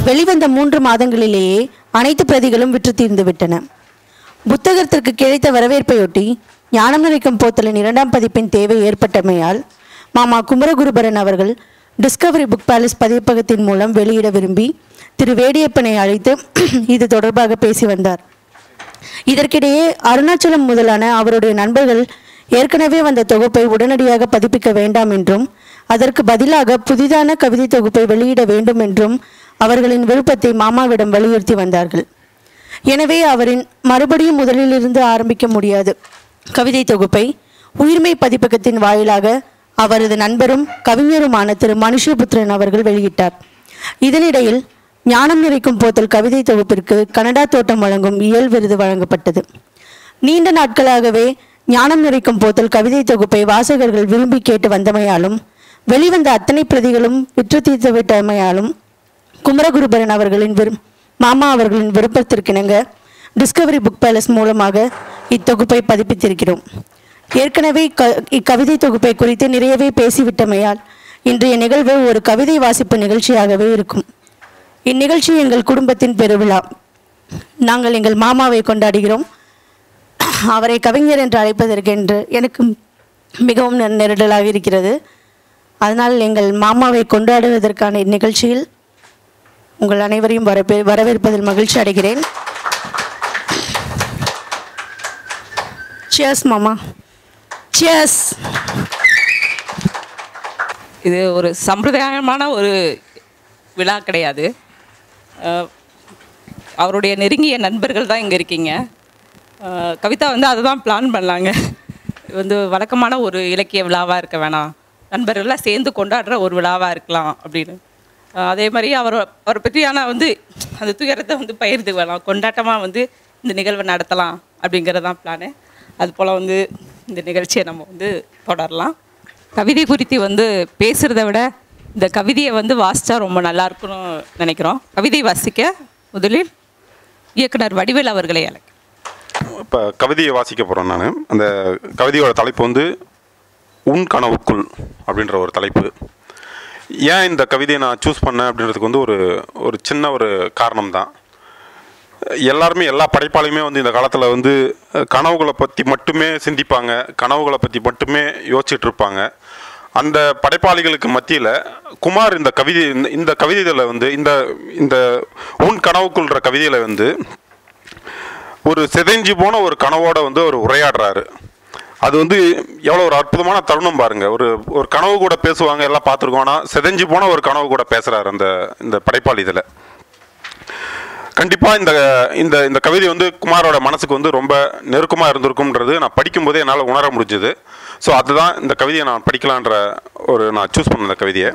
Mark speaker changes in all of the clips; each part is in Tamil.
Speaker 1: வெளிவந்த மூன்று மாதங்களிலேயே அனைத்து பிரதிகளும் விற்று தீர்ந்து விட்டன புத்தகத்திற்கு கிடைத்த வரவேற்பையொட்டி ஞானம் நிறைக்கும் போத்தலின் இரண்டாம் பதிப்பின் தேவை ஏற்பட்டமையால் மாமா குமரகுருபரன் அவர்கள் டிஸ்கவரி புக் பேலஸ் பதிப்பகத்தின் மூலம் வெளியிட விரும்பி திரு வேடியப்பனை அழைத்து இது தொடர்பாக பேசி வந்தார் இதற்கிடையே அருணாச்சலம் முதலான அவருடைய நண்பர்கள் ஏற்கனவே வந்த தொகுப்பை உடனடியாக பதிப்பிக்க வேண்டாம் என்றும் அதற்கு பதிலாக புதிதான கவிதை தொகுப்பை வெளியிட வேண்டும் என்றும் அவர்களின் விருப்பத்தை மாமாவிடம் வலியுறுத்தி வந்தார்கள் எனவே அவரின் மறுபடியும் முதலிலிருந்து ஆரம்பிக்க முடியாது கவிதை தொகுப்பை உயிர்மை பதிப்பகத்தின் வாயிலாக அவரது நண்பரும் கவிஞருமான திரு மனுஷபுத்திரன் அவர்கள் வெளியிட்டார் இதனிடையில் ஞானம் நிறைக்கும் போத்தல் கவிதை தொகுப்பிற்கு கனடா தோட்டம் வழங்கும் இயல் விருது வழங்கப்பட்டது நீண்ட நாட்களாகவே ஞானம் நிறைக்கும் போத்தல் கவிதை தொகுப்பை வாசகர்கள் விரும்பி கேட்டு வந்தமையாலும் வெளிவந்த அத்தனை பிரதிகளும் விற்று தீர்த்து விட்டமையாலும் குமரகுருபரன் அவர்களின் விரும் மாமா அவர்களின் விருப்பத்திற்கிணங்க டிஸ்கவரி புக் பேலஸ் மூலமாக இத்தொகுப்பை பதிப்பித்திருக்கிறோம் ஏற்கனவே க இக்கவிதை தொகுப்பை குறித்து நிறையவே பேசிவிட்டமையால் இன்றைய நிகழ்வு ஒரு கவிதை வாசிப்பு நிகழ்ச்சியாகவே இருக்கும் இந்நிகழ்ச்சி எங்கள் குடும்பத்தின் பெருவிழா நாங்கள் எங்கள் மாமாவை கொண்டாடுகிறோம் அவரை கவிஞர் என்று அழைப்பதற்கென்று எனக்கு மிகவும் நெ- நெருடலாக இருக்கிறது அதனால் எங்கள் மாமாவை கொண்டாடுவதற்கான இந்நிகழ்ச்சியில் உங்கள் அனைவரையும் வரவே வரவேற்பதில் மகிழ்ச்சி அடைகிறேன் சியர்ஸ் மாமா சியர்ஸ்
Speaker 2: இது ஒரு சம்பிரதாயமான ஒரு விழா கிடையாது அஹ், அவருடைய நெருங்கிய நண்பர்கள் தான் இங்கே இருக்கீங்க அஹ், கவிதா வந்து அதை தான் பிளான் பண்ணலாங்க இது வந்து வழக்கமான ஒரு இலக்கிய விழாவாக இருக்க வேணாம் நண்பர்கள்லாம் சேர்ந்து கொண்டாடுற ஒரு விழாவாக இருக்கலாம் அப்படின்னு அஹ், அதே மாதிரி அவர் அவரை பற்றியான வந்து அந்த துயரத்தை வந்து பகிர்ந்து வேணாம் கொண்டாட்டமாக வந்து இந்த நிகழ்வை நடத்தலாம் அப்படிங்கிறது தான் பிளானு அது போல் வந்து இந்த நிகழ்ச்சியை நம்ம வந்து தொடரலாம் கவிதை குறித்து வந்து பேசுகிறத விட இந்த கவிதையை வந்து வாசித்தா ரொம்ப நல்லா இருக்கும்னு நினைக்கிறோம் கவிதை வாசிக்க முதலில் இயக்குனர் வடிவேல் அவர்களை அழைக்கிறேன்
Speaker 3: இப்போ கவிதையை வாசிக்க போகிறேன் நான் அந்த கவிதையோட தலைப்பு வந்து உன் கனவுக்குள் அப்படின்ற ஒரு தலைப்பு ஏன் இந்த கவிதையை நான் சூஸ் பண்ணேன் அப்படின்றதுக்கு வந்து ஒரு ஒரு சின்ன ஒரு காரணம் தான் எல்லாருமே எல்லா படைப்பாளையுமே வந்து இந்த காலத்தில் வந்து அஹ், கனவுகளை பற்றி மட்டுமே சிந்திப்பாங்க கனவுகளை பற்றி மட்டுமே யோசிச்சுட்டு இருப்பாங்க அந்த படைப்பாளிகளுக்கு மத்தியில் குமார் இந்த கவிதை இந்த- இந்த கவிதையில் வந்து இந்த இந்த உன் கனவுக்குள்ற கவிதையில் வந்து ஒரு சிதைஞ்சு போன ஒரு கனவோட வந்து அவர் உரையாடுறாரு அது வந்து எவ்வளோ ஒரு அற்புதமான தருணம் பாருங்க ஒரு ஒரு கனவு கூட பேசுவாங்க எல்லாம் பார்த்துருக்கோம் ஆனால் சிதைஞ்சு போன ஒரு கனவு கூட பேசுறாரு அந்த இந்த படைப்பாளி இதில் கண்டிப்பாக இந்த இந்த இந்த கவிதை வந்து குமாரோட மனசுக்கு வந்து ரொம்ப நெருக்கமாக இருந்திருக்கும்ன்றது நான் படிக்கும்போதே என்னால் உணர முடிஞ்சுது ஸோ அதுதான் இந்த கவிதையை நான் படிக்கலான்ற ஒரு நான் சூஸ் பண்ண இந்த கவிதையை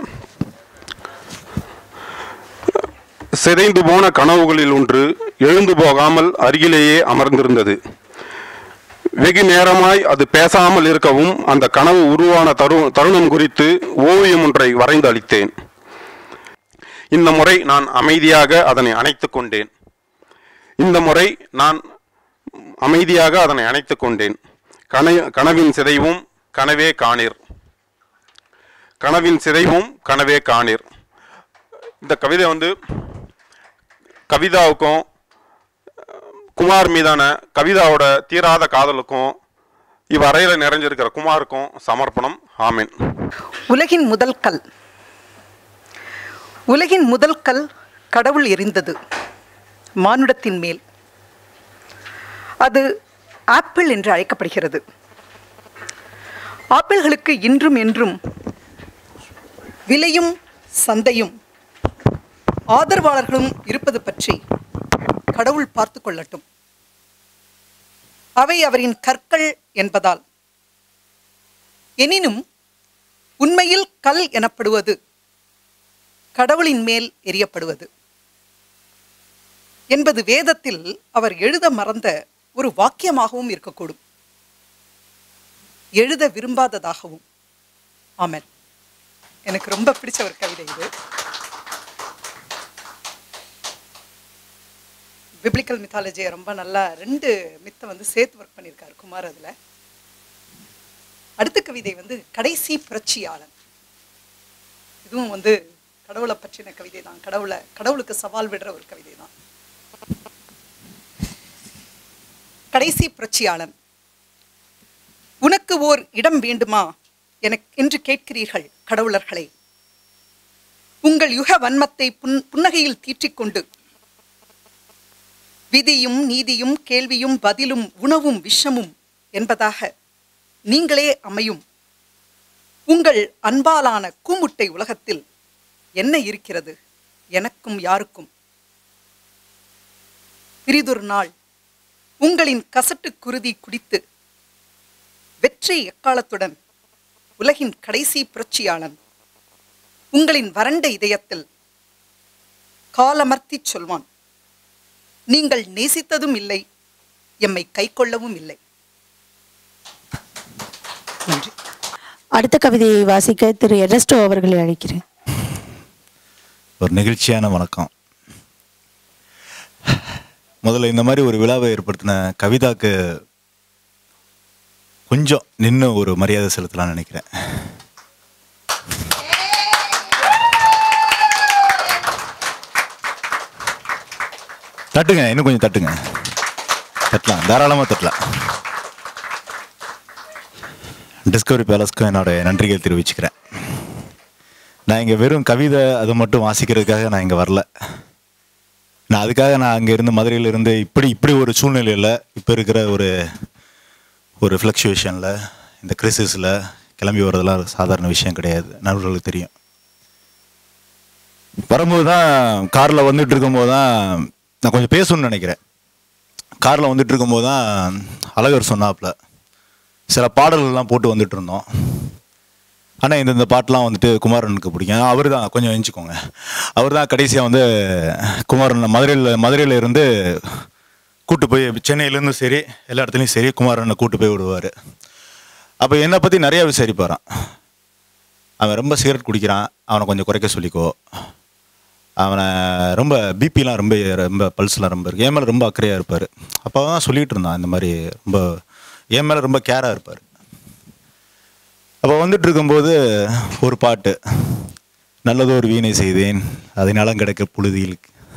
Speaker 3: சிதைந்து போன கனவுகளில் ஒன்று எழுந்து போகாமல் அருகிலேயே அமர்ந்திருந்தது வெகு நேரமாய் அது பேசாமல் இருக்கவும் அந்த கனவு உருவான தரு தருணம் குறித்து ஓவியம் ஒன்றை வரைந்து அளித்தேன் இந்த முறை நான் அமைதியாக அதனை அணைத்துக் கொண்டேன் இந்த முறை நான் அமைதியாக அதனை அணைத்துக் கொண்டேன் கன கனவின் சிதைவும் கனவே காணீர் கனவின் சிதைவும் கனவே காணீர் இந்த கவிதை வந்து கவிதாவுக்கும் குமார் மீதான கவிதாவோட தீராத காதலுக்கும் இவ்வறையில் நிறைஞ்சிருக்கிற குமாருக்கும் சமர்ப்பணம் ஆமீன்
Speaker 4: உலகின் முதல் கல் உலகின் முதல் கல் கடவுள் எறிந்தது மானுடத்தின் மேல் அது ஆப்பிள் என்று அழைக்கப்படுகிறது ஆப்பிள்களுக்கு இன்றும் என்றும் விலையும் சந்தையும் ஆதரவாளர்களும் இருப்பது பற்றி கடவுள் பார்த்து கொள்ளட்டும் அவை அவரின் கற்கள் என்பதால் எனினும் உண்மையில் கல் எனப்படுவது கடவுளின் மேல் எரியப்படுவது என்பது வேதத்தில் அவர் எழுத மறந்த ஒரு வாக்கியமாகவும் இருக்கக்கூடும் எழுத விரும்பாததாகவும் ஆமென் எனக்கு ரொம்ப பிடிச்ச ஒரு கவிதை இது பிப்ளிக்கல் மித்தாலஜியை ரொம்ப நல்லா ரெண்டு மித்தை வந்து சேர்த்து ஒர்க் பண்ணியிருக்காரு குமார் அதில் அடுத்த கவிதை வந்து கடைசி புரட்சியாளன் இதுவும் வந்து கடவுளை பற்றின கவிதை தான் கடவுளை கடவுளுக்கு சவால் விடுற ஒரு கவிதை தான் கடைசி புரட்சியாளன் உனக்கு ஓர் இடம் வேண்டுமா எனக்கு என்று கேட்கிறீர்கள் கடவுளர்களே உங்கள் யுக வன்மத்தை புன் புன்னகையில் தீற்றிக்கொண்டு விதியும் நீதியும் கேள்வியும் பதிலும் உணவும் விஷமும் என்பதாக நீங்களே அமையும் உங்கள் அன்பாலான கூமுட்டை உலகத்தில் என்ன இருக்கிறது எனக்கும் யாருக்கும் பிரிதொரு நாள் உங்களின் கசட்டு குருதி குடித்து வெற்றி எக்காலத்துடன் உலகின் கடைசி புரட்சியாளன் உங்களின் வறண்ட இதயத்தில் காலமர்த்திச் சொல்வான் நீங்கள் நேசித்ததும் இல்லை எம்மை கைக்கொள்ளவும் இல்லை நன்றி
Speaker 1: அடுத்த கவிதையை வாசிக்க திரு எரஸ்டோ அவர்களை அழைக்கிறேன்
Speaker 5: ஒரு நெகிழ்ச்சியான வணக்கம் முதல்ல இந்த மாதிரி ஒரு விழாவை ஏற்படுத்தின கவிதாக்கு கொஞ்சம் நின்று ஒரு மரியாதை செலுத்தலாம்னு நினைக்கிறேன் தட்டுங்க இன்னும் கொஞ்சம் தட்டுங்க தட்டலாம் தாராளமாக தட்டலாம் டிஸ்கவரி பேலஸ்க்கும் என்னோட நன்றிகள் தெரிவிச்சுக்கிறேன் நான் இங்கே வெறும் கவிதை அதை மட்டும் வாசிக்கிறதுக்காக நான் இங்கே வரல நான் அதுக்காக நான் அங்கே இருந்து மதுரையில் இருந்து இப்படி இப்படி ஒரு சூழ்நிலையில் இப்போ இருக்கிற ஒரு ஒரு ஃப்ளக்சுவேஷனில் இந்த கிறிசிஸில் கிளம்பி வர்றதெல்லாம் சாதாரண விஷயம் கிடையாது நண்பர்களுக்கு தெரியும் வரும்போது தான் காரில் வந்துட்டு இருக்கும்போது தான் நான் கொஞ்சம் பேசணும்னு நினைக்கிறேன் காரில் வந்துட்டு இருக்கும்போது தான் அழகர் சொன்னாப்புல சில பாடல்கள்லாம் போட்டு வந்துட்டு இருந்தோம் ஆனால் இந்த இந்த பாட்டெலாம் வந்துட்டு குமாரனுக்கு பிடிக்கும் அவர் தான் கொஞ்சம் எஞ்சிக்கோங்க அவர் தான் கடைசியாக வந்து குமாரன் மதுரையில் மதுரையில் இருந்து கூட்டு போய் சென்னையிலேருந்து சரி எல்லா இடத்துலையும் சரி குமாரனை கூட்டு போய் விடுவார் அப்போ என்னை பற்றி நிறையா விசாரிப்பாரான் அவன் ரொம்ப சிகரெட் குடிக்கிறான் அவனை கொஞ்சம் குறைக்க சொல்லிக்கோ அவனை ரொம்ப பிபிலாம் ரொம்ப ரொம்ப பல்ஸ்லாம் ரொம்ப இருக்கு என் மேலே ரொம்ப அக்கறையாக இருப்பார் அப்போ தான் சொல்லிகிட்டு இருந்தான் இந்த மாதிரி ரொம்ப என் மேலே ரொம்ப கேராக இருப்பார் அப்போ வந்துட்டு இருக்கும்போது ஒரு பாட்டு நல்லதோ ஒரு வீணை செய்தேன் அதை நலம் கிடக்க புழுதியில்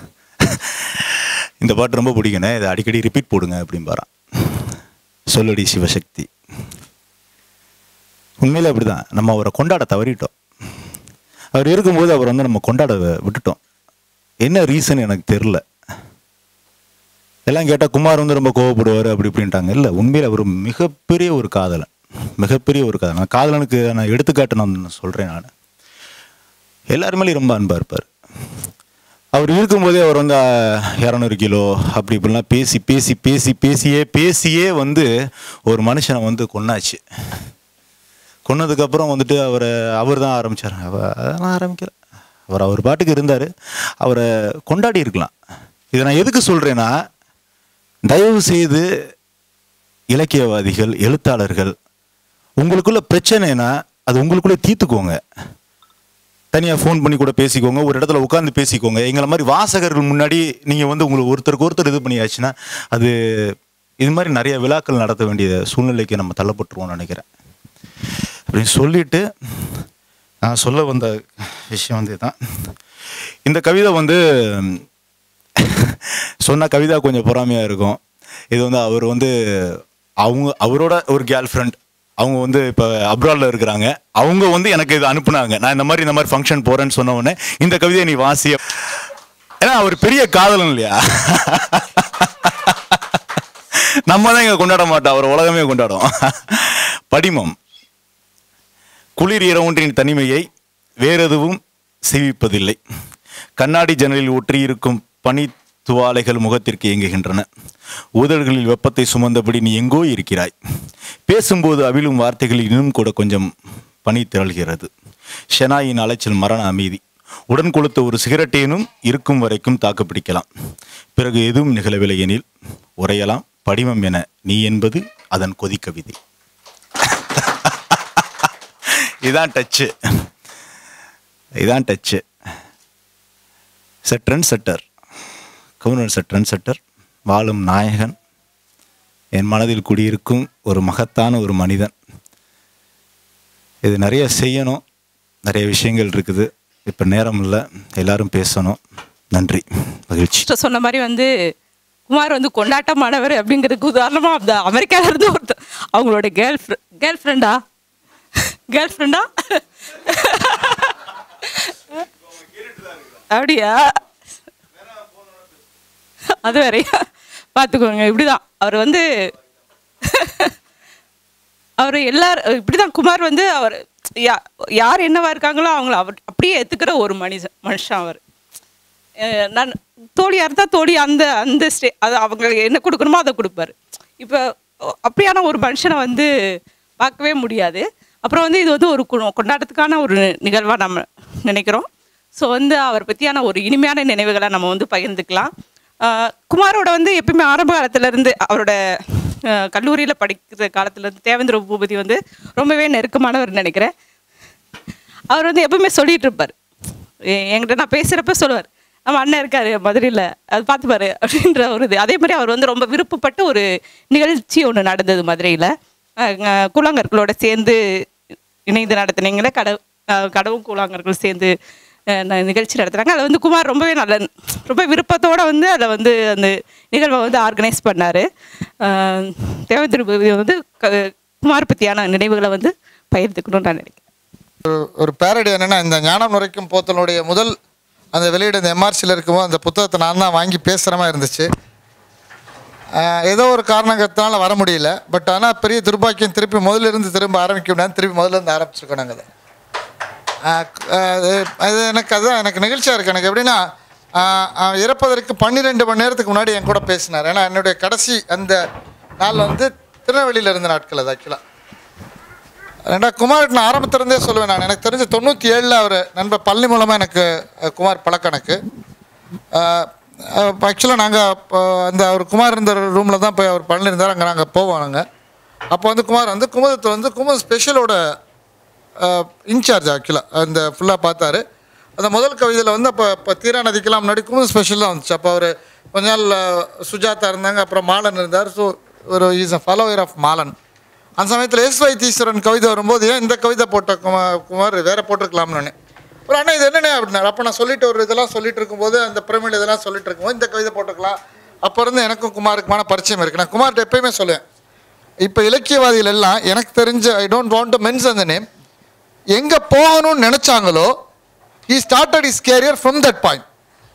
Speaker 5: இந்த பாட்டு ரொம்ப பிடிக்கணே இதை அடிக்கடி ரிப்பீட் போடுங்க அப்படிம்பாரான் சொல்லடி சிவசக்தி உண்மையில அப்படிதான் நம்ம அவரை கொண்டாட தவறிட்டோம் அவர் இருக்கும்போது அவர் வந்து நம்ம கொண்டாட விட்டுட்டோம் என்ன ரீசன் எனக்கு தெரில எல்லாம் கேட்டால் குமார் வந்து ரொம்ப கோவப்படுவார் அப்படி இப்படின்ட்டாங்க இல்லை உண்மையில் அவர் மிகப்பெரிய ஒரு காதலன் மிகப்பெரிய ஒரு காதலன் நான் காதலனுக்கு நான் எடுத்துக்காட்டு நான் சொல்கிறேன் நான் எல்லாரு மேலேயும் ரொம்ப அன்பாக இருப்பார் அவர் இருக்கும்போதே அவர் வந்து இரநூறு கிலோ அப்படி இப்படிலாம் பேசி பேசி பேசி பேசியே பேசியே வந்து ஒரு மனுஷனை வந்து கொன்னாச்சு கொன்னதுக்கப்புறம் வந்துட்டு அவரை அவர் தான் ஆரம்பித்தார் அவர் அதெல்லாம் ஆரம்பிக்கல அவர் அவர் பாட்டுக்கு இருந்தார் அவரை கொண்டாடி இருக்கலாம் இதை நான் எதுக்கு சொல்கிறேன்னா தயவு செய்து இலக்கியவாதிகள் எழுத்தாளர்கள் உங்களுக்குள்ள பிரச்சனைனா அது உங்களுக்குள்ளே தீர்த்துக்கோங்க தனியாக ஃபோன் பண்ணி கூட பேசிக்கோங்க ஒரு இடத்துல உட்காந்து பேசிக்கோங்க எங்களை மாதிரி வாசகர்கள் முன்னாடி நீங்கள் வந்து உங்களுக்கு ஒருத்தருக்கு ஒருத்தர் இது பண்ணியாச்சுன்னா அது இது மாதிரி நிறைய விழாக்கள் நடத்த வேண்டிய சூழ்நிலைக்கு நம்ம தள்ளப்பட்டுருவோம்னு நினைக்கிறேன் அப்படின்னு சொல்லிட்டு நான் சொல்ல வந்த விஷயம் வந்து தான் இந்த கவிதை வந்து சொன்ன கவிதா கொஞ்சம் பொறாமையாக இருக்கும் இது வந்து அவர் வந்து அவங்க அவரோட ஒரு கேர்ள் ஃப்ரெண்ட் அவங்க வந்து இப்போ அப்ராடில் இருக்கிறாங்க அவங்க வந்து எனக்கு இது அனுப்புனாங்க நான் இந்த மாதிரி இந்த மாதிரி ஃபங்க்ஷன் போகிறேன்னு சொன்ன உடனே இந்த கவிதையை நீ வாசி ஏன்னா அவர் பெரிய காதலன் இல்லையா நம்ம தான் இங்கே கொண்டாட மாட்டோம் அவர் உலகமே கொண்டாடும் படிமம் குளிர் இரவொன்றின் தனிமையை வேறெதுவும் செய்விப்பதில்லை கண்ணாடி ஜன்னலில் ஒற்றியிருக்கும் பனி துவாலைகள் முகத்திற்கு இயங்குகின்றன உதடுகளில் வெப்பத்தை சுமந்தபடி நீ எங்கோ இருக்கிறாய் பேசும்போது அவிழும் வார்த்தைகளில் இன்னும் கூட கொஞ்சம் பனி திரள்கிறது ஷெனாயின் அலைச்சல் மரண அமைதி உடன் கொளுத்த ஒரு சிகரெட்டேனும் இருக்கும் வரைக்கும் தாக்கு பிடிக்கலாம் பிறகு எதுவும் நிகழவில்லை எனில் உரையலாம் படிமம் என நீ என்பது அதன் கொதிக்கவிதை இதான் டச்சு இதான் டச்சு சார் ட்ரெண்ட் செட்டர் கவுனர் சார் ட்ரெண்ட் செட்டர் வாழும் நாயகன் என் மனதில் குடியிருக்கும் ஒரு மகத்தான ஒரு மனிதன் இது நிறைய செய்யணும் நிறைய விஷயங்கள் இருக்குது இப்போ நேரம் இல்லை எல்லாரும் பேசணும் நன்றி மகிழ்ச்சி
Speaker 2: சிஸ்டர் சொன்ன மாதிரி வந்து குமார் வந்து கொண்டாட்டமானவர் அப்படிங்கிறதுக்கு உதாரணமாக அந்த அமெரிக்கால இருந்து ஒருத்தர் அவங்களோட கேர்ள் ஃப்ரெண்ட் கேர்ள் ஃப்ரெண்டா கேர்ள் ஃப்ரெண்டா அப்படியா அது வேறையா பார்த்துக்கோங்க இப்படிதான் அவர் வந்து அவர் எல்லாரும் இப்படிதான் குமார் வந்து அவர் யா- யார் என்னவா இருக்காங்களோ அவங்கள அவர் அப்படியே ஏற்றுக்கிற ஒரு மனுஷன் மனுஷன் அவர் அஹ் நான் தோழியாக இருந்தால் தோழி அந்த அந்த ஸ்டே அது அவங்க என்ன கொடுக்கணுமோ அதை கொடுப்பாரு இப்போ அப்படியான ஒரு மனுஷனை வந்து பார்க்கவே முடியாது அப்புறம் வந்து இது வந்து ஒரு கு- கொண்டாட்டத்துக்கான ஒரு நிகழ்வாக நம்ம நினைக்கிறோம் ஸோ வந்து அவர் பற்றியான ஒரு இனிமையான நினைவுகளை நம்ம வந்து பகிர்ந்துக்கலாம் அஹ் குமாரோட வந்து எப்பயுமே ஆரம்ப காலத்துலேருந்து அவரோட கல்லூரியில் படிக்கிற காலத்துலேருந்து தேவேந்திர பூபதி வந்து ரொம்பவே நெருக்கமானவர் நினைக்கிறேன் அவர் வந்து எப்பவுமே சொல்லிட்டு இருப்பார் எ- என்கிட்ட நான் பேசுகிறப்ப சொல்லுவார் நம்ம அண்ணன் இருக்காரு மதுரையில் அது பார்த்துப்பாரு அப்படின்ற ஒரு இது அதே மாதிரி அவர் வந்து ரொம்ப விருப்பப்பட்ட ஒரு நிகழ்ச்சி ஒன்று நடந்தது மதுரையில் கூழாங்கற்களோட சேர்ந்து இணைந்து நடத்துனீங்களே கடவு அஹ் கடவும் கூழாங்கற்கள் சேர்ந்து அஹ் ந- நிகழ்ச்சி நடத்துகிறாங்க அதில் வந்து குமார் ரொம்பவே நல்ல ரொம்ப விருப்பத்தோடு வந்து அதில் வந்து அந்த நிகழ்வை வந்து ஆர்கனைஸ் பண்ணார் தேவேந்திர பூபதி வந்து க- குமார் பற்றியான நினைவுகளை வந்து பகிர்ந்துக்கணும்னு நான் நினைக்கிறேன்
Speaker 6: ஒரு ஒரு பேரடி என்னென்னா இந்த ஞானம் நுரைக்கும் போத்தனுடைய முதல் அந்த வெளியீடு இந்த எம்ஆர்சியில் இருக்கும்போது அந்த புத்தகத்தை நான் தான் வாங்கி பேசுகிற மாதிரி இருந்துச்சு ஆஹ் ஏதோ ஒரு காரணங்கத்தினால வர முடியல பட் ஆனால் பெரிய துர்பாக்கியம் திருப்பி முதல்ல இருந்து திரும்ப ஆரம்பிக்க முடியாது திருப்பி முதல்ல இருந்து ஆரம்பிச்சிருக்கோம் நாங்கள் அதை ஆஹ் அது அது எனக்கு அதுதான் எனக்கு நிகழ்ச்சியாக இருக்குது எனக்கு எப்படின்னா ஆஹ் அவன் இறப்பதற்கு பன்னிரெண்டு மணி நேரத்துக்கு முன்னாடி என் கூட பேசினார் ஏன்னா என்னுடைய கடைசி அந்த நாள் வந்து திருநெல்வேலியில் இருந்த நாட்கள் அது ஆக்சுவலாக ரெண்டா குமார் நான் ஆரம்பத்திலிருந்தே சொல்லுவேன் நான் எனக்கு தெரிஞ்ச தொண்ணூற்றி ஏழில் அவர் நண்பர் பள்ளி மூலமாக எனக்கு அஹ், குமார் பழக்கம் எனக்கு ஆக்சுவலாக நாங்கள் அந்த அவர் குமார் இருந்த ரூமில் தான் போய் அவர் பழனி இருந்தார் அங்கே நாங்கள் போவோம் நாங்கள் அப்போ வந்து குமார் வந்து குமுதத்தில் வந்து குமுத ஸ்பெஷலோட இன்சார்ஜ் ஆக்சுவலாக அந்த ஃபுல்லாக பார்த்தாரு அந்த முதல் கவிதையில் வந்து அப்போ இப்போ தீரா நதிக்கெல்லாம் முன்னாடி குமுத ஸ்பெஷல் தான் வந்துச்சு அப்போ அவர் கொஞ்ச நாள் அஹ், சுஜாதா இருந்தாங்க அப்புறம் மாலன் இருந்தார் ஸோ ஒரு is a follower of Maalan அந்த சமயத்தில் எஸ் வைத்தீஸ்வரன் கவிதை வரும்போது ஏன் இந்த கவிதை போட்ட குமார் குமார் வேற போட்டிருக்கலாம்னு ஒரு அண்ணா இது என்னண்ணே அப்படின்னாரு அப்போ நான் சொல்லிட்டு ஒரு இதெல்லாம் சொல்லிட்டு இருக்கும்போது அந்த பிரமிழ் இதெல்லாம் சொல்லிட்டு இருக்கும்போது இந்த கவிதை போட்டுக்கலாம் அப்போ இருந்து எனக்கும் குமாருக்குமான பரிச்சயம் இருக்குது நான் குமார்கிட்ட எப்பயுமே சொல்லுவேன் இப்போ இலக்கியவாதிகள் எல்லாம் எனக்கு தெரிஞ்ச I don't want to mention the name எங்கே போகணும்னு நினச்சாங்களோ he started his career from that point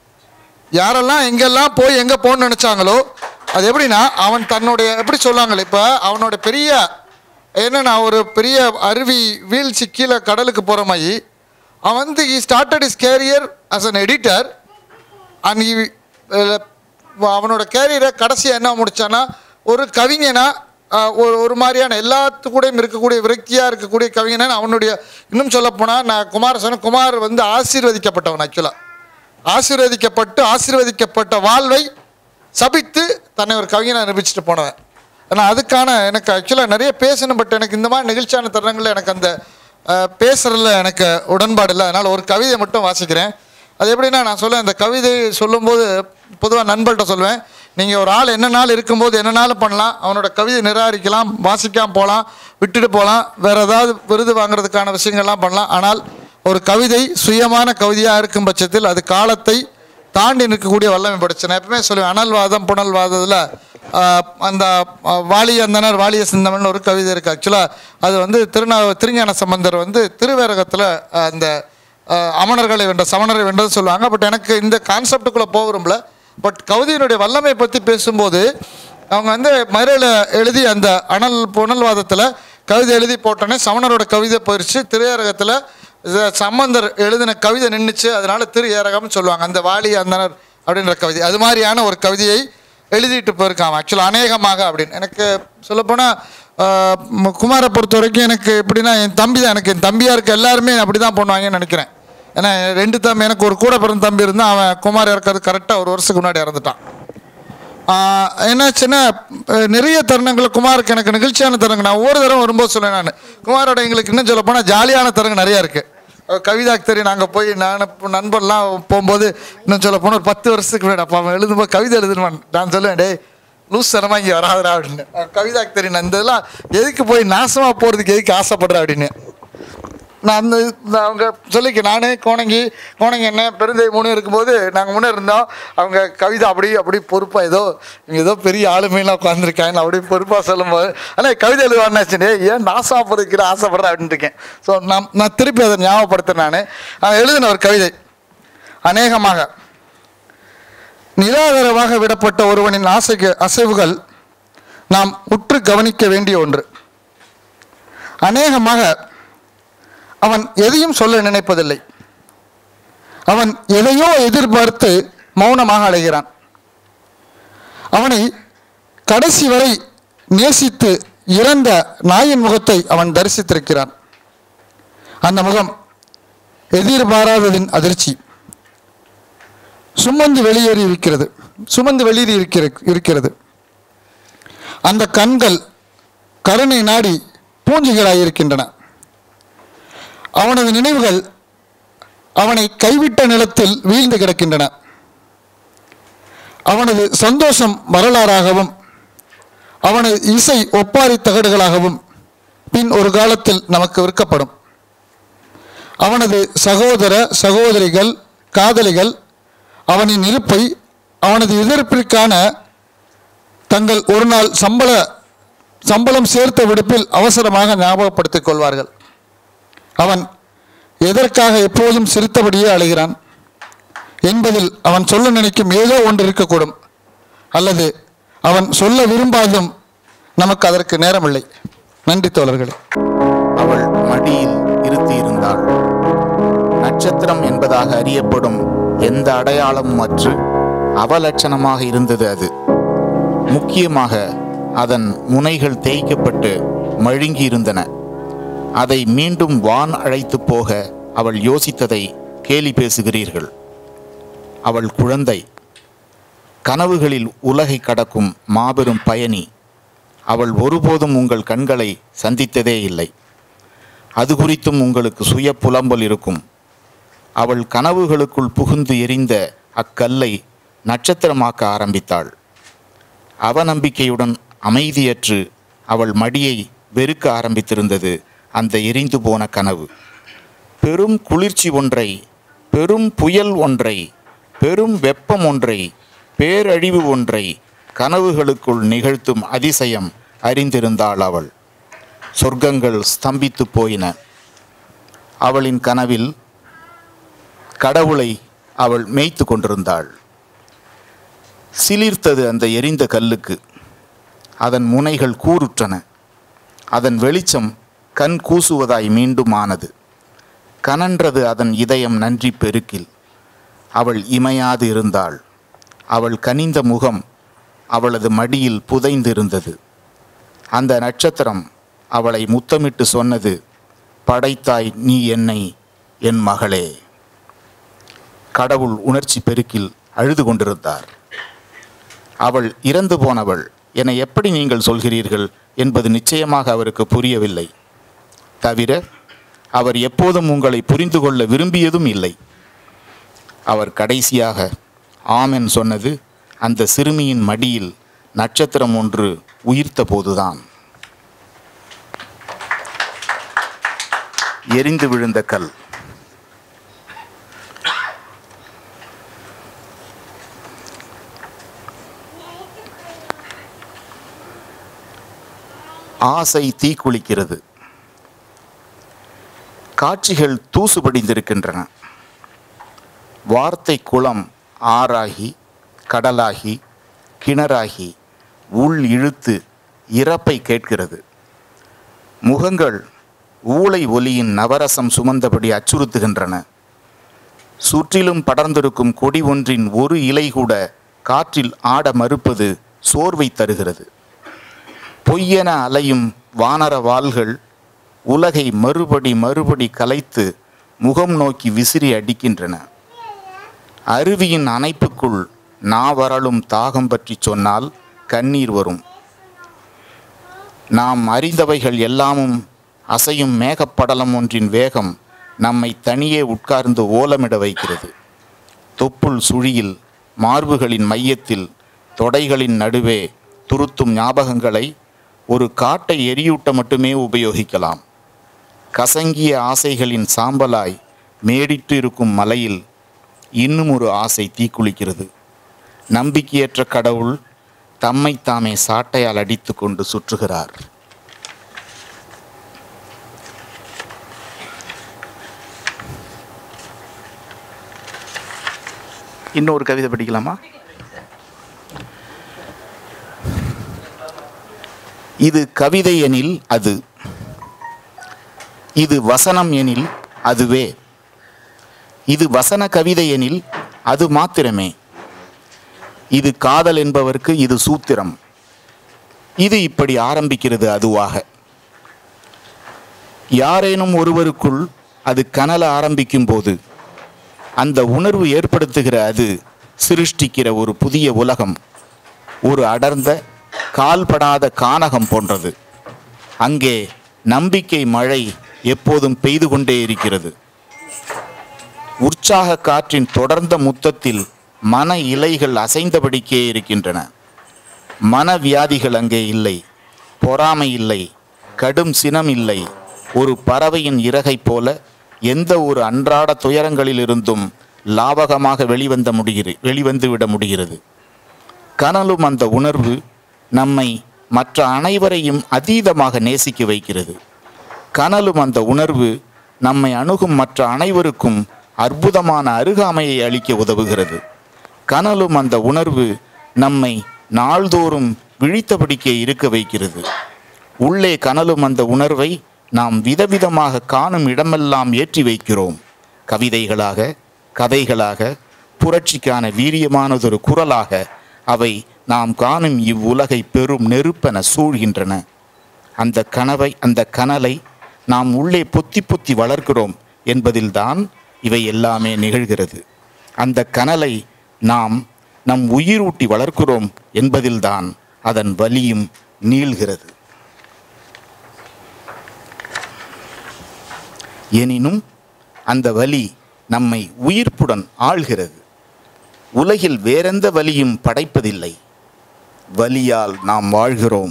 Speaker 6: யாரெல்லாம் எங்கெல்லாம் போய் எங்கே போகணும்னு நினச்சாங்களோ அது எப்படின்னா அவன் தன்னுடைய எப்படி சொல்லுவாங்களே இப்போ அவனோட பெரிய என்னன்னா ஒரு பெரிய அருவி வீழ்ச்சி கீழே கடலுக்கு போகிற மாதிரி அவன் வந்து he started his career as an editor and he அஹ், அவனோட கேரியரை கடைசியாக என்ன முடிச்சான்னா ஒரு கவிஞனா அஹ், ஒரு ஒரு மாதிரியான எல்லாத்து கூடயும் இருக்கக்கூடிய விரக்தியாக இருக்கக்கூடிய கவிஞனா அவனுடைய இன்னும் சொல்லப்போனால் நான் குமார் சொன்ன குமார் வந்து ஆசீர்வதிக்கப்பட்டவன் ஆக்சுவலாக ஆசீர்வதிக்கப்பட்டு ஆசீர்வதிக்கப்பட்ட வாழ்வை சபித்து தன்னை ஒரு கவிஞனை நிரூபிச்சுட்டு போனவன் ஆனால் அதுக்கான எனக்கு ஆக்சுவலாக நிறைய பேசணும் பட் எனக்கு இந்த மாதிரி நிகழ்ச்சியான தருணங்களில் எனக்கு அந்த அஹ், பேசுறதுல எனக்கு உடன்பாடு இல்லை அதனால் ஒரு கவிதை மட்டும் வாசிக்கிறேன் அது எப்படின்னா நான் சொல்லுவேன் இந்த கவிதை சொல்லும்போது பொதுவாக நண்பர்கிட்ட சொல்லுவேன் நீங்கள் ஒரு ஆள் என்ன நாள் இருக்கும்போது என்ன நாள் பண்ணலாம் அவனோட கவிதை நிராகரிக்கலாம் வாசிக்காம போகலாம் விட்டுட்டு போகலாம் வேறு ஏதாவது விருது வாங்குறதுக்கான விஷயங்கள்லாம் பண்ணலாம் ஆனால் ஒரு கவிதை சுயமான கவிதையாக இருக்கும் பட்சத்தில் அது காலத்தை தாண்டி நிற்கக்கூடிய வல்லமை படைச்சு நான் எப்பவுமே சொல்லுவேன் அனல்வாதம் புனல்வாதத்தில் அந்த ஆஹ், வாலிய அந்தனர் வாலிய சிந்தமன் ஒரு கவிதை இருக்குது ஆக்சுவலாக அது வந்து திருநா திருஞான சம்பந்தர் வந்து திருவேரகத்தில் அந்த ஆஹ், அமணர்களை வென்ற சமணரை வென்றது சொல்லுவாங்க பட் எனக்கு இந்த கான்செப்டுக்குள்ளே போக விரும்பல பட் கவிதையினுடைய வல்லமை பற்றி பேசும்போது அவங்க வந்து மதுரையில் எழுதி அந்த அனல் புனல்வாதத்தில் கவிதை எழுதி போட்டோன்னே சமணரோட கவிதை போயிடுச்சு திரையரகத்தில் சம்பந்தர் எழுதின கவிதை நின்றுச்சு அதனால திரு ஏரகம்னு சொல்லுவாங்க அந்த வாலி அந்தனர் அப்படின்ற கவிதை அது மாதிரியான ஒரு கவிதையை எழுதிட்டு போயிருக்கான் ஆக்சுவலாக அநேகமாக அப்படின்னு எனக்கு சொல்லப்போனால் குமாரை பொறுத்த வரைக்கும் எனக்கு எப்படின்னா என் தம்பி தான் எனக்கு என் தம்பியாக இருக்க எல்லாருமே அப்படி தான் பண்ணுவாங்கன்னு நினைக்கிறேன் ஏன்னா ரெண்டு தம்பி எனக்கு ஒரு கூட பிறந்த தம்பி இருந்தால் அவன் குமார் இறக்கிறது கரெக்டாக ஒரு வருஷத்துக்கு முன்னாடி இறந்துட்டான் ஆஹ் என்னாச்சுன்னா அஹ் நிறைய தருணங்கள் குமாருக்கு எனக்கு நிகழ்ச்சியான தருணங்கள் நான் ஒவ்வொரு தடவை வரும்போது சொல்லுவேன் நான் குமாரோட எங்களுக்கு இன்னும் சொல்ல போனால் ஜாலியான தருணம் நிறையா இருக்குது கவிதாக்கு தெரியும் நாங்கள் போய் நான் இப்ப நண்பர்லாம் போகும்போது இன்னும் சொல்ல போனால் ஒரு பத்து வருஷத்துக்கு முன்னாடி அப்போ அவன் எழுதும்போது கவிதை எழுதுவான் நான் சொல்லுவேன் டேய் லூஸ் தரமா இங்கே வராதரா அப்படின்னு அஹ் கவிதாக்கு தெரியும் நான் இந்த இதெல்லாம் எதுக்கு போய் நாசமாக போகிறதுக்கு எதுக்கு ஆசைப்படுற அப்படின்னு நான் அந்த நான் அவங்க சொல்லிக்க நானே கோணங்கி கோணங்கி என்ன பெருந்தை மூணு இருக்கும்போது நாங்கள் முன்னே இருந்தோம் அவங்க கவிதை அப்படி அப்படி பொறுப்பாக ஏதோ இவங்க ஏதோ பெரிய ஆளுமையெல்லாம் உட்காந்துருக்காங்க அப்படி பொறுப்பாக சொல்லும்போது ஆனால் கவிதை எழுதுவான்னு ஏன் நாசா பொறுக்கிற ஆசைப்படுறேன் அப்படின்னு இருக்கேன் ஸோ நான் நான் திருப்பி அதை ஞாபகப்படுத்துறேன் நான் நான் எழுதின ஒரு கவிதை அநேகமாக நிராதரவாக விடப்பட்ட ஒருவனின் ஆசைக்கு அசைவுகள் நாம் உற்று கவனிக்க வேண்டிய ஒன்று அநேகமாக அவன் எதையும் சொல்ல நினைப்பதில்லை அவன் எதையோ எதிர்பார்த்து மௌனமாக அலைகிறான் அவனை கடைசி வரை நேசித்து இறந்த நாயின் முகத்தை அவன் தரிசித்திருக்கிறான் அந்த முகம் எதிர்பாராததின் அதிர்ச்சி சுமந்து வெளியேறி இருக்கிறது சுமந்து வெளியேறி இருக்கிற இருக்கிறது அந்த கண்கள் கருணை நாடி பூஞ்சிகளாயிருக்கின்றன அவனது நினைவுகள் அவனை கைவிட்ட நிலத்தில் வீழ்ந்து கிடக்கின்றன அவனது சந்தோஷம் வரலாறாகவும் அவனது இசை ஒப்பாரி தகடுகளாகவும் பின் ஒரு காலத்தில் நமக்கு விற்கப்படும் அவனது சகோதர சகோதரிகள் காதலிகள் அவனின் இருப்பை அவனது எதிர்ப்பிற்கான தங்கள் ஒரு நாள் சம்பள சம்பளம் சேர்த்த விடுப்பில் அவசரமாக ஞாபகப்படுத்திக் கொள்வார்கள் அவன் எதற்காக எப்போதும் சிரித்தபடியே அழுகிறான் என்பதில் அவன் சொல்ல நினைக்கும் ஏதோ ஒன்று இருக்கக்கூடும் அல்லது அவன் சொல்ல விரும்பாதும் நமக்கு அதற்கு நேரமில்லை நன்றி தோழர்களே
Speaker 7: அவள் மடியில் இருத்தியிருந்தாள் நட்சத்திரம் என்பதாக அறியப்படும் எந்த அடையாளமும் அற்று அவலட்சணமாக இருந்தது அது முக்கியமாக அதன் முனைகள் தேய்க்கப்பட்டு மழுங்கி இருந்தன அதை மீண்டும் வான் அழைத்து போக அவள் யோசித்ததை கேலி பேசுகிறீர்கள் அவள் குழந்தை கனவுகளில் உலகை கடக்கும் மாபெரும் பயணி அவள் ஒருபோதும் உங்கள் கண்களை சந்தித்ததே இல்லை அது குறித்தும் உங்களுக்கு சுய புலம்பல் இருக்கும் அவள் கனவுகளுக்குள் புகுந்து எரிந்த அக்கல்லை நட்சத்திரமாக்க ஆரம்பித்தாள் அவநம்பிக்கையுடன் அமைதியற்று அவள் மடியை வெறுக்க ஆரம்பித்திருந்தது அந்த எரிந்து போன கனவு பெரும் குளிர்ச்சி ஒன்றை பெரும் புயல் ஒன்றை பெரும் வெப்பம் ஒன்றை பேரழிவு ஒன்றை கனவுகளுக்குள் நிகழ்த்தும் அதிசயம் அறிந்திருந்தாள் அவள் சொர்க்கங்கள் ஸ்தம்பித்து போயின அவளின் கனவில் கடவுளை அவள் மேய்த்து கொண்டிருந்தாள் சிலிர்த்தது அந்த எரிந்த கல்லுக்கு அதன் முனைகள் கூருற்றன அதன் வெளிச்சம் கண் கூசுவதாய் மீண்டும் ஆனது கனன்றது அதன் இதயம் நன்றி பெருக்கில் அவள் இமையாது இருந்தாள் அவள் கனிந்த முகம் அவளது மடியில் புதைந்திருந்தது அந்த நட்சத்திரம் அவளை முத்தமிட்டு சொன்னது படைத்தாய் நீ என்னை என் மகளே கடவுள் உணர்ச்சி பெருக்கில் அழுது கொண்டிருந்தார் அவள் இறந்து போனவள் என எப்படி நீங்கள் சொல்கிறீர்கள் என்பது நிச்சயமாக அவருக்கு புரியவில்லை தவிர அவர் எப்போதும் உங்களை புரிந்து கொள்ள விரும்பியதும் இல்லை அவர் கடைசியாக ஆமென் சொன்னது அந்த சிறுமியின் மடியில் நட்சத்திரம் ஒன்று உயிர்த்த போதுதான் எரிந்து விழுந்த கல் ஆசை தீக்குளிக்கிறது காட்சிகள் தூசு படிந்திருக்கின்றன வார்த்தை குளம் ஆறாகி கடலாகி கிணறாகி உள் இழுத்து இறப்பை கேட்கிறது முகங்கள் ஊளை ஒலியின் நவரசம் சுமந்தபடி அச்சுறுத்துகின்றன சுற்றிலும் படர்ந்திருக்கும் கொடி ஒன்றின் ஒரு இலை கூட காற்றில் ஆட மறுப்பது சோர்வை தருகிறது பொய்யென அலையும் வானர வாள்கள் உலகை மறுபடி மறுபடி கலைத்து முகம் நோக்கி விசிறி அடிக்கின்றன அருவியின் அணைப்புக்குள் நாவரலும் தாகம் பற்றி சொன்னால் கண்ணீர் வரும் நாம் அறிந்தவைகள் எல்லாமும் அசையும் மேகப்படலம் ஒன்றின் வேகம் நம்மை தனியே உட்கார்ந்து ஓலமிட வைக்கிறது தொப்புள் சுழியில் மார்புகளின் மையத்தில் தொடைகளின் நடுவே துருத்தும் ஞாபகங்களை ஒரு காட்டை எரியூட்ட மட்டுமே உபயோகிக்கலாம் கசங்கிய ஆசைகளின் சாம்பலாய் மேடிட்டு இருக்கும் மலையில் இன்னும் ஒரு ஆசை தீக்குளிக்கிறது நம்பிக்கையற்ற கடவுள் தம்மை தாமே சாட்டையால் அடித்து கொண்டு சுற்றுகிறார் இன்னொரு கவிதை படிக்கலாமா இது கவிதை எனில் அது இது வசனம் எனில் அதுவே இது வசன கவிதை எனில் அது மாத்திரமே இது காதல் என்பவர்க்கு இது சூத்திரம் இது இப்படி ஆரம்பிக்கிறது அதுவாக யாரேனும் ஒருவருக்குள் அது கனல ஆரம்பிக்கும் போது அந்த உணர்வு ஏற்படுத்துகிற அது சிருஷ்டிக்கிற ஒரு புதிய உலகம் ஒரு அடர்ந்த கால்படாத கானகம் போன்றது அங்கே நம்பிக்கை மழை எப்போதும் பெய்து கொண்டே இருக்கிறது உற்சாக காற்றின் தொடர்ந்த முத்தத்தில் மன இலைகள் அசைந்தபடிக்கே இருக்கின்றன மனவியாதிகள் அங்கே இல்லை பொறாமை இல்லை கடும் சினம் இல்லை ஒரு பறவையின் இறகைப் போல எந்த ஒரு அன்றாட துயரங்களிலிருந்தும் லாவகமாக வெளிவந்த முடிகிற வெளிவந்து விட முடிகிறது கனலும் அந்த உணர்வு நம்மை மற்ற அனைவரையும் அதீதமாக நேசிக்க வைக்கிறது கனலும் அந்த உணர்வு நம்மை அணுகும் மற்ற அனைவருக்கும் அற்புதமான அருகாமையை அளிக்க உதவுகிறது கனலும் அந்த உணர்வு நம்மை நாள்தோறும் விழித்தபடிக்கே இருக்க வைக்கிறது உள்ளே கனலும் அந்த உணர்வை நாம் விதவிதமாக காணும் இடமெல்லாம் ஏற்றி வைக்கிறோம் கவிதைகளாக கதைகளாக புரட்சிக்கான வீரியமானதொரு குரலாக அவை நாம் காணும் இவ்வுலகை பெரும் நெருப்பென சூழ்கின்றன அந்த கனவை அந்த கனலை நாம் உள்ளே பொத்தி பொத்தி வளர்க்கிறோம் என்பதில்தான் இவை எல்லாமே நிகழ்கிறது அந்த கனலை நாம் நம் உயிரூட்டி வளர்க்கிறோம் என்பதில்தான் அதன் வலியும் நீள்கிறது எனினும் அந்த வலி நம்மை உயிர்ப்புடன் ஆள்கிறது உலகில் வேறெந்த வலியும் படைப்பதில்லை வலியால் நாம் வாழ்கிறோம்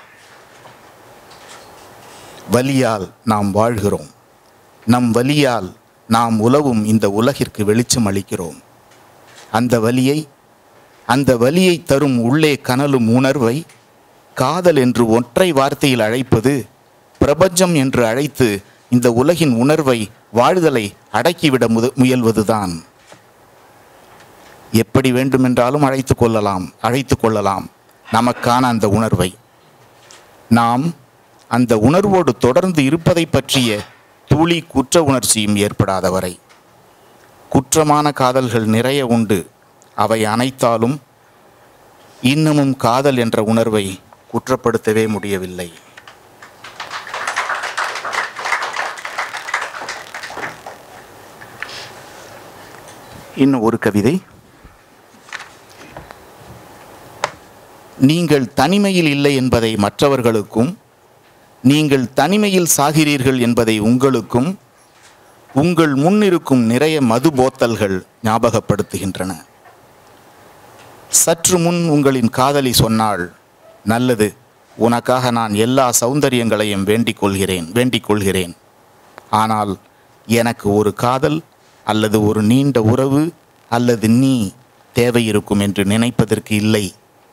Speaker 7: வலியால் நாம் வாழ்கிறோம் நம் வலியால் நாம் உலவும் இந்த உலகிற்கு வெளிச்சம் அளிக்கிறோம் அந்த வலியை அந்த வலியை தரும் உள்ளே கனலும் உணர்வை காதல் என்று ஒற்றை வார்த்தையில் அழைப்பது பிரபஞ்சம் என்று அழைத்து இந்த உலகின் உணர்வை வாழ்தலை அடக்கிவிட முத முயல்வதுதான் எப்படி வேண்டுமென்றாலும் அழைத்து கொள்ளலாம் அழைத்து கொள்ளலாம் நமக்கான அந்த உணர்வை நாம் அந்த உணர்வோடு தொடர்ந்து இருப்பதை பற்றிய துளி குற்ற உணர்ச்சியும் ஏற்படாத வரை குற்றமான காதல்கள் நிறைய உண்டு அவை அனைத்தாலும் இன்னமும் காதல் என்ற உணர்வை குற்றப்படுத்தவே முடியவில்லை இன்னும் ஒரு கவிதை நீங்கள் தனிமையில் இல்லை என்பதை மற்றவர்களுக்கும் நீங்கள் தனிமையில் சாகிறீர்கள் என்பதை உங்களுக்கும் உங்கள் முன்னிருக்கும் நிறைய மது போத்தல்கள் ஞாபகப்படுத்துகின்றன சற்று முன் உங்களின் காதலி சொன்னாள் நல்லது உனக்காக நான் எல்லா சௌந்தரியங்களையும் வேண்டிக் கொள்கிறேன் வேண்டிக் கொள்கிறேன் ஆனால் எனக்கு ஒரு காதல் அல்லது ஒரு நீண்ட உறவு அல்லது நீ தேவை இருக்கும் என்று நினைப்பதற்கு இல்லை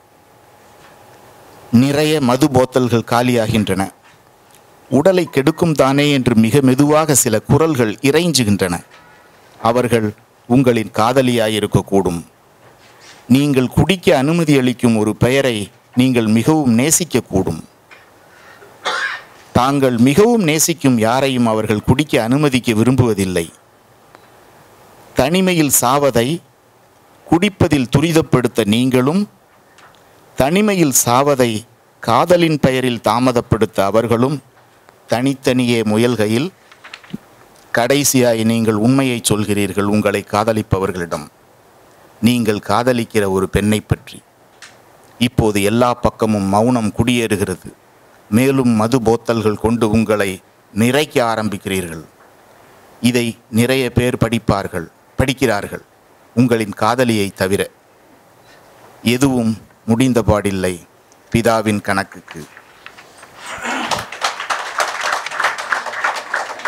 Speaker 7: நிறைய மது போத்தல்கள் காலியாகின்றன உடலை கெடுக்கும் தானே என்று மிக மெதுவாக சில குரல்கள் இறைஞ்சுகின்றன அவர்கள் உங்களின் காதலியாயிருக்கக்கூடும் நீங்கள் குடிக்க அனுமதி அளிக்கும் ஒரு பெயரை நீங்கள் மிகவும் நேசிக்கக்கூடும் தாங்கள் மிகவும் நேசிக்கும் யாரையும் அவர்கள் குடிக்க அனுமதிக்க விரும்புவதில்லை தனிமையில் சாவதை குடிப்பதில் துரிதப்படுத்த நீங்களும் தனிமையில் சாவதை காதலின் பெயரில் தாமதப்படுத்த அவர்களும் தனித்தனியே முயல்கையில் கடைசியாய் நீங்கள் உண்மையை சொல்கிறீர்கள் உங்களை காதலிப்பவர்களிடம் நீங்கள் காதலிக்கிற ஒரு பெண்ணை பற்றி இப்போது எல்லா பக்கமும் மௌனம் குடியேறுகிறது மேலும் மது போத்தல்கள் கொண்டு உங்களை நிறைக்க ஆரம்பிக்கிறீர்கள் இதை நிறைய பேர் படிப்பார்கள் படிக்கிறார்கள் உங்களின் காதலியை தவிர எதுவும் முடிந்தபாடில்லை பிதாவின் கணக்குக்கு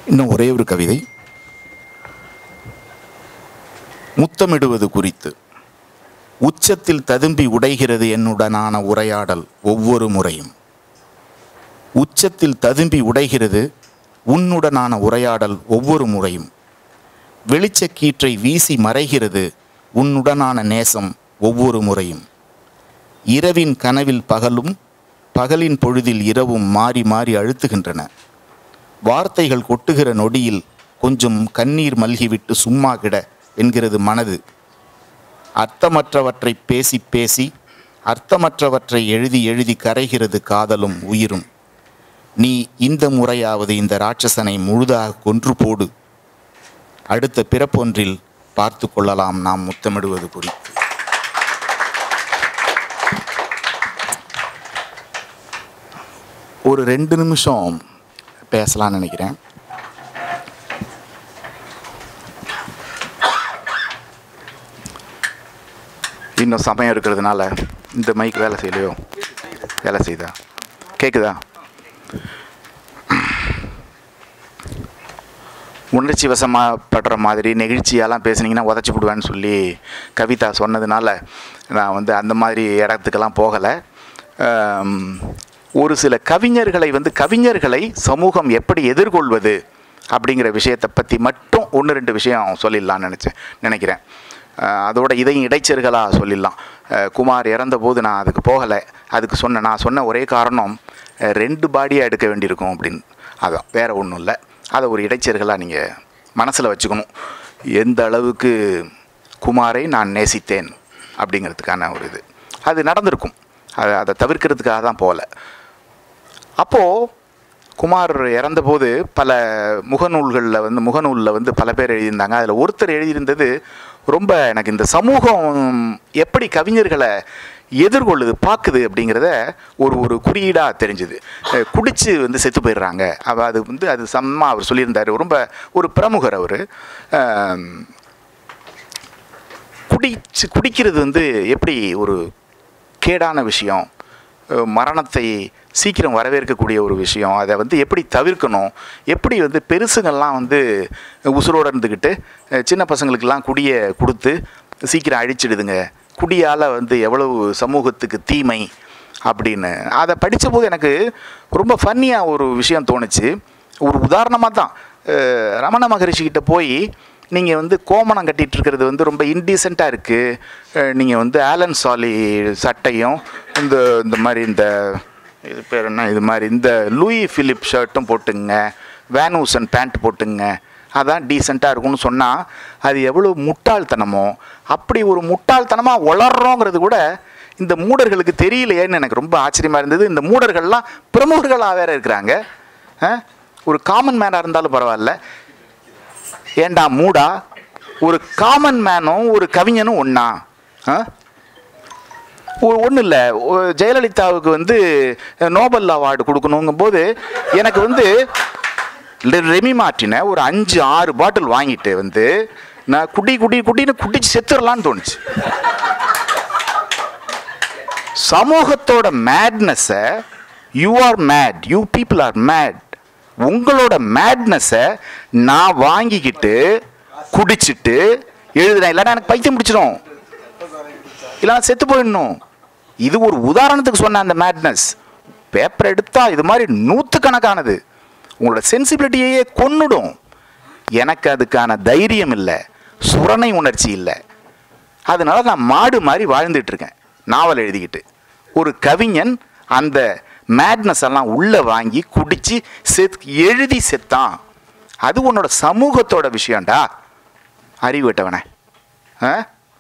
Speaker 7: இன்னும் ஒரே ஒரு கவிதை முத்தமிடுவது குறித்து உச்சத்தில் ததும்பி உடைகிறது என்னுடனான உரையாடல் ஒவ்வொரு முறையும் உச்சத்தில் ததும்பி உடைகிறது உன்னுடனான உரையாடல் ஒவ்வொரு முறையும் வெளிச்சக்கீற்றை வீசி மறைகிறது உன்னுடனான நேசம் ஒவ்வொரு முறையும் இரவின் கனவில் பகலும் பகலின் பொழுதில் இரவும் மாறி மாறி அழுத்துகின்றன வார்த்தைகள் கொட்டுகிற நொடியில் கொஞ்சம் கண்ணீர் மல்கிவிட்டு சும்மா கிட என்கிறது மனது அர்த்தமற்றவற்றை பேசி பேசி அர்த்தமற்றவற்றை எழுதி எழுதி கரைகிறது காதலும் உயிரும் நீ இந்த முறையாவது இந்த ராட்சசனை முழுதாக கொன்று போடு அடுத்த பிறப்பொன்றில் பார்த்து கொள்ளலாம் நாம் முத்தமிடுவது குறித்து ஒரு ரெண்டு நிமிஷம் பேசலாம்னு நினைக்கிறேன் இன்னும் சமயம் இருக்கிறதுனால இந்த மைக் வேலை செய்யலையோ வேலை செய்யுதா கேட்குதா உணர்ச்சி வசமாகப்படுற மாதிரி நெகிழ்ச்சியாலாம் பேசுனீங்கன்னா உதச்சி விடுவேன்னு சொல்லி கவிதா சொன்னதுனால நான் வந்து அந்த மாதிரி இடத்துக்கெல்லாம் போகலை ஆம், ஒரு சில கவிஞர்களை வந்து கவிஞர்களை சமூகம் எப்படி எதிர்கொள்வது அப்படிங்கிற விஷயத்தை பற்றி மட்டும் ஒன்று ரெண்டு விஷயம் சொல்லிடலாம்னு நினச்சேன் நினைக்கிறேன் அஹ் அதோட இதையும் இடைச்சர்களாக சொல்லிடலாம் அஹ் குமார் இறந்தபோது நான் அதுக்கு போகலை அதுக்கு சொன்ன நான் சொன்ன ஒரே காரணம் அஹ் ரெண்டு பாடியாக எடுக்க வேண்டியிருக்கும் அப்படின்னு அதான் வேற ஒன்றும் இல்லை அதை ஒரு இடைச்சர்களாக நீங்கள் மனசில் வச்சுக்கணும் எந்த அளவுக்கு குமாரை நான் நேசித்தேன் அப்படிங்கிறதுக்கான ஒரு இது அது நடந்திருக்கும் அதை அதை தவிர்க்கிறதுக்காக தான் போகல அப்போது குமார் இறந்தபோது பல முகநூல்களில் வந்து முகநூலில் வந்து பல பேர் எழுதியிருந்தாங்க அதில் ஒருத்தர் எழுதியிருந்தது ரொம்ப எனக்கு இந்த சமூகம் எப்படி கவிஞர்களை எதிர்கொள்ளுது பார்க்குது அப்படிங்கிறத ஒரு ஒரு குறியீடாக தெரிஞ்சுது அஹ் குடிச்சு வந்து செத்து போயிடுறாங்க அவ அது வந்து அது சம்மா அவர் சொல்லியிருந்தார் ரொம்ப ஒரு பிரமுகர் அவர் குடிச்சு குடிக்கிறது வந்து எப்படி ஒரு கேடான விஷயம் அஹ் மரணத்தை சீக்கிரம் வரவேற்கக்கூடிய ஒரு விஷயம் அதை வந்து எப்படி தவிர்க்கணும் எப்படி வந்து பெருசுங்கள்லாம் வந்து உசுரோடு இருந்துக்கிட்டு அஹ் சின்ன பசங்களுக்கெல்லாம் குடியை கொடுத்து சீக்கிரம் அழிச்சிடுதுங்க குடியால் வந்து எவ்வளவு சமூகத்துக்கு தீமை அப்படின்னு அதை படித்தபோது எனக்கு ரொம்ப ஃபன்னியாக ஒரு விஷயம் தோணுச்சு ஒரு உதாரணமாக தான் அஹ் ரமண மகரிஷி கிட்ட போய் நீங்கள் வந்து கோமணம் கட்டிட்டு இருக்கிறது வந்து ரொம்ப இன்டீசெண்டாக இருக்குது நீங்கள் வந்து ஆலன் சாலி சட்டையும் இந்த இந்த மாதிரி இந்த இது பேர் என்ன இது மாதிரி இந்த லூயி ஃபிலிப் ஷர்ட்டும் போட்டுங்க வேனூசன் பேண்ட் போட்டுங்க அதான் டீசெண்டாக இருக்கும்னு சொன்னால் அது எவ்வளோ முட்டாள்தனமோ அப்படி ஒரு முட்டாள்தனமாக வளர்றோங்கிறது கூட இந்த மூடர்களுக்கு தெரியலையேன்னு எனக்கு ரொம்ப ஆச்சரியமாக இருந்தது இந்த மூடர்கள்லாம் பிரமுகர்களாக வேற இருக்கிறாங்க ஆ? ஒரு காமன் மேனாக இருந்தாலும் பரவாயில்ல ஏண்டா மூடா ஒரு காமன் மேனும் ஒரு கவிஞனும் ஒன்றா ஒன்றும் இல்லை ஜெயலலிதாவுக்கு வந்து நோபல் அவார்டு கொடுக்கணுங்கும்போது எனக்கு வந்து லெ- ரெமி மார்ட்டினை ஒரு அஞ்சு ஆறு பாட்டில் வாங்கிட்டு வந்து நான் குடி குடி குடின்னு குடிச்சு செத்துடலான்னு தோணுச்சு சமூகத்தோட மேட்னஸை you are mad you people are mad உங்களோட மேட்னஸை நான் வாங்கிக்கிட்டு குடிச்சிட்டு எழுதுறேன் இல்லைன்னா எனக்கு பைத்தியம் பிடிச்சிடும் இல்லைன்னா செத்து போயிடணும் இது ஒரு உதாரணத்துக்கு சொன்ன அந்த மேட்னஸ் பேப்பர் எடுத்தா இது மாதிரி நூற்றுக்கணக்கானது உங்களோட சென்சிபிலிட்டியையே கொன்னுடும் எனக்கு அதுக்கான தைரியம் இல்லை சுரணை உணர்ச்சி இல்லை அதனால நான் மாடு மாதிரி வாழ்ந்துட்டு இருக்கேன் நாவல் எழுதிக்கிட்டு ஒரு கவிஞன் அந்த மேட்னஸ் எல்லாம் உள்ள வாங்கி குடிச்சு செத் எழுதி செத்தான் அது உன்னோட சமூகத்தோட விஷயம்டா அறிவிட்டவனே ஆ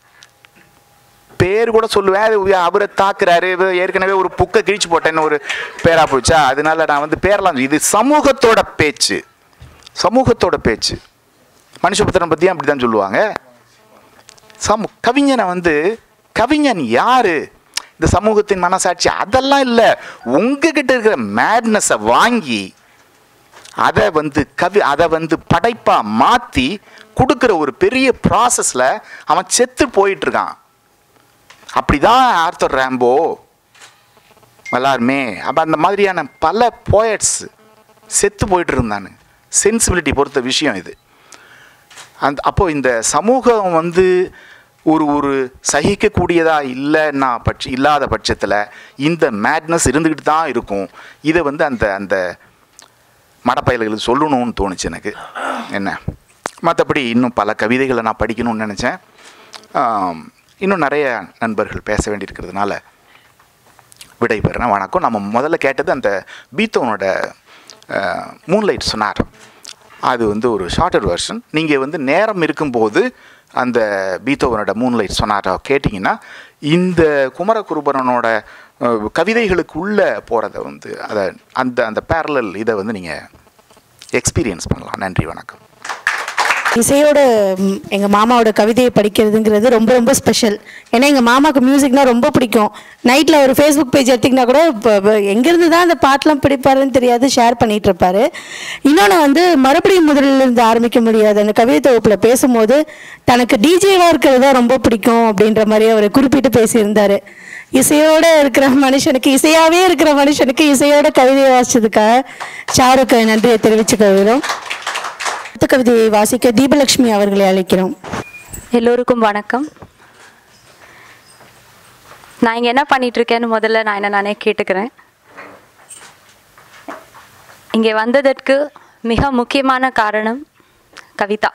Speaker 7: பேர் கூட சொல்லுவேன் அது உ- அவரை தாக்குறாரு இவ- ஏற்கனவே ஒரு புக்கை கிழிச்சு போட்டேன்னு ஒரு பேரா போச்சா அதனால நான் வந்து பேரலாம் இது சமூகத்தோட பேச்சு சமூகத்தோட பேச்சு மனுஷபுத்திரன் பற்றியும் அப்படி தான் சொல்லுவாங்க சமு கவிஞனை வந்து கவிஞன் யாரு இந்த சமூகத்தின் மனசாட்சி அதெல்லாம் இல்லை உங்ககிட்ட இருக்கிற மேட்னஸை வாங்கி அதை வந்து கவி அதை வந்து படைப்பா மாற்றி கொடுக்குற ஒரு பெரிய ப்ராசஸில் அவன் செத்து போயிட்டு இருக்கான் அப்படிதான் ஆர்த்தர் ரேம்போ எல்லாருமே அப்போ அந்த மாதிரியான பல போயட்ஸ் செத்து போயிட்டு இருந்தானு சென்சிபிலிட்டி பொறுத்த விஷயம் இது அந்த அப்போது இந்த சமூகம் வந்து ஒரு ஒரு சகிக்கக்கூடியதாக இல்லைன்னா பட்ச இல்லாத பட்சத்தில் இந்த மேட்னஸ் இருந்துக்கிட்டு தான் இருக்கும் இதை வந்து அந்த அந்த மடப்பயல்களுக்கு சொல்லணும்னு தோணுச்சு எனக்கு என்ன மற்றபடி இன்னும் பல கவிதைகளை நான் படிக்கணும்னு நினச்சேன் ஆம், இன்னும் நிறைய நண்பர்கள் பேச வேண்டியிருக்கிறதுனால விடைபெறேன் வணக்கம் நம்ம முதல்ல கேட்டது அந்த பீத்தோனோட மூன்லைட் சொன்னார் அது வந்து ஒரு ஷார்ட்டர் வெர்ஷன் நீங்கள் வந்து நேரம் இருக்கும்போது அந்த பீத்தோவனோட மூன்லைட் சொன்னாரா கேட்டிங்கன்னா இந்த குமரகுருபரனோட அஹ், கவிதைகளுக்குள்ளே போகிறத வந்து அதை அந்த அந்த பேரலல் இதை வந்து நீங்கள் எக்ஸ்பீரியன்ஸ் பண்ணலாம் நன்றி வணக்கம்
Speaker 1: இசையோட ம், எங்க மாமாவோட கவிதையை படிக்கிறதுங்கிறது ரொம்ப ரொம்ப ஸ்பெஷல் ஏன்னா எங்க மாமாவுக்கு மியூசிக்னா ரொம்ப பிடிக்கும் நைட்ல ஒரு ஃபேஸ்புக் பேஜ் எடுத்திங்கன்னா கூட இப்போ இப்போ எங்கேருந்து தான் அந்த பாட்டெலாம் பிடிப்பாருன்னு தெரியாது ஷேர் பண்ணிட்டு இருப்பாரு இன்னொன்று வந்து மறுபடியும் முதலில் இருந்து ஆரம்பிக்க முடியாது அந்த கவிதை தொகுப்பில் பேசும்போது தனக்கு டிஜேவாக இருக்கிறது தான் ரொம்ப பிடிக்கும் அப்படின்ற மாதிரி அவர் குறிப்பிட்டு பேசியிருந்தாரு இசையோட இருக்கிற மனுஷனுக்கு இசையாவே இருக்கிற மனுஷனுக்கு இசையோட கவிதையை வாசிச்சதுக்காக ஷாருக்கு நன்றியை தெரிவிச்சுக்க விரும்புகிறோம் அடுத்த கவிதையை வாசிக்க தீபலட்சுமி அவர்களை அழைக்கிறோம்
Speaker 8: எல்லோருக்கும் வணக்கம் நான் இங்கே என்ன பண்ணிட்டு இருக்கேன்னு முதல்ல நான் என்ன நானே கேட்டுக்கிறேன் இங்கே வந்ததற்கு மிக முக்கியமான காரணம் கவிதா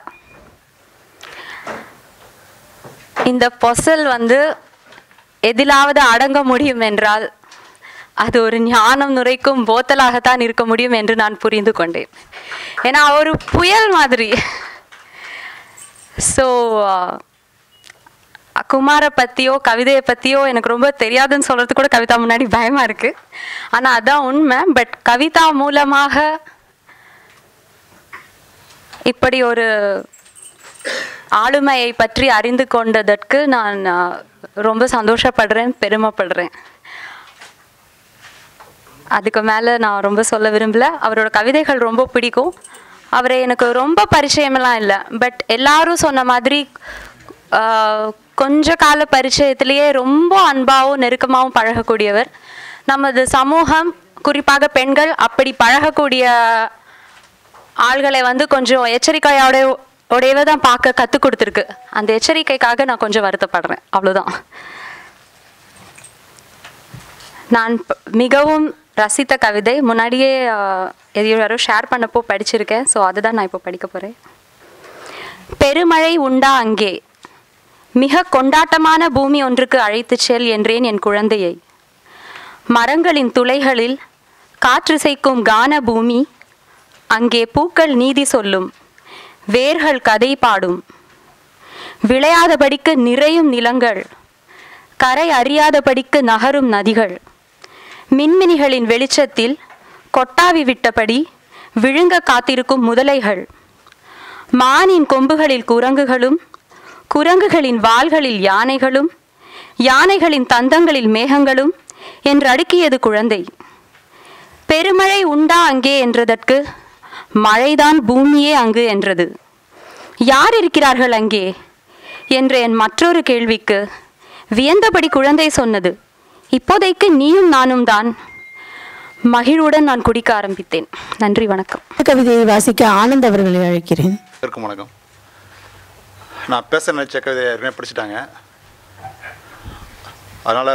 Speaker 8: இந்த பொசல் வந்து எதிலாவது அடங்க முடியும் என்றால் அது ஒரு ஞானம் நுரைக்கும் போத்தலாகத்தான் இருக்க முடியும் என்று நான் புரிந்து கொண்டேன் ஏன்னா ஒரு புயல் மாதிரி ஸோ குமாரை பற்றியோ கவிதையை பற்றியோ எனக்கு ரொம்ப தெரியாதுன்னு சொல்கிறது கூட கவிதா முன்னாடி பயமாக இருக்குது ஆனால் அதான் உண்மை பட் கவிதா மூலமாக இப்படி ஒரு ஆளுமையை பற்றி அறிந்து கொண்டதற்கு நான் அஹ், ரொம்ப சந்தோஷப்படுறேன் பெருமைப்படுறேன் அதுக்கு மேலே நான் ரொம்ப சொல்ல விரும்பல அவரோட கவிதைகள் ரொம்ப பிடிக்கும் அவரை எனக்கு ரொம்ப பரிச்சயமெல்லாம் இல்லை பட் எல்லாரும் சொன்ன மாதிரி ஆஹ், கொஞ்ச கால பரிச்சயத்திலேயே ரொம்ப அன்பாகவும் நெருக்கமாகவும் பழகக்கூடியவர் நமது சமூகம் குறிப்பாக பெண்கள் அப்படி பழகக்கூடிய ஆள்களை வந்து கொஞ்சம் எச்சரிக்கையோட உடையவே தான் பார்க்க கற்றுக் கொடுத்துருக்கு அந்த எச்சரிக்கைக்காக நான் கொஞ்சம் வருத்தப்படுறேன் அவ்வளோதான் நான் ப- மிகவும் ரசித்த கவிதை முன்னாடியே ஆஹ், எதையோ யாரோ ஷேர் பண்ணப்போ படிச்சிருக்கேன் ஸோ அதை தான் நான் இப்போ படிக்க போகிறேன் பெருமழை உண்டா அங்கே மிக கொண்டாட்டமான பூமி ஒன்றுக்கு அழைத்துச் செல் என்றேன் என் குழந்தையை மரங்களின் துளைகளில் காற்றிசைக்கும் கான பூமி அங்கே பூக்கள் நீதி சொல்லும் வேர்கள் கதை பாடும் விளையாதபடிக்கு நிறையும் நிலங்கள் கரை அறியாதபடிக்கு நகரும் நதிகள் மின்மினிகளின் வெளிச்சத்தில் கொட்டாவி விட்டபடி விழுங்க காத்திருக்கும் முதலைகள் மானின் கொம்புகளில் குரங்குகளும் குரங்குகளின் வாள்களில் யானைகளும் யானைகளின் தந்தங்களில் மேகங்களும் என்று அடுக்கியது குழந்தை பெருமழை உண்டா அங்கே என்றதற்கு மழைதான் பூமியே அங்கு என்றது யார் இருக்கிறார்கள் அங்கே என்ற என் மற்றொரு கேள்விக்கு வியந்தபடி குழந்தை சொன்னது இப்போதைக்கு நீயும் நானும் தான் மகிழ்வுடன் நான் குடிக்க ஆரம்பித்தேன் நன்றி வணக்கம்
Speaker 1: அடுத்த கவிதையை வாசிக்க ஆனந்த் அவர்களை அழைக்கிறேன்
Speaker 5: இருக்கும் வணக்கம் நான் பேச நினச்ச கவிதையை ஏற்கனவே படிச்சுட்டாங்க அதனால்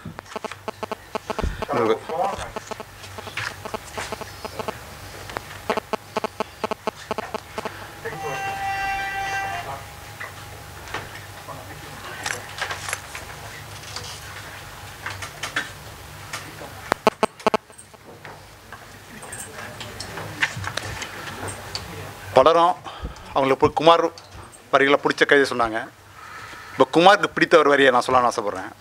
Speaker 5: பலரும் அவங்களுக்கு பு- குமார் வரிகளை பிடிச்ச கவிதை சொன்னாங்க இப்போ குமாருக்கு பிடித்த ஒரு வரியை நான் சொல்லணும்னு ஆசைப்பட்றேன்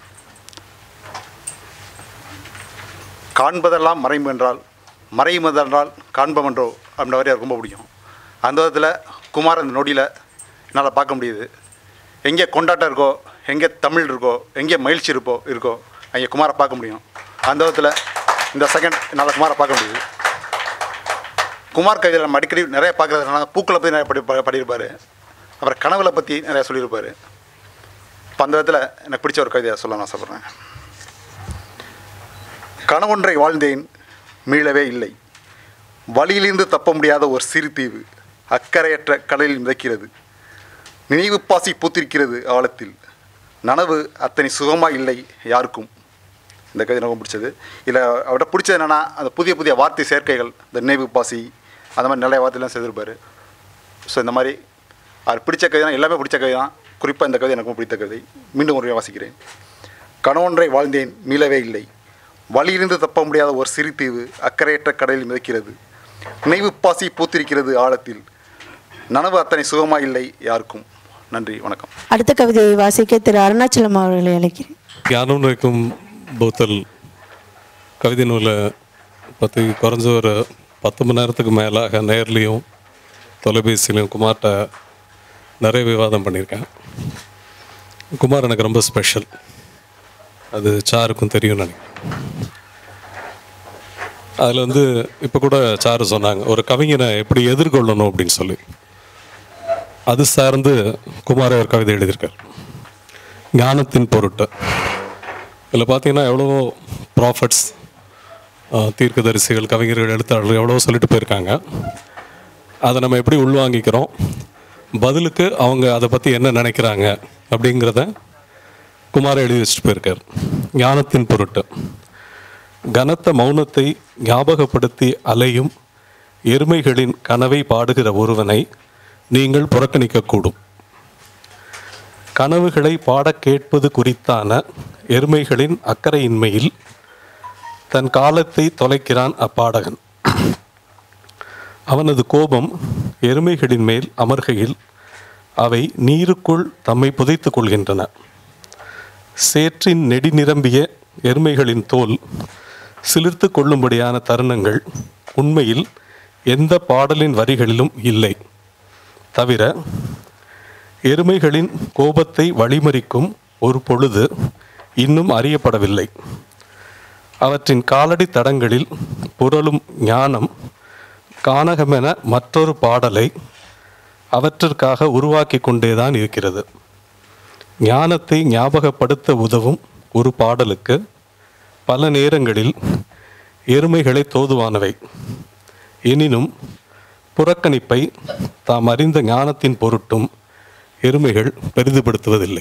Speaker 5: காண்பதெல்லாம் மறைவு என்றால் மறையுமதென்றால் காண்பம் என்றோ அப்படின்ற வரி எனக்கு ரொம்ப பிடிக்கும் அந்த விதத்தில் குமார் அந்த நொடியில் என்னால் பார்க்க முடியுது எங்கே கொண்டாட்டம் இருக்கோ எங்கே தமிழ் இருக்கோ எங்கே மகிழ்ச்சி இருப்போ இருக்கோ அங்கே குமாரை பார்க்க முடியும் அந்த விதத்தில் இந்த செகண்ட் என்னால் குமாரை பார்க்க முடியுது குமார் கவிதையில் நம்ம அடிக்கடி நிறைய பார்க்குறது பூக்களை பற்றி நிறைய படி ப- படியிருப்பார் அப்புறம் கனவுகளை பற்றி நிறைய சொல்லியிருப்பார் இப்போ அந்த விதத்தில் எனக்கு பிடிச்ச ஒரு கவிதையை சொல்ல நான் ஆசைப்பட்றேன் கனவொன்றை வாழ்ந்தேன் மீளவே இல்லை
Speaker 9: வழியிலிருந்து தப்ப முடியாத ஒரு சிறு தீவு அக்கறையற்ற கடலில் மிதக்கிறது நினைவு பாசி பூத்திருக்கிறது ஆழத்தில் நனவு அத்தனை சுகமாக இல்லை யாருக்கும் இந்த கவிதை ரொம்ப பிடிச்சது இதில் அவர்கிட்ட பிடிச்சது என்னென்னா அந்த புதிய புதிய வார்த்தை சேர்க்கைகள் இந்த நினைவு பாசி அந்த மாதிரி நிறைய வார்த்தைலாம் செய்திருப்பார் ஸோ இந்த மாதிரி அவர் பிடிச்ச கவிதை தான் எல்லாமே பிடிச்ச கவிதை தான் குறிப்பாக இந்த கவிதை எனக்கு ரொம்ப பிடித்த கவிதை மீண்டும் ஒரு முறை வாசிக்கிறேன் கணவன்றை வாழ்ந்தேன் மீளவே இல்லை வழியிலிருந்து தப்ப முடியாத ஒரு சிறு தீவு அக்கறையற்ற கடலில் மிதக்கிறது நினைவு பாசி பூத்திருக்கிறது ஆழத்தில் நனவு அத்தனை சுகமாக இல்லை யாருக்கும் நன்றி வணக்கம்
Speaker 1: அடுத்த கவிதையை வாசிக்க திரு அருணாச்சலம் அவர்களை அழைக்கிறேன்
Speaker 10: ஞானம் இருக்கும் போத்தல் கவிதை நூலை பற்றி குறைஞ்ச ஒரு பத்து மணி நேரத்துக்கு மேலாக நேர்லேயும் தொலைபேசியிலையும் குமார்கிட்ட நிறைய விவாதம் பண்ணியிருக்கேன் குமார் எனக்கு ரொம்ப ஸ்பெஷல் அது சாருக்கும் தெரியும் நினைக்கிறேன் அதில் வந்து இப்போ கூட சாரு சொன்னாங்க ஒரு கவிஞனை எப்படி எதிர்கொள்ளணும் அப்படின்னு சொல்லி அது சார்ந்து குமார் ஒரு கவிதை எழுதியிருக்கார் ஞானத்தின் பொருட்டு இதில் பார்த்தீங்கன்னா எவ்வளவோ ப்ராஃபட்ஸ் தீர்க்கதரிசிகள் கவிஞர்கள் எழுத்தாளர்கள் எவ்வளவோ சொல்லிட்டு போயிருக்காங்க அதை நம்ம எப்படி உள்வாங்கிக்கிறோம் பதிலுக்கு அவங்க அதை பற்றி என்ன நினைக்கிறாங்க அப்படிங்கிறத குமார் எழுதி வச்சுட்டு போயிருக்கார் ஞானத்தின் பொருட்டு கனத்த மௌனத்தை ஞாபகப்படுத்தி அலையும் எருமைகளின் கனவை பாடுகிற ஒருவனை நீங்கள் புறக்கணிக்கக்கூடும் கனவுகளை பாடக் கேட்பது குறித்தான எருமைகளின் அக்கறையின்மையில் தன் காலத்தை தொலைக்கிறான் அப்பாடகன் அவனது கோபம் எருமைகளின் மேல் அமர்கையில் அவை நீருக்குள் தம்மை புதைத்துக் கொள்கின்றன சேற்றின் நெடி நிரம்பிய எருமைகளின் தோல் சிலிர்த்து கொள்ளும்படியான தருணங்கள் உண்மையில் எந்த பாடலின் வரிகளிலும் இல்லை தவிர எருமைகளின் கோபத்தை வழிமறிக்கும் ஒரு பொழுது இன்னும் அறியப்படவில்லை அவற்றின் காலடி தடங்களில் புரளும் ஞானம் கானகமென மற்றொரு பாடலை அவற்றிற்காக உருவாக்கி கொண்டேதான் இருக்கிறது ஞானத்தை ஞாபகப்படுத்த உதவும் ஒரு பாடலுக்கு பல நேரங்களில் எருமைகளை தோதுவானவை எனினும் புறக்கணிப்பை தாம் அறிந்த ஞானத்தின் பொருட்டும் எருமைகள் பெரிதுபடுத்துவதில்லை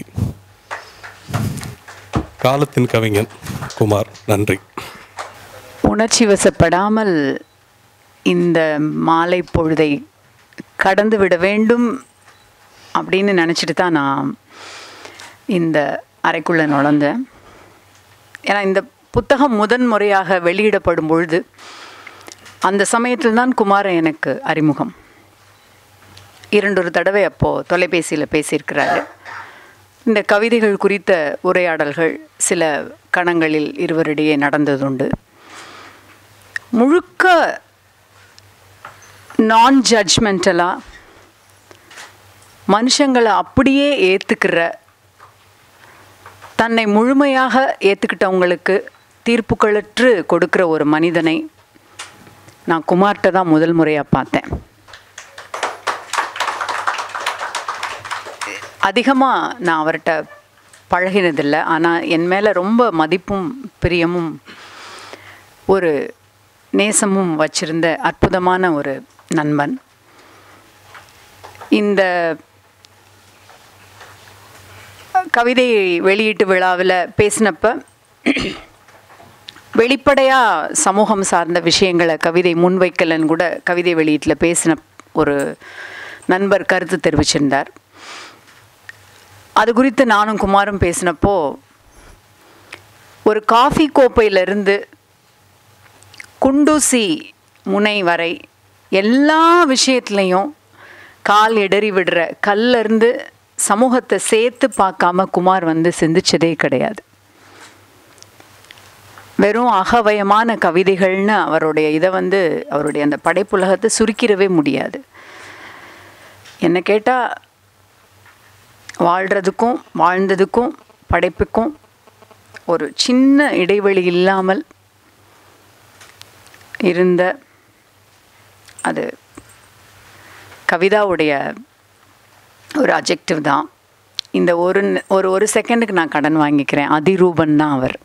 Speaker 10: காலத்தின் கவிஞன் குமார் நன்றி
Speaker 11: உணர்ச்சி வசப்படாமல் இந்த மாலை பொழுதை கடந்து விட வேண்டும் அப்படின்னு நினச்சிட்டு தான் நான் இந்த அறைக்குள்ளே நுழைந்தேன் ஏன்னா இந்த புத்தகம் முதன் முறையாக வெளியிடப்படும் பொழுது அந்த சமயத்தில் தான் குமாரன் எனக்கு அறிமுகம் இரண்டொரு தடவை அப்போது தொலைபேசியில் பேசியிருக்கிறாரு இந்த கவிதைகள் குறித்த உரையாடல்கள் சில கணங்களில் இருவரிடையே நடந்ததுண்டு முழுக்க நான் ஜட்ஜ்மெண்டலாக மனுஷங்களை அப்படியே ஏற்றுக்கிற தன்னை முழுமையாக ஏற்றுக்கிட்டவங்களுக்கு தீர்ப்புகளற்று கொடுக்குற ஒரு மனிதனை நான் குமார்கிட்ட தான் முதல் முறையாக பார்த்தேன் அதிகமாக நான் அவர்கிட்ட பழகினதில்லை ஆனால் என் மேலே ரொம்ப மதிப்பும் பிரியமும் ஒரு நேசமும் வச்சிருந்த அற்புதமான ஒரு நண்பன் இந்த கவிதை வெளியீட்டு விழாவில் பேசினப்ப வெளிப்படையாக சமூகம் சார்ந்த விஷயங்களை கவிதை முன்வைக்கலன்னு கூட கவிதை வெளியீட்டில் பேசின ஒரு நண்பர் கருத்து தெரிவிச்சிருந்தார் அது குறித்து நானும் குமாரும் பேசினப்போ ஒரு காஃபி கோப்பையிலிருந்து குண்டூசி முனை வரை எல்லா விஷயத்துலேயும் கால் இடறி விடுற கல்லிருந்து சமூகத்தை சேர்த்து பார்க்காம குமார் வந்து சிந்திச்சதே கிடையாது வெறும் அகவயமான கவிதைகள்னு அவருடைய இதை வந்து அவருடைய அந்த படைப்புலகத்தை சுருக்கிடவே முடியாது என்ன கேட்டால் வாழ்கிறதுக்கும் வாழ்ந்ததுக்கும் படைப்புக்கும் ஒரு சின்ன இடைவெளி இல்லாமல் இருந்த அது கவிதாவுடைய ஒரு அஜெக்டிவ் தான் இந்த ஒரு ஒரு ஒரு செகண்டுக்கு நான் கடன் வாங்கிக்கிறேன் அதிரூபன் தான் அவர்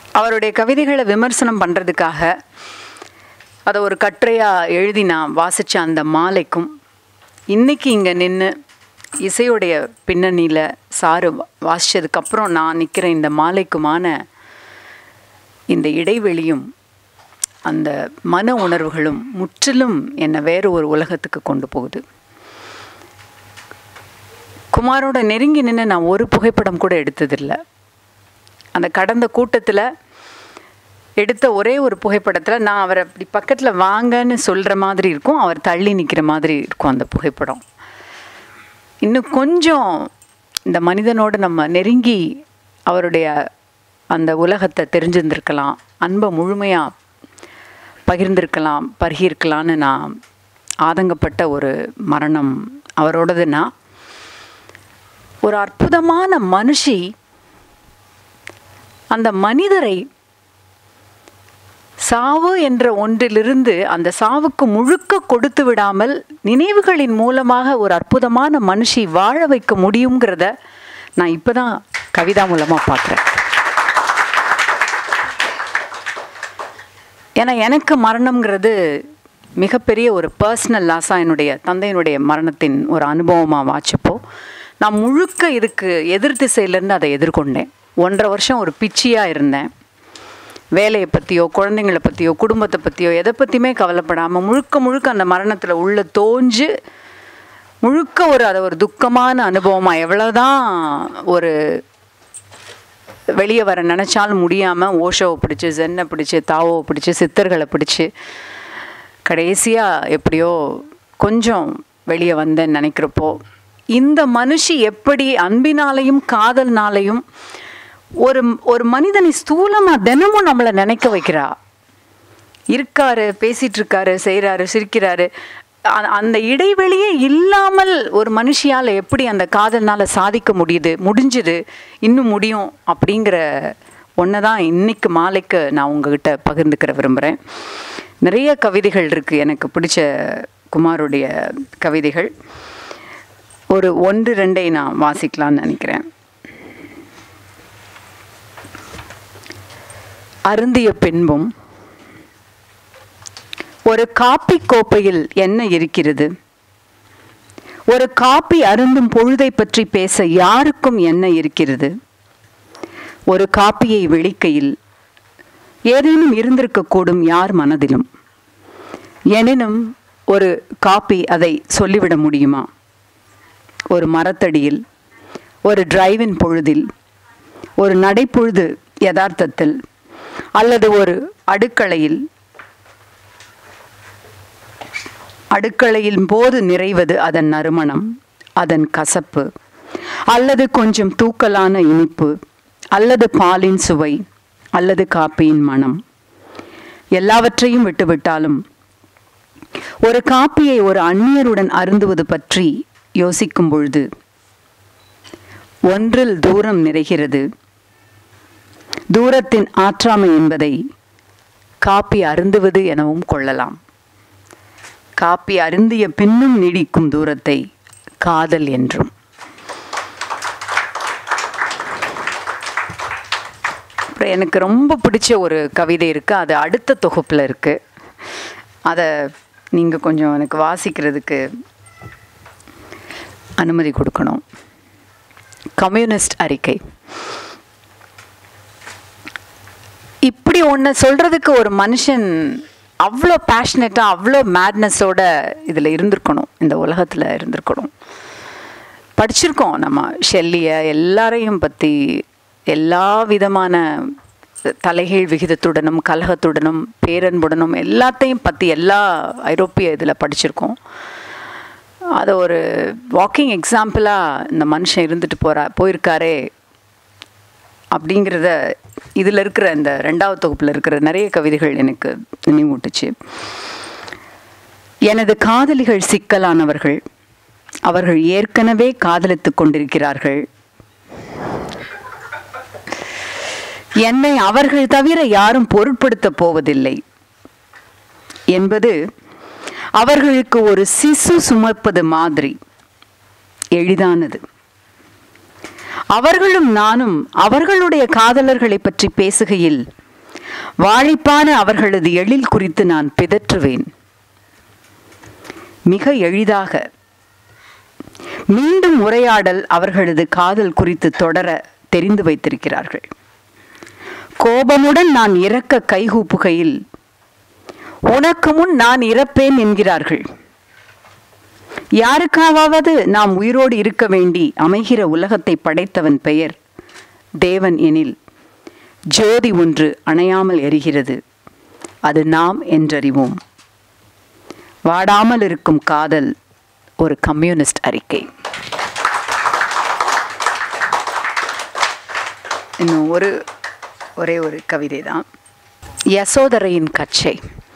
Speaker 11: அவருடைய கவிதைகளை விமர்சனம் பண்ணுறதுக்காக அதை ஒரு கட்டுரையாக எழுதி நான் வாசித்த அந்த மாலைக்கும் இன்னைக்கு இங்கே நின்று இசையுடைய பின்னணியில் சாரு வாசித்ததுக்கப்புறம் நான் நிற்கிற இந்த மாலைக்குமான இந்த இடைவெளியும் அந்த மன உணர்வுகளும் முற்றிலும் என்னை வேறு ஒரு உலகத்துக்கு கொண்டு போகுது குமாரோட நெருங்கி நின்று நான் ஒரு புகைப்படம் கூட எடுத்ததில்லை அந்த கடந்த கூட்டத்தில் எடுத்த ஒரே ஒரு புகைப்படத்தில் நான் அவரை அப்படி பக்கத்தில் வாங்கன்னு சொல்கிற மாதிரி இருக்கும் அவர் தள்ளி நிற்கிற மாதிரி இருக்கும் அந்த புகைப்படம் இன்னும் கொஞ்சம் இந்த மனிதனோடு நம்ம நெருங்கி அவருடைய அந்த உலகத்தை தெரிஞ்சிருந்திருக்கலாம் அன்பை முழுமையாக பகிர்ந்திருக்கலாம் பருகியிருக்கலான்னு நான் ஆதங்கப்பட்ட ஒரு மரணம் அவரோடதுன்னா ஒரு அற்புதமான மனுஷி அந்த மனிதரை சாவு என்ற ஒன்றிலிருந்து அந்த சாவுக்கு முழுக்க கொடுத்து விடாமல் நினைவுகளின் மூலமாக ஒரு அற்புதமான மனுஷி வாழ வைக்க முடியுங்கிறத நான் இப்போதான் கவிதா மூலமாக பார்க்குறேன் ஏன்னா எனக்கு மரணம்ங்கிறது மிகப்பெரிய ஒரு பர்சனல் லாஸாக என்னுடைய தந்தையினுடைய மரணத்தின் ஒரு அனுபவமாக வாச்சப்போ நான் முழுக்க இதுக்கு எதிர் திசையிலேருந்து அதை எதிர்கொண்டேன் ஒன்றரை வருஷம் ஒரு பிச்சியாக இருந்தேன் வேலையை பற்றியோ குழந்தைங்களை பற்றியோ குடும்பத்தை பற்றியோ எதை பற்றியுமே கவலைப்படாமல் முழுக்க முழுக்க அந்த மரணத்தில் உள்ள தோஞ்சு முழுக்க ஒரு அதை ஒரு துக்கமான அனுபவமாக எவ்வளோதான் ஒரு வெளியே வர நினச்சாலும் முடியாமல் ஓஷோவை பிடிச்சி ஜென்னை பிடிச்சி தாவோவை பிடிச்சி சித்தர்களை பிடிச்சி கடைசியாக எப்படியோ கொஞ்சம் வெளியே வந்தேன்னு நினைக்கிறப்போ இந்த மனுஷி எப்படி அன்பினாலையும் காதல்னாலையும் ஒரு ஒரு மனிதனை ஸ்தூலமாக தினமும் நம்மளை நினைக்க வைக்கிறா இருக்காரு பேசிட்டு இருக்காரு செய்கிறாரு சிரிக்கிறாரு அ- அந்த இடைவெளியே இல்லாமல் ஒரு மனுஷியால் எப்படி அந்த காதல்னால சாதிக்க முடியுது முடிஞ்சுது இன்னும் முடியும் அப்படிங்கிற ஒன்று தான் இன்னைக்கு மாலைக்கு நான் உங்ககிட்ட பகிர்ந்துக்கிற விரும்புகிறேன் நிறைய கவிதைகள் இருக்குது எனக்கு பிடிச்ச குமாருடைய கவிதைகள் ஒரு ஒன்று ரெண்டை நான் வாசிக்கலாம்னு நினைக்கிறேன் அருந்திய பின்பும் ஒரு காப்பி கோப்பையில் என்ன இருக்கிறது ஒரு காப்பி அருந்தும் பொழுதை பற்றி பேச யாருக்கும் என்ன இருக்கிறது ஒரு காப்பியை வெளிக்கையில் ஏதேனும் இருந்திருக்கக்கூடும் யார் மனதிலும் எனினும் ஒரு காப்பி அதை சொல்லிவிட முடியுமா ஒரு மரத்தடியில் ஒரு டிரைவின் பொழுதில் ஒரு நடைப்பொழுது யதார்த்தத்தில் அல்லது ஒரு அடுக்களையில் அடுக்களையின் போது நிறைவது அதன் நறுமணம் அதன் கசப்பு அல்லது கொஞ்சம் தூக்கலான இனிப்பு அல்லது பாலின் சுவை அல்லது காப்பியின் மனம் எல்லாவற்றையும் விட்டுவிட்டாலும் ஒரு காப்பியை ஒரு அந்நியருடன் அருந்துவது பற்றி யோசிக்கும் பொழுது ஒன்றில் தூரம் நிறைகிறது தூரத்தின் ஆற்றாமை என்பதை காப்பி அருந்துவது எனவும் கொள்ளலாம் காப்பி அருந்திய பின்னும் நீடிக்கும் தூரத்தை காதல் என்றும் அப்புறம் எனக்கு ரொம்ப பிடிச்ச ஒரு கவிதை இருக்குது அது அடுத்த தொகுப்பில் இருக்குது அதை நீங்கள் கொஞ்சம் எனக்கு வாசிக்கிறதுக்கு அனுமதி கொடுக்கணும் கம்யூனிஸ்ட் அறிக்கை இப்படி ஒன்று சொல்கிறதுக்கு ஒரு மனுஷன் அவ்வளோ பேஷனேட்டாக அவ்வளோ மேட்னஸோட இதில் இருந்திருக்கணும் இந்த உலகத்தில் இருந்திருக்கணும் படிச்சிருக்கோம் நம்ம ஷெல்லியை எல்லாரையும் பற்றி எல்லா விதமான தலைகீழ் விகிதத்துடனும் கலகத்துடனும் பேரன்புடனும் எல்லாத்தையும் பற்றி எல்லா ஐரோப்பிய இதில் படிச்சிருக்கோம் அதை ஒரு வாக்கிங் எக்ஸாம்பிளாக இந்த மனுஷன் இருந்துட்டு போகிறா போயிருக்காரே அப்படிங்கிறத இதில் இருக்கிற இந்த ரெண்டாவது தொகுப்பில் இருக்கிற நிறைய கவிதைகள் எனக்கு நினைவூட்டுச்சு எனது காதலிகள் சிக்கலானவர்கள் அவர்கள் ஏற்கனவே காதலித்துக் கொண்டிருக்கிறார்கள் என்னை அவர்கள் தவிர யாரும் பொருட்படுத்தப் போவதில்லை என்பது அவர்களுக்கு ஒரு சிசு சுமப்பது மாதிரி எளிதானது அவர்களும் நானும் அவர்களுடைய காதலர்களை பற்றி பேசுகையில் வாழைப்பான அவர்களது எழில் குறித்து நான் பிதற்றுவேன் மிக எளிதாக மீண்டும் உரையாடல் அவர்களது காதல் குறித்து தொடர தெரிந்து வைத்திருக்கிறார்கள் கோபமுடன் நான் இறக்க கைகூப்புகையில் உனக்கு முன் நான் இறப்பேன் என்கிறார்கள் யாருக்காவது நாம் உயிரோடு இருக்க வேண்டி அமைகிற உலகத்தை படைத்தவன் பெயர் தேவன் எனில் ஜோதி ஒன்று அணையாமல் எரிகிறது அது நாம் என்றறிவோம் வாடாமல் இருக்கும் காதல் ஒரு கம்யூனிஸ்ட் அறிக்கை இன்னும் ஒரு ஒரே ஒரு கவிதை தான் யசோதரையின் கச்சை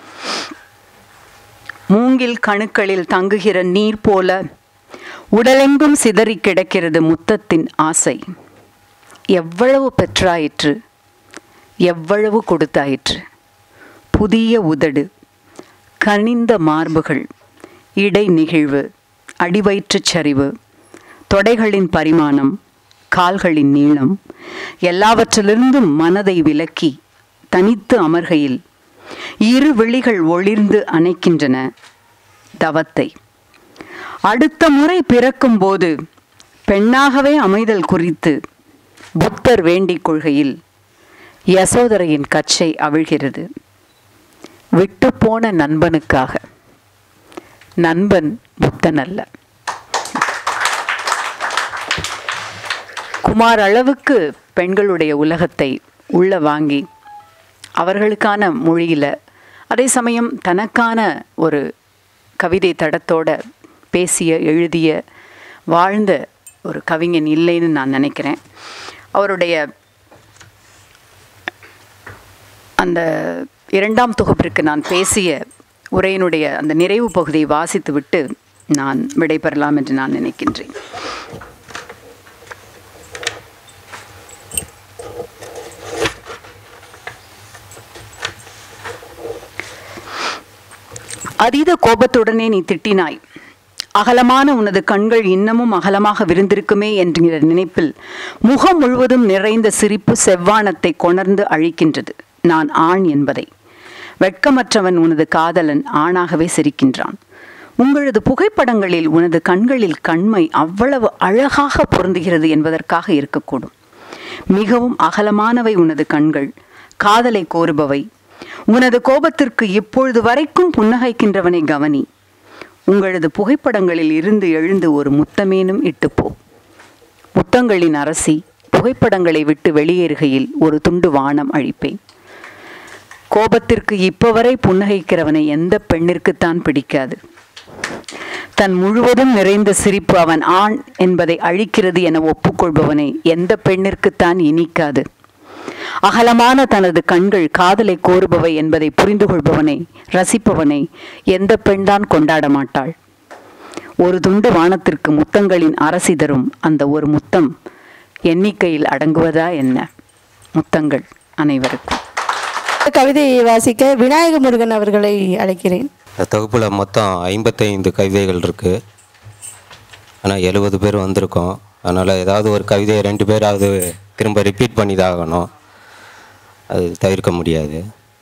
Speaker 11: மூங்கில் கணுக்களில் தங்குகிற நீர் போல உடலெங்கும் சிதறி கிடக்கிறது முத்தத்தின் ஆசை எவ்வளவு பெற்றாயிற்று எவ்வளவு கொடுத்தாயிற்று புதிய உதடு கனிந்த மார்புகள் இடை நெகிழ்வு அடிவயிற்றுச் சரிவு தொடைகளின் பரிமாணம் கால்களின் நீளம் எல்லாவற்றிலிருந்தும் மனதை விலக்கி தனித்து அமர்கையில் இரு விழிகள் ஒளிர்ந்து அணைக்கின்றன தவத்தை அடுத்த முறை பிறக்கும்போது பெண்ணாகவே அமைதல் குறித்து புத்தர் வேண்டிக் கொள்கையில் யசோதரையின் கச்சை அவிழ்கிறது விட்டுப்போன நண்பனுக்காக நண்பன் புத்தன் அல்ல குமார் அளவுக்கு பெண்களுடைய உலகத்தை உள்ள வாங்கி அவர்களுக்கான மொழியில் அதே சமயம் தனக்கான ஒரு கவிதை தடத்தோட பேசிய எழுதிய வாழ்ந்த ஒரு கவிஞன் இல்லைன்னு நான் நினைக்கிறேன் அவருடைய அந்த இரண்டாம் தொகுப்பிற்கு நான் பேசிய உரையினுடைய அந்த நிறைவு பகுதியை வாசித்துவிட்டு நான் விடைபெறலாம் என்று நான் நினைக்கின்றேன் அதீத கோபத்துடனே நீ திட்டினாய் அகலமான உனது கண்கள் இன்னமும் அகலமாக விருந்திருக்குமே என்கிற நினைப்பில் முகம் முழுவதும் நிறைந்த சிரிப்பு செவ்வானத்தை கொணர்ந்து அழிக்கின்றது நான் ஆண் என்பதை வெட்கமற்றவன் உனது காதலன் ஆணாகவே சிரிக்கின்றான் உங்களது புகைப்படங்களில் உனது கண்களில் கண்மை அவ்வளவு அழகாக பொருந்துகிறது என்பதற்காக இருக்கக்கூடும் மிகவும் அகலமானவை உனது கண்கள் காதலை கோருபவை உனது கோபத்திற்கு இப்பொழுது வரைக்கும் புன்னகைக்கின்றவனை கவனி உங்களது புகைப்படங்களில் இருந்து எழுந்து ஒரு முத்தமேனும் இட்டுப்போ முத்தங்களின் அரசி புகைப்படங்களை விட்டு வெளியேறுகையில் ஒரு துண்டு வானம் அழிப்பேன் கோபத்திற்கு இப்ப வரை புன்னகைக்கிறவனை எந்த பெண்ணிற்குத்தான் பிடிக்காது தன் முழுவதும் நிறைந்த சிரிப்பு அவன் ஆண் என்பதை அழிக்கிறது என ஒப்புக்கொள்பவனை எந்த பெண்ணிற்குத்தான் இனிக்காது அகலமான தனது கண்கள் காதலை கோருபவை என்பதை புரிந்து கொள்பவனை ரசிப்பவனை எந்த பெண்தான் கொண்டாட மாட்டாள் ஒரு துண்டு வானத்திற்கு முத்தங்களின் அரசி தரும் அந்த ஒரு முத்தம் எண்ணிக்கையில் அடங்குவதா என்ன முத்தங்கள் அனைவருக்கும்
Speaker 1: கவிதையை வாசிக்க விநாயக முருகன் அவர்களை அழைக்கிறேன்
Speaker 12: இந்த தொகுப்பில் மொத்தம் ஐம்பத்தைந்து கவிதைகள் இருக்குது ஆனால் எழுபது பேர் வந்திருக்கோம் அதனால் ஏதாவது ஒரு கவிதையை ரெண்டு பேராவது திரும்ப ரிப்பீட் பண்ணி தான் ஆகணும் அது தவிர்க்க முடியாது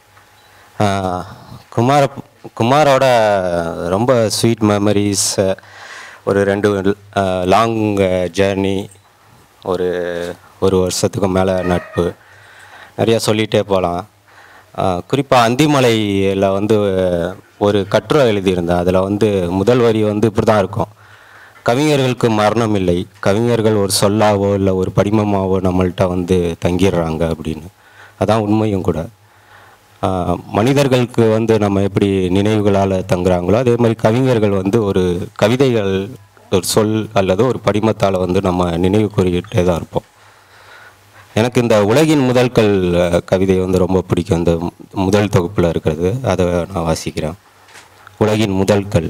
Speaker 12: ஆஹ், குமார குமாரோட ரொம்ப ஸ்வீட் மெமரிஸ் ஒரு ரெண்டு லாங் ஜேர்னி ஒரு ஒரு வருஷத்துக்கு மேலே நட்பு நிறையா சொல்லிகிட்டே போகலாம் குறிப்பாக அந்திமலையில் வந்து ஒரு கட்டுரை எழுதியிருந்தேன் அதில் வந்து முதல் வரி வந்து இப்படி தான் இருக்கும் கவிஞர்களுக்கு மரணம் இல்லை கவிஞர்கள் ஒரு சொல்லாவோ இல்லை ஒரு படிமமாவோ நம்மள்ட்ட வந்து தங்கிடுறாங்க அப்படின்னு அதான் உண்மையும் கூட ஆஹ் மனிதர்களுக்கு வந்து நம்ம எப்படி நினைவுகளால் தங்குறாங்களோ அதே மாதிரி கவிஞர்கள் வந்து ஒரு கவிதைகள் ஒரு சொல் அல்லது ஒரு படிமத்தால் வந்து நம்ம நினைவு கூறிக்கிட்டே தான் இருப்போம் எனக்கு இந்த உலகின் முதல்கள் அஹ், கவிதை வந்து ரொம்ப பிடிக்கும் இந்த மு- முதல் தொகுப்பில் இருக்கிறது அதை நான் வாசிக்கிறேன் உலகின் முதல்கள்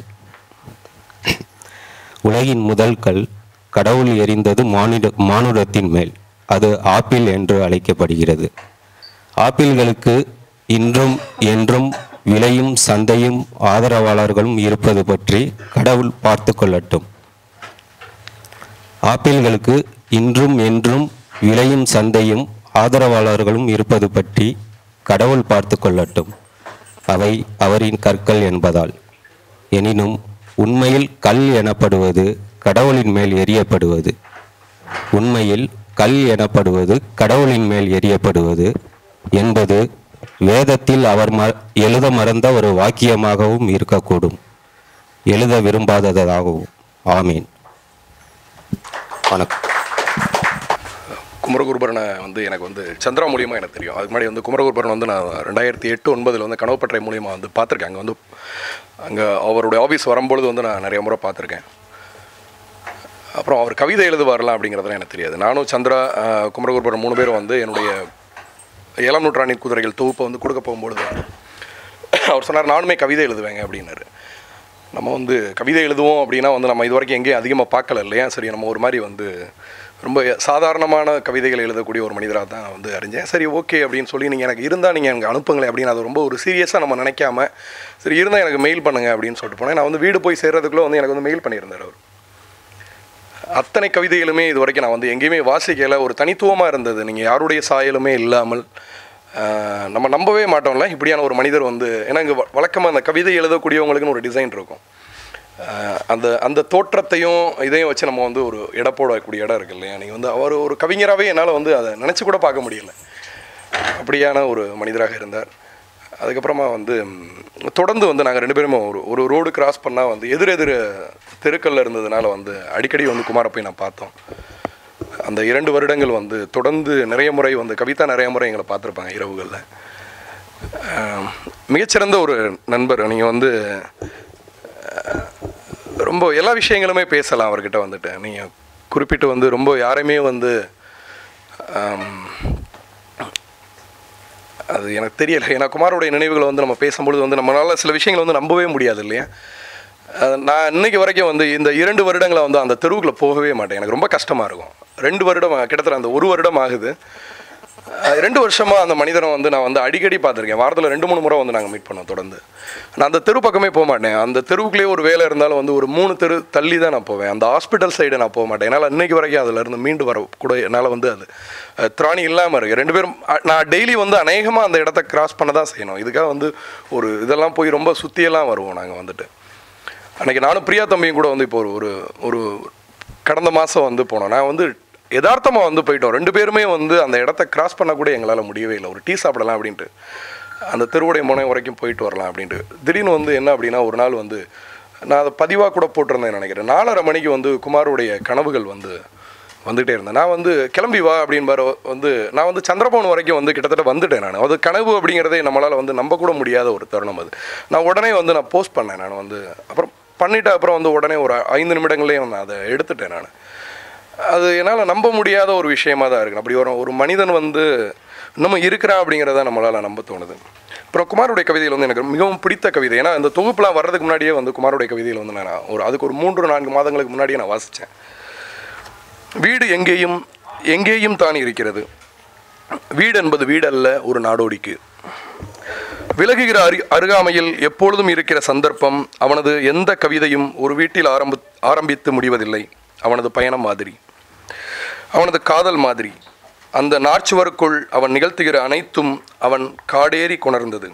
Speaker 12: உலகின் முதல்கள் கடவுள் எறிந்தது மானிட மானுடத்தின் மேல் அது ஆப்பிள் என்று அழைக்கப்படுகிறது ஆப்பிள்களுக்கு இன்றும் என்றும் விலையும் சந்தையும் ஆதரவாளர்களும் இருப்பது பற்றி கடவுள் பார்த்து கொள்ளட்டும் ஆப்பிள்களுக்கு இன்றும் என்றும் விலையும் சந்தையும் ஆதரவாளர்களும் இருப்பது பற்றி கடவுள் பார்த்து கொள்ளட்டும் அவை அவரின் கற்கள் என்பதால் எனினும் உண்மையில் கல் எனப்படுவது கடவுளின் மேல் எரியப்படுவது உண்மையில் கல் எனப்படுவது கடவுளின் மேல் எரியப்படுவது என்பது வேதத்தில் அவர் ம எழுத மறந்த ஒரு வாக்கியமாகவும் இருக்கக்கூடும் எழுத விரும்பாததாகவும் ஆமீன் வணக்கம்
Speaker 13: குமரகுருபரனை வந்து எனக்கு வந்து சந்திரா மூலியமாக எனக்கு தெரியும் அதுக்கு முன்னாடி வந்து குமரகுருபரன் வந்து நான் ரெண்டாயிரத்தி எட்டு ஒன்பதில் வந்து கனவுப்பற்றை மூலியமாக வந்து பார்த்துருக்கேன் அங்கே வந்து அங்கே அவருடைய ஆஃபீஸ் வரும்பொழுது வந்து நான் நிறைய முறை பார்த்துருக்கேன் அப்புறம் அவர் கவிதை எழுதுவார்லாம் அப்படிங்கிறதுலாம் எனக்கு தெரியாது நானும் சந்திரா அஹ், குமரகுருபரன் மூணு பேரும் வந்து என்னுடைய ஏழாம் நூற்றாண்டின் குதிரைகள் தொகுப்பை வந்து கொடுக்க போகும்பொழுது அவர் சொன்னார் நானுமே கவிதை எழுதுவேங்க அப்படின்னாரு நம்ம வந்து கவிதை எழுதுவோம் அப்படின்னா வந்து நம்ம இது வரைக்கும் எங்கேயும் அதிகமாக பார்க்கல இல்லையா சரி நம்ம ஒரு மாதிரி வந்து ரொம்ப சாதாரணமான கவிதைகள் எழுதக்கூடிய ஒரு மனிதராக தான் வந்து அறிஞ்சேன் சரி ஓகே அப்படின்னு சொல்லி நீங்கள் எனக்கு இருந்தால் நீங்கள் எனக்கு அனுப்புங்களேன் அப்படின்னு அது ரொம்ப ஒரு சீரியஸாக நம்ம நினைக்காம சரி இருந்தால் எனக்கு மெயில் பண்ணுங்க அப்படின்னு சொல்லிட்டு போனேன் நான் வந்து வீடு போய் சேர்றதுக்குள்ளே வந்து எனக்கு வந்து மெயில் பண்ணியிருந்தார் அவர் அத்தனை கவிதைகளுமே இது வரைக்கும் நான் வந்து எங்கேயுமே வாசிக்கல ஒரு தனித்துவமாக இருந்தது நீங்கள் யாருடைய சாயலுமே இல்லாமல் ஆஹ், நம்ம நம்பவே மாட்டோம்ல இப்படியான ஒரு மனிதர் வந்து ஏன்னா இங்கே வழக்கமாக அந்த கவிதை எழுதக்கூடியவங்களுக்குன்னு ஒரு டிசைன் இருக்கும் ஆஹ், அந்த அந்த தோற்றத்தையும் இதையும் வச்சு நம்ம வந்து ஒரு இட போடக்கூடிய இடம் இருக்கு இல்லையா நீங்கள் வந்து அவர் ஒரு கவிஞராகவே என்னால் வந்து அதை நினச்சி கூட பார்க்க முடியல அப்படியான ஒரு மனிதராக இருந்தார் அதுக்கப்புறமா வந்து ம், தொடர்ந்து வந்து நாங்கள் ரெண்டு பேருமே ஒரு ஒரு ரோடு கிராஸ் பண்ணால் வந்து எதிர் எதிர் தெருக்கல்ல இருந்ததுனால வந்து அடிக்கடி வந்து குமார போய் நான் பார்த்தோம் அந்த இரண்டு வருடங்கள் வந்து தொடர்ந்து நிறைய முறை வந்து கவிதா நிறைய முறை எங்களை பார்த்துருப்பாங்க இரவுகளில் ஆஹ், மிகச்சிறந்த ஒரு நண்பர் நீங்கள் வந்து ஆஹ், ரொம்ப எல்லா விஷயங்களுமே பேசலாம் அவர்கிட்ட வந்துட்டு நீங்கள் குறிப்பிட்டு வந்து ரொம்ப யாரையுமே வந்து ஆம், அது எனக்கு தெரியல ஏன்னா குமாரோடைய நினைவுகளை வந்து நம்ம பேசும்பொழுது வந்து நம்மளால சில விஷயங்களை வந்து நம்பவே முடியாது இல்லையா அது நான் இன்னைக்கு வரைக்கும் வந்து இந்த இரண்டு வருடங்களை வந்து அந்த தெருவுக்குள்ள போகவே மாட்டேன் எனக்கு ரொம்ப கஷ்டமாக இருக்கும் ரெண்டு வருடம் கிட்டத்தட்ட அந்த ஒரு வருடம் ஆகுது அஹ் ரெண்டு வருஷமா அந்த மனிதனை வந்து நான் வந்து அடிக்கடி பார்த்துருக்கேன் வாரத்தில் ரெண்டு மூணு முறை வந்து நாங்கள் மீட் பண்ணோம் தொடர்ந்து நான் அந்த தெரு பக்கமே போக மாட்டேன் அந்த தெருவுக்குள்ளேயே ஒரு வேலை இருந்தாலும் வந்து ஒரு மூணு தெரு தள்ளி தான் நான் போவேன் அந்த ஹாஸ்பிட்டல் சைடு நான் போக மாட்டேன் என்னால் இன்னைக்கு வரைக்கும் அதுல இருந்து மீண்டு வர கூட என்னால் வந்து அது அஹ், திராணி இல்லாமல் இருக்கு ரெண்டு பேரும் அஹ், நான் டெய்லி வந்து அநேகமாக அந்த இடத்த கிராஸ் பண்ண தான் செய்யணும் இதுக்காக வந்து ஒரு இதெல்லாம் போய் ரொம்ப சுற்றியெல்லாம் வருவோம் நாங்கள் வந்துட்டு அன்னைக்கு நானும் பிரியா தம்பியும் கூட வந்து இப்போ ஒரு ஒரு ஒரு கடந்த மாதம் வந்து போனோம் நான் வந்து யதார்த்தமாக வந்து போயிட்டோம் ரெண்டு பேருமே வந்து அந்த இடத்த கிராஸ் பண்ண கூட எங்களால் முடியவே இல்லை ஒரு டீ சாப்பிடலாம் அப்படின்ட்டு அந்த தெருவுடைய முனை வரைக்கும் போயிட்டு வரலாம் அப்படின்ட்டு திடீர்னு வந்து என்ன அப்படின்னா ஒரு நாள் வந்து நான் அதை பதிவாக கூட போட்டிருந்தேன் நினைக்கிறேன் நாலரை மணிக்கு வந்து குமாருடைய கனவுகள் வந்து வந்துகிட்டே இருந்தேன் நான் வந்து கிளம்பி வா அப்படின்பாரு வந்து நான் வந்து சந்திரபவன் வரைக்கும் வந்து கிட்டத்தட்ட வந்துட்டேன் நான் அது கனவு அப்படிங்கிறதே நம்மளால் வந்து நம்ப கூட முடியாத ஒரு தருணம் அது நான் உடனே வந்து நான் போஸ்ட் பண்ணேன் நான் வந்து அப்புறம் பண்ணிட்ட அப்புறம் வந்து உடனே ஒரு ஐந்து நிமிடங்களே நான் அதை எடுத்துட்டேன் நான் அது என்னால் நம்ப முடியாத ஒரு விஷயமா தான் இருக்கு அப்படி ஒரு ஒரு மனிதன் வந்து இன்னமும் இருக்கிறான் அப்படிங்கிறத நம்மளால் நம்ப தோணுது அப்புறம் குமாருடைய கவிதையில் வந்து எனக்கு மிகவும் பிடித்த கவிதை ஏன்னா இந்த தொகுப்புலாம் வர்றதுக்கு முன்னாடியே வந்து குமாருடைய கவிதையில் வந்து நான் ஒரு அதுக்கு ஒரு மூன்று நான்கு மாதங்களுக்கு முன்னாடியே நான் வாசித்தேன் வீடு எங்கேயும் எங்கேயும் தான் இருக்கிறது வீடு என்பது வீடல்ல ஒரு நாடோடிக்கு விலகுகிற அரு அருகாமையில் எப்பொழுதும் இருக்கிற சந்தர்ப்பம் அவனது எந்த கவிதையும் ஒரு வீட்டில் ஆரம்பி ஆரம்பித்து முடிவதில்லை அவனது பயணம் மாதிரி அவனது காதல் மாதிரி அந்த நாற்சுவருக்குள் அவன் நிகழ்த்துகிற அனைத்தும் அவன் காடேறி கொணர்ந்தது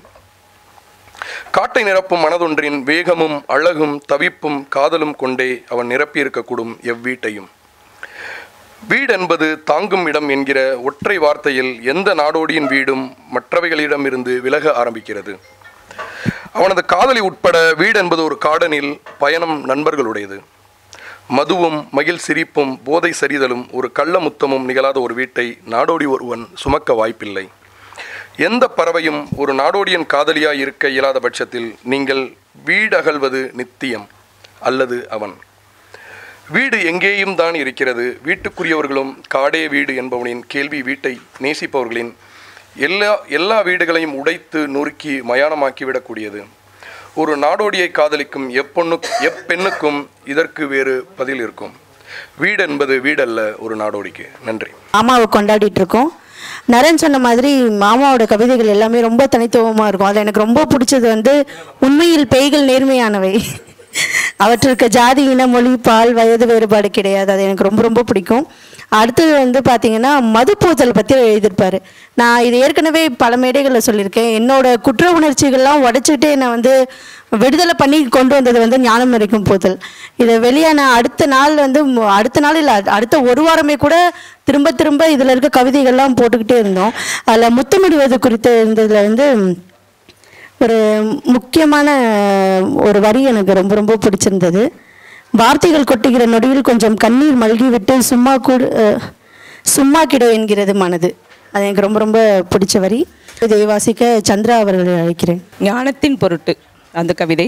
Speaker 13: காட்டை நிரப்பும் மனதொன்றின் வேகமும் அழகும் தவிப்பும் காதலும் கொண்டே அவன் நிரப்பியிருக்கக்கூடும் எவ்வீட்டையும் வீடு என்பது தாங்கும் இடம் என்கிற ஒற்றை வார்த்தையில் எந்த நாடோடியின் வீடும் மற்றவைகளிடமிருந்து விலக ஆரம்பிக்கிறது அவனது காதலி உட்பட வீடு என்பது ஒரு காடனில் பயணம் நண்பர்களுடையது மதுவும் மகிழ் சிரிப்பும் போதை சரிதலும் ஒரு கள்ள முத்தமும் நிகழாத ஒரு வீட்டை நாடோடி ஒருவன் சுமக்க வாய்ப்பில்லை எந்த பறவையும் ஒரு நாடோடியின் காதலியாய் இருக்க இயலாத பட்சத்தில் நீங்கள் வீடகல்வது நித்தியம் அல்லது அவன் வீடு எங்கேயும் தான் இருக்கிறது வீட்டுக்குரியவர்களும் காடே வீடு என்பவனின் கேள்வி வீட்டை நேசிப்பவர்களின் எல்லா எல்லா வீடுகளையும் உடைத்து நொறுக்கி மயானமாக்கி விடக்கூடியது ஒரு நாடோடியை காதலிக்கும் எப்பொண்ணு எப்பெண்ணுக்கும் இதற்கு வேறு பதில் இருக்கும் வீடு என்பது வீடல்ல ஒரு நாடோடிக்கு நன்றி
Speaker 1: மாமாவை கொண்டாடிட்டு இருக்கோம் நரன் சொன்ன மாதிரி மாமாவோட கவிதைகள் எல்லாமே ரொம்ப தனித்துவமாக இருக்கும் அதில் எனக்கு ரொம்ப பிடிச்சது வந்து உண்மையில் பேய்கள் நேர்மையானவை அவற்றிற்கு ஜாதி இன மொழி பால் வயது வேறுபாடு கிடையாது அது எனக்கு ரொம்ப ரொம்ப பிடிக்கும் அடுத்தது வந்து பார்த்தீங்கன்னா மதுப்போத்தல் பற்றி எழுதியிருப்பார் நான் இது ஏற்கனவே பல மேடைகளில் சொல்லியிருக்கேன் என்னோட குற்ற உணர்ச்சிகள்லாம் உடச்சிட்டு என்னை வந்து விடுதலை பண்ணி கொண்டு வந்தது வந்து ஞானம் நிறைக்கும் போத்தல் இதை வெளியான அடுத்த நாள் வந்து மு- அடுத்த நாள் இல்லை அடுத்த ஒரு வாரமே கூட திரும்ப திரும்ப இதில் இருக்க கவிதைகள்லாம் போட்டுக்கிட்டே இருந்தோம் அதில் முத்தமிடுவது குறித்து இருந்ததில் வந்து ஒரு முக்கியமான ஒரு வரி எனக்கு ரொம்ப ரொம்ப பிடிச்சிருந்தது வார்த்தைகள் கொட்டுகிற நொடியில் கொஞ்சம் கண்ணீர் மல்கி விட்டு சும்மா கூட அஹ், சும்மா கிட என்கிறது மனது அது எனக்கு ரொம்ப ரொம்ப பிடிச்ச வரி இதை வாசிக்க சந்திரா அவர்களை அழைக்கிறேன்
Speaker 2: ஞானத்தின் பொருட்டு அந்த கவிதை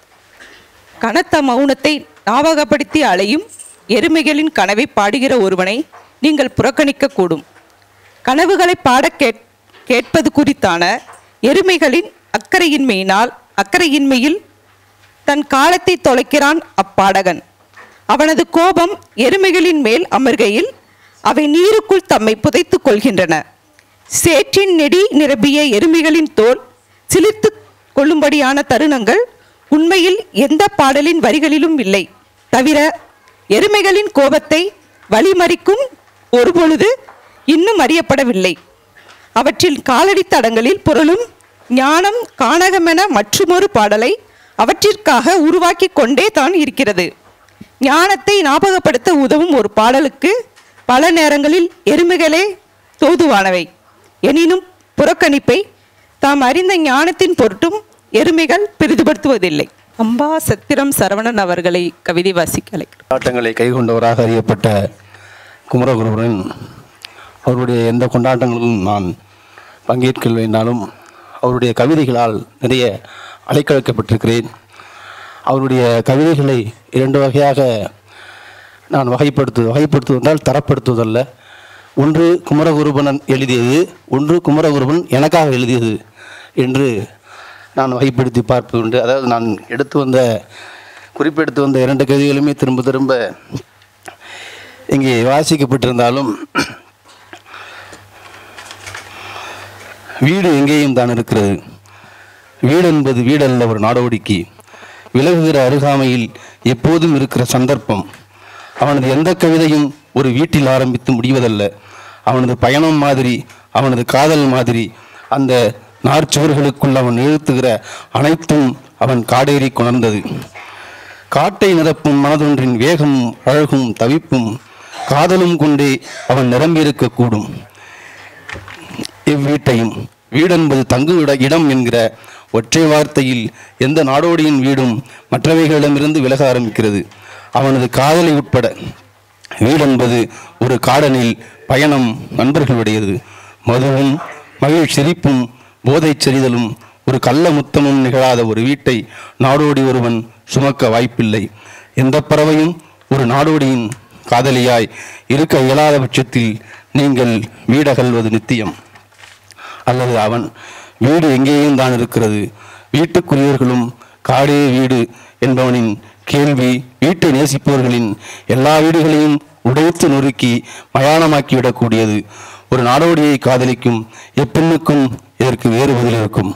Speaker 2: கனத்த மௌனத்தை ஞாபகப்படுத்தி அலையும் எருமைகளின் கனவை பாடுகிற ஒருவனை நீங்கள் புறக்கணிக்க கூடும் கனவுகளை பாட கேட் கேட்பது குறித்தான எருமைகளின் அக்கறையின்மையினால் அக்கறையின்மையில் தன் காலத்தை தொலைக்கிறான் அப்பாடகன் அவனது கோபம் எருமைகளின் மேல் அமர்கையில் அவை நீருக்குள் தம்மை புதைத்துக் கொள்கின்றன சேற்றின் நெடி நிரம்பிய எருமைகளின் தோல் சிலிர்த்து கொள்ளும்படியான தருணங்கள் உண்மையில் எந்த பாடலின் வரிகளிலும் இல்லை தவிர எருமைகளின் கோபத்தை வழிமறிக்கும் ஒருபொழுது இன்னும் அறியப்படவில்லை அவற்றின் காலடி தடங்களில் புரளும் ஞானம் காணகமென மற்றுமொரு பாடலை அவற்றிற்காக உருவாக்கி கொண்டே தான் இருக்கிறது ஞானத்தை ஞாபகப்படுத்த உதவும் ஒரு பாடலுக்கு பல நேரங்களில் எருமைகளே தோதுவானவை எனினும் புறக்கணிப்பை தாம் அறிந்த ஞானத்தின் பொருட்டும் எருமைகள் பெரிதுபடுத்துவதில்லை அம்பா சத்திரம் சரவணன் அவர்களை கவிதை வாசிக்க அழைக்கிறேன்
Speaker 14: கொண்டாட்டங்களை கைகொண்டவராக அறியப்பட்ட குமரகுருவன் அவருடைய எந்த கொண்டாட்டங்களிலும் நான் பங்கேற்க வேண்டாலும் அவருடைய கவிதைகளால் நிறைய அலைக்கழிக்கப்பட்டிருக்கிறேன் அவருடைய கவிதைகளை இரண்டு வகையாக நான் வகைப்படுத்து வகைப்படுத்துவதால் தரப்படுத்துவதல்ல ஒன்று குமரகுருபனன் எழுதியது ஒன்று குமரகுருபன் எனக்காக எழுதியது என்று நான் வகைப்படுத்தி பார்ப்பது உண்டு அதாவது நான் எடுத்து வந்த குறிப்பெடுத்து வந்த இரண்டு கவிதைகளுமே திரும்ப திரும்ப இங்கே வாசிக்கப்பட்டிருந்தாலும் வீடு எங்கேயும் தான் இருக்கிறது வீடு என்பது வீடல்ல ஒரு நாடோடிக்கு விலகுகிற அருகாமையில் எப்போதும் இருக்கிற சந்தர்ப்பம் அவனது எந்த கவிதையும் ஒரு வீட்டில் ஆரம்பித்து முடிவதல்ல அவனது பயணம் மாதிரி அவனது காதல் மாதிரி அந்த நார்ச்சுவர்களுக்குள் அவன் எழுத்துகிற அனைத்தும் அவன் காடேறி கொணர்ந்தது காட்டை நிரப்பும் மனதொன்றின் வேகமும் அழகும் தவிப்பும் காதலும் கொண்டே அவன் நிரம்பியிருக்கக்கூடும் இவ்வீட்டையும் வீடென்பது தங்குவிட இடம் என்கிற ஒற்றை வார்த்தையில் எந்த நாடோடியின் வீடும் மற்றவைகளிடமிருந்து விலக ஆரம்பிக்கிறது அவனது காதலை உட்பட வீடென்பது ஒரு காடனில் பயணம் நண்பர்களுடையது மதுவும் மகிழ் சிரிப்பும் போதைச் செறிதலும் ஒரு கள்ள முத்தமும் நிகழாத ஒரு வீட்டை நாடோடி ஒருவன் சுமக்க வாய்ப்பில்லை எந்த பறவையும் ஒரு நாடோடியின் காதலியாய் இருக்க இயலாத பட்சத்தில் நீங்கள் வீடகல்வது நித்தியம் அல்லது அவன் வீடு எங்கேயும் தான் இருக்கிறது வீட்டுக்குரியவர்களும் காடே வீடு என்பவனின் கேள்வி வீட்டை நேசிப்பவர்களின் எல்லா வீடுகளையும் உடைத்து நொறுக்கி மயானமாக்கிவிடக்கூடியது ஒரு நாடோடியை காதலிக்கும் எப்பெண்ணுக்கும் இதற்கு வேறு பதில் இருக்கும்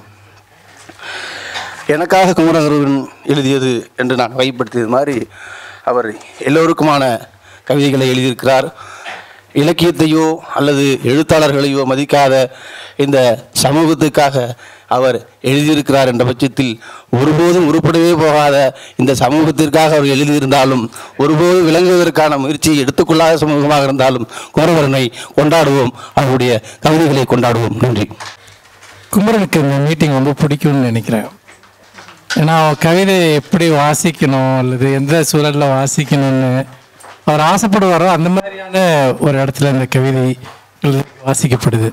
Speaker 14: எனக்காக குமரகுருவன் எழுதியது என்று நான் வகைப்படுத்தியது மாதிரி அவர் எல்லோருக்குமான கவிதைகளை எழுதியிருக்கிறார் இலக்கியத்தையோ அல்லது எழுத்தாளர்களையோ மதிக்காத இந்த சமூகத்துக்காக அவர் எழுதியிருக்கிறார் என்ற பட்சத்தில் ஒருபோதும் உருப்படவே போகாத இந்த சமூகத்திற்காக அவர் எழுதியிருந்தாலும் ஒருபோதும் விளங்குவதற்கான முயற்சியை எடுத்துக்கொள்ளாத சமூகமாக இருந்தாலும் குமரவரனை கொண்டாடுவோம் அவருடைய கவிதைகளை கொண்டாடுவோம் நன்றி
Speaker 15: குமரனுக்கு இந்த மீட்டிங் ரொம்ப பிடிக்கும்னு நினைக்கிறேன் ஏன்னா அவர் கவிதை எப்படி வாசிக்கணும் அல்லது எந்த சூழலில் வாசிக்கணும்னு அவர் ஆசைப்படுவாரோ அந்த மாதிரியான ஒரு இடத்துல இந்த கவிதை எழுதி வாசிக்கப்படுது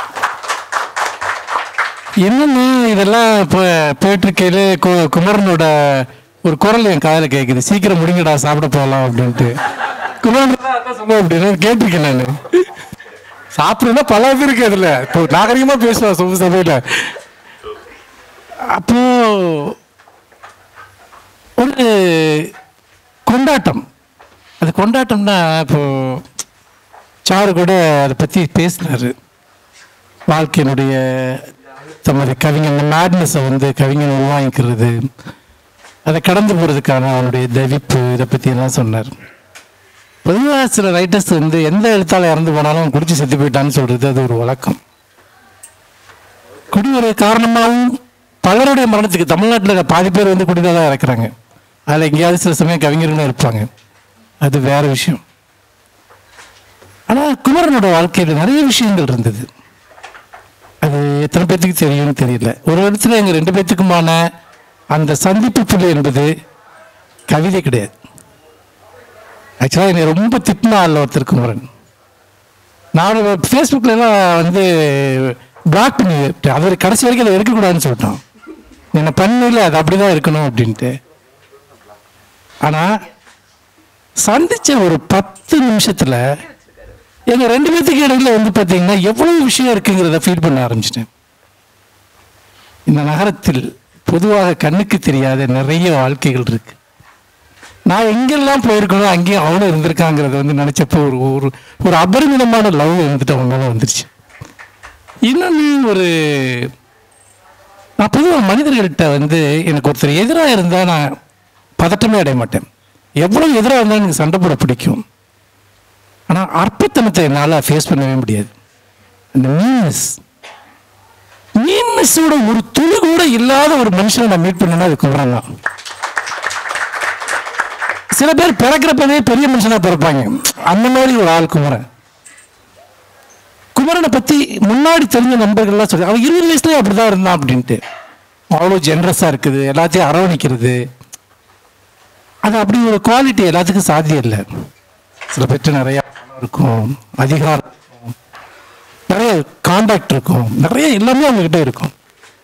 Speaker 15: என்னன்னா இதெல்லாம் இப்போ போயிட்டுருக்கையில் கு குமரனோட ஒரு குரல் என் காதில் கேட்குது சீக்கிரம் முடிங்கடா சாப்பிட போகலாம் அப்படின்ட்டு குமரன் தான் அதான் சொன்னேன் அப்படின்னு கேட்டிருக்கேன் நான் சாப்பிடுன்னா பல இது இருக்கு அதில் இப்போ நாகரிகமாக பேசுவான் சுப சபையில் அப்போ ஒரு கொண்டாட்டம் அது கொண்டாட்டம்னா இப்போ சாரு கூட அதை பற்றி பேசினாரு வாழ்க்கையினுடைய தமது கவிஞன் மேட்னஸை வந்து கவிஞன் உருவாங்கிக்கிறது அதை கடந்து போகிறதுக்கான அவனுடைய தவிப்பு இதை பற்றி எல்லாம் சொன்னார் பொதுவாக சில ரைட்டர்ஸ் வந்து எந்த எழுத்தாளர் இறந்து போனாலும் அவன் குடிச்சு செத்து போயிட்டான்னு சொல்கிறது அது ஒரு வழக்கம் குடி ஒரு காரணமாகவும் பலருடைய மரணத்துக்கு தமிழ்நாட்டில் பாதி பேர் வந்து குடிதான் தான் இறக்குறாங்க அதில் எங்கேயாவது சில சமயம் கவிஞர்களும் இருப்பாங்க அது வேற விஷயம் ஆனால் குமரனோட வாழ்க்கையில் நிறைய விஷயங்கள் இருந்தது அது எத்தனை பேர்த்துக்கு தெரியும்னு தெரியல ஒரு இடத்துல எங்கள் ரெண்டு பேர்த்துக்குமான அந்த சந்திப்பு புள்ளி என்பது கவிதை கிடையாது ஆக்சுவலாக என்னை ரொம்ப திட்டின ஆள் ஒருத்தர் குமரன் நான் ஃபேஸ்புக்கில் எல்லாம் வந்து பிளாக் பண்ணி விட்டேன் அவர் கடைசி வரைக்கும் அதை இருக்கக்கூடாதுன்னு சொல்லிட்டான் என்னை பண்ணல அது அப்படி தான் இருக்கணும் அப்படின்ட்டு ஆனால் சந்திச்ச ஒரு பத்து நிமிஷத்தில் எங்கள் ரெண்டு பேர்த்துக்கு இடையில வந்து பார்த்தீங்கன்னா எவ்வளவு விஷயம் இருக்குங்கிறத ஃபீல் பண்ண ஆரம்பிச்சிட்டேன் இந்த நகரத்தில் பொதுவாக கண்ணுக்கு தெரியாத நிறைய வாழ்க்கைகள் இருக்கு நான் எங்கெல்லாம் போயிருக்கணும் அங்கேயும் அவனும் இருந்திருக்காங்கிறத வந்து நினைச்சப்போ ஒரு ஒரு ஒரு அபரிமிதமான லவ் வந்துட்டு அவன் மேலே வந்துருச்சு இன்னொன்று ஒரு நான் பொதுவாக மனிதர்கள்ட்ட வந்து எனக்கு ஒருத்தர் எதிராக இருந்தால் நான் பதட்டமே அடைய மாட்டேன் எவ்வளோ எதிராக இருந்தாலும் எனக்கு சண்டை போட பிடிக்கும் ஆனால் அற்பத்தனத்தை என்னால் ஃபேஸ் பண்ணவே முடியாது அந்த மீன்னஸ் மீன்னஸோட ஒரு துளி கூட இல்லாத ஒரு மனுஷனை நான் மீட் பண்ணேன்னா அது குமரன் தான் சில பேர் பிறக்கிறப்பவே பெரிய மனுஷனா பிறப்பாங்க அந்த மாதிரி ஒரு ஆள் குமரன் குமரனை பத்தி முன்னாடி தெரிஞ்ச நண்பர்கள்லாம் சொல்லி அவன் இருபது வயசுலயே அப்படிதான் இருந்தான் அப்படின்ட்டு அவ்வளோ ஜென்ரஸா இருக்குது எல்லாத்தையும் அரவணைக்கிறது அது அப்படி ஒரு குவாலிட்டி எல்லாத்துக்கும் சாத்தியம் இல்லை சில பேர்ட்ட நிறைய பணம் இருக்கும் அதிகாரம் இருக்கும் நிறைய காண்டாக்ட் இருக்கும் நிறைய எல்லாமே அவங்க கிட்ட இருக்கும்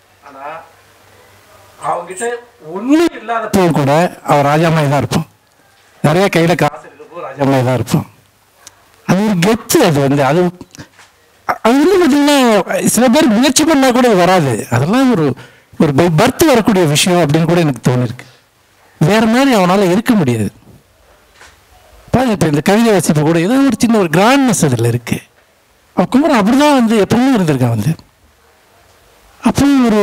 Speaker 15: அவங்ககிட்ட ஒன்றும் இல்லாதப்போ கூட அவர் ராஜா மாதிரி தான் இருப்பான் நிறைய கையில காசு இருக்கப்போ ராஜா மாதிரி தான் இருப்பான் அது ஒரு கெத்து அது வந்து அது அது வந்து பார்த்தீங்கன்னா சில பேர் முயற்சி பண்ணா கூட அது வராது அதெல்லாம் ஒரு ஒரு பர்த் வரக்கூடிய விஷயம் அப்படின்னு கூட எனக்கு தோணிருக்கு வேற மாதிரி அவனால இருக்க முடியாது பாருங்க இப்போ இந்த கவிதை வாசிப்பு கூட ஏதோ ஒரு சின்ன ஒரு கிராண்ட்னஸ் அதில் இருக்கு அவன் குமரன் அப்படிதான் வந்து எப்பவுமே இருந்திருக்கான் வந்து அப்போ ஒரு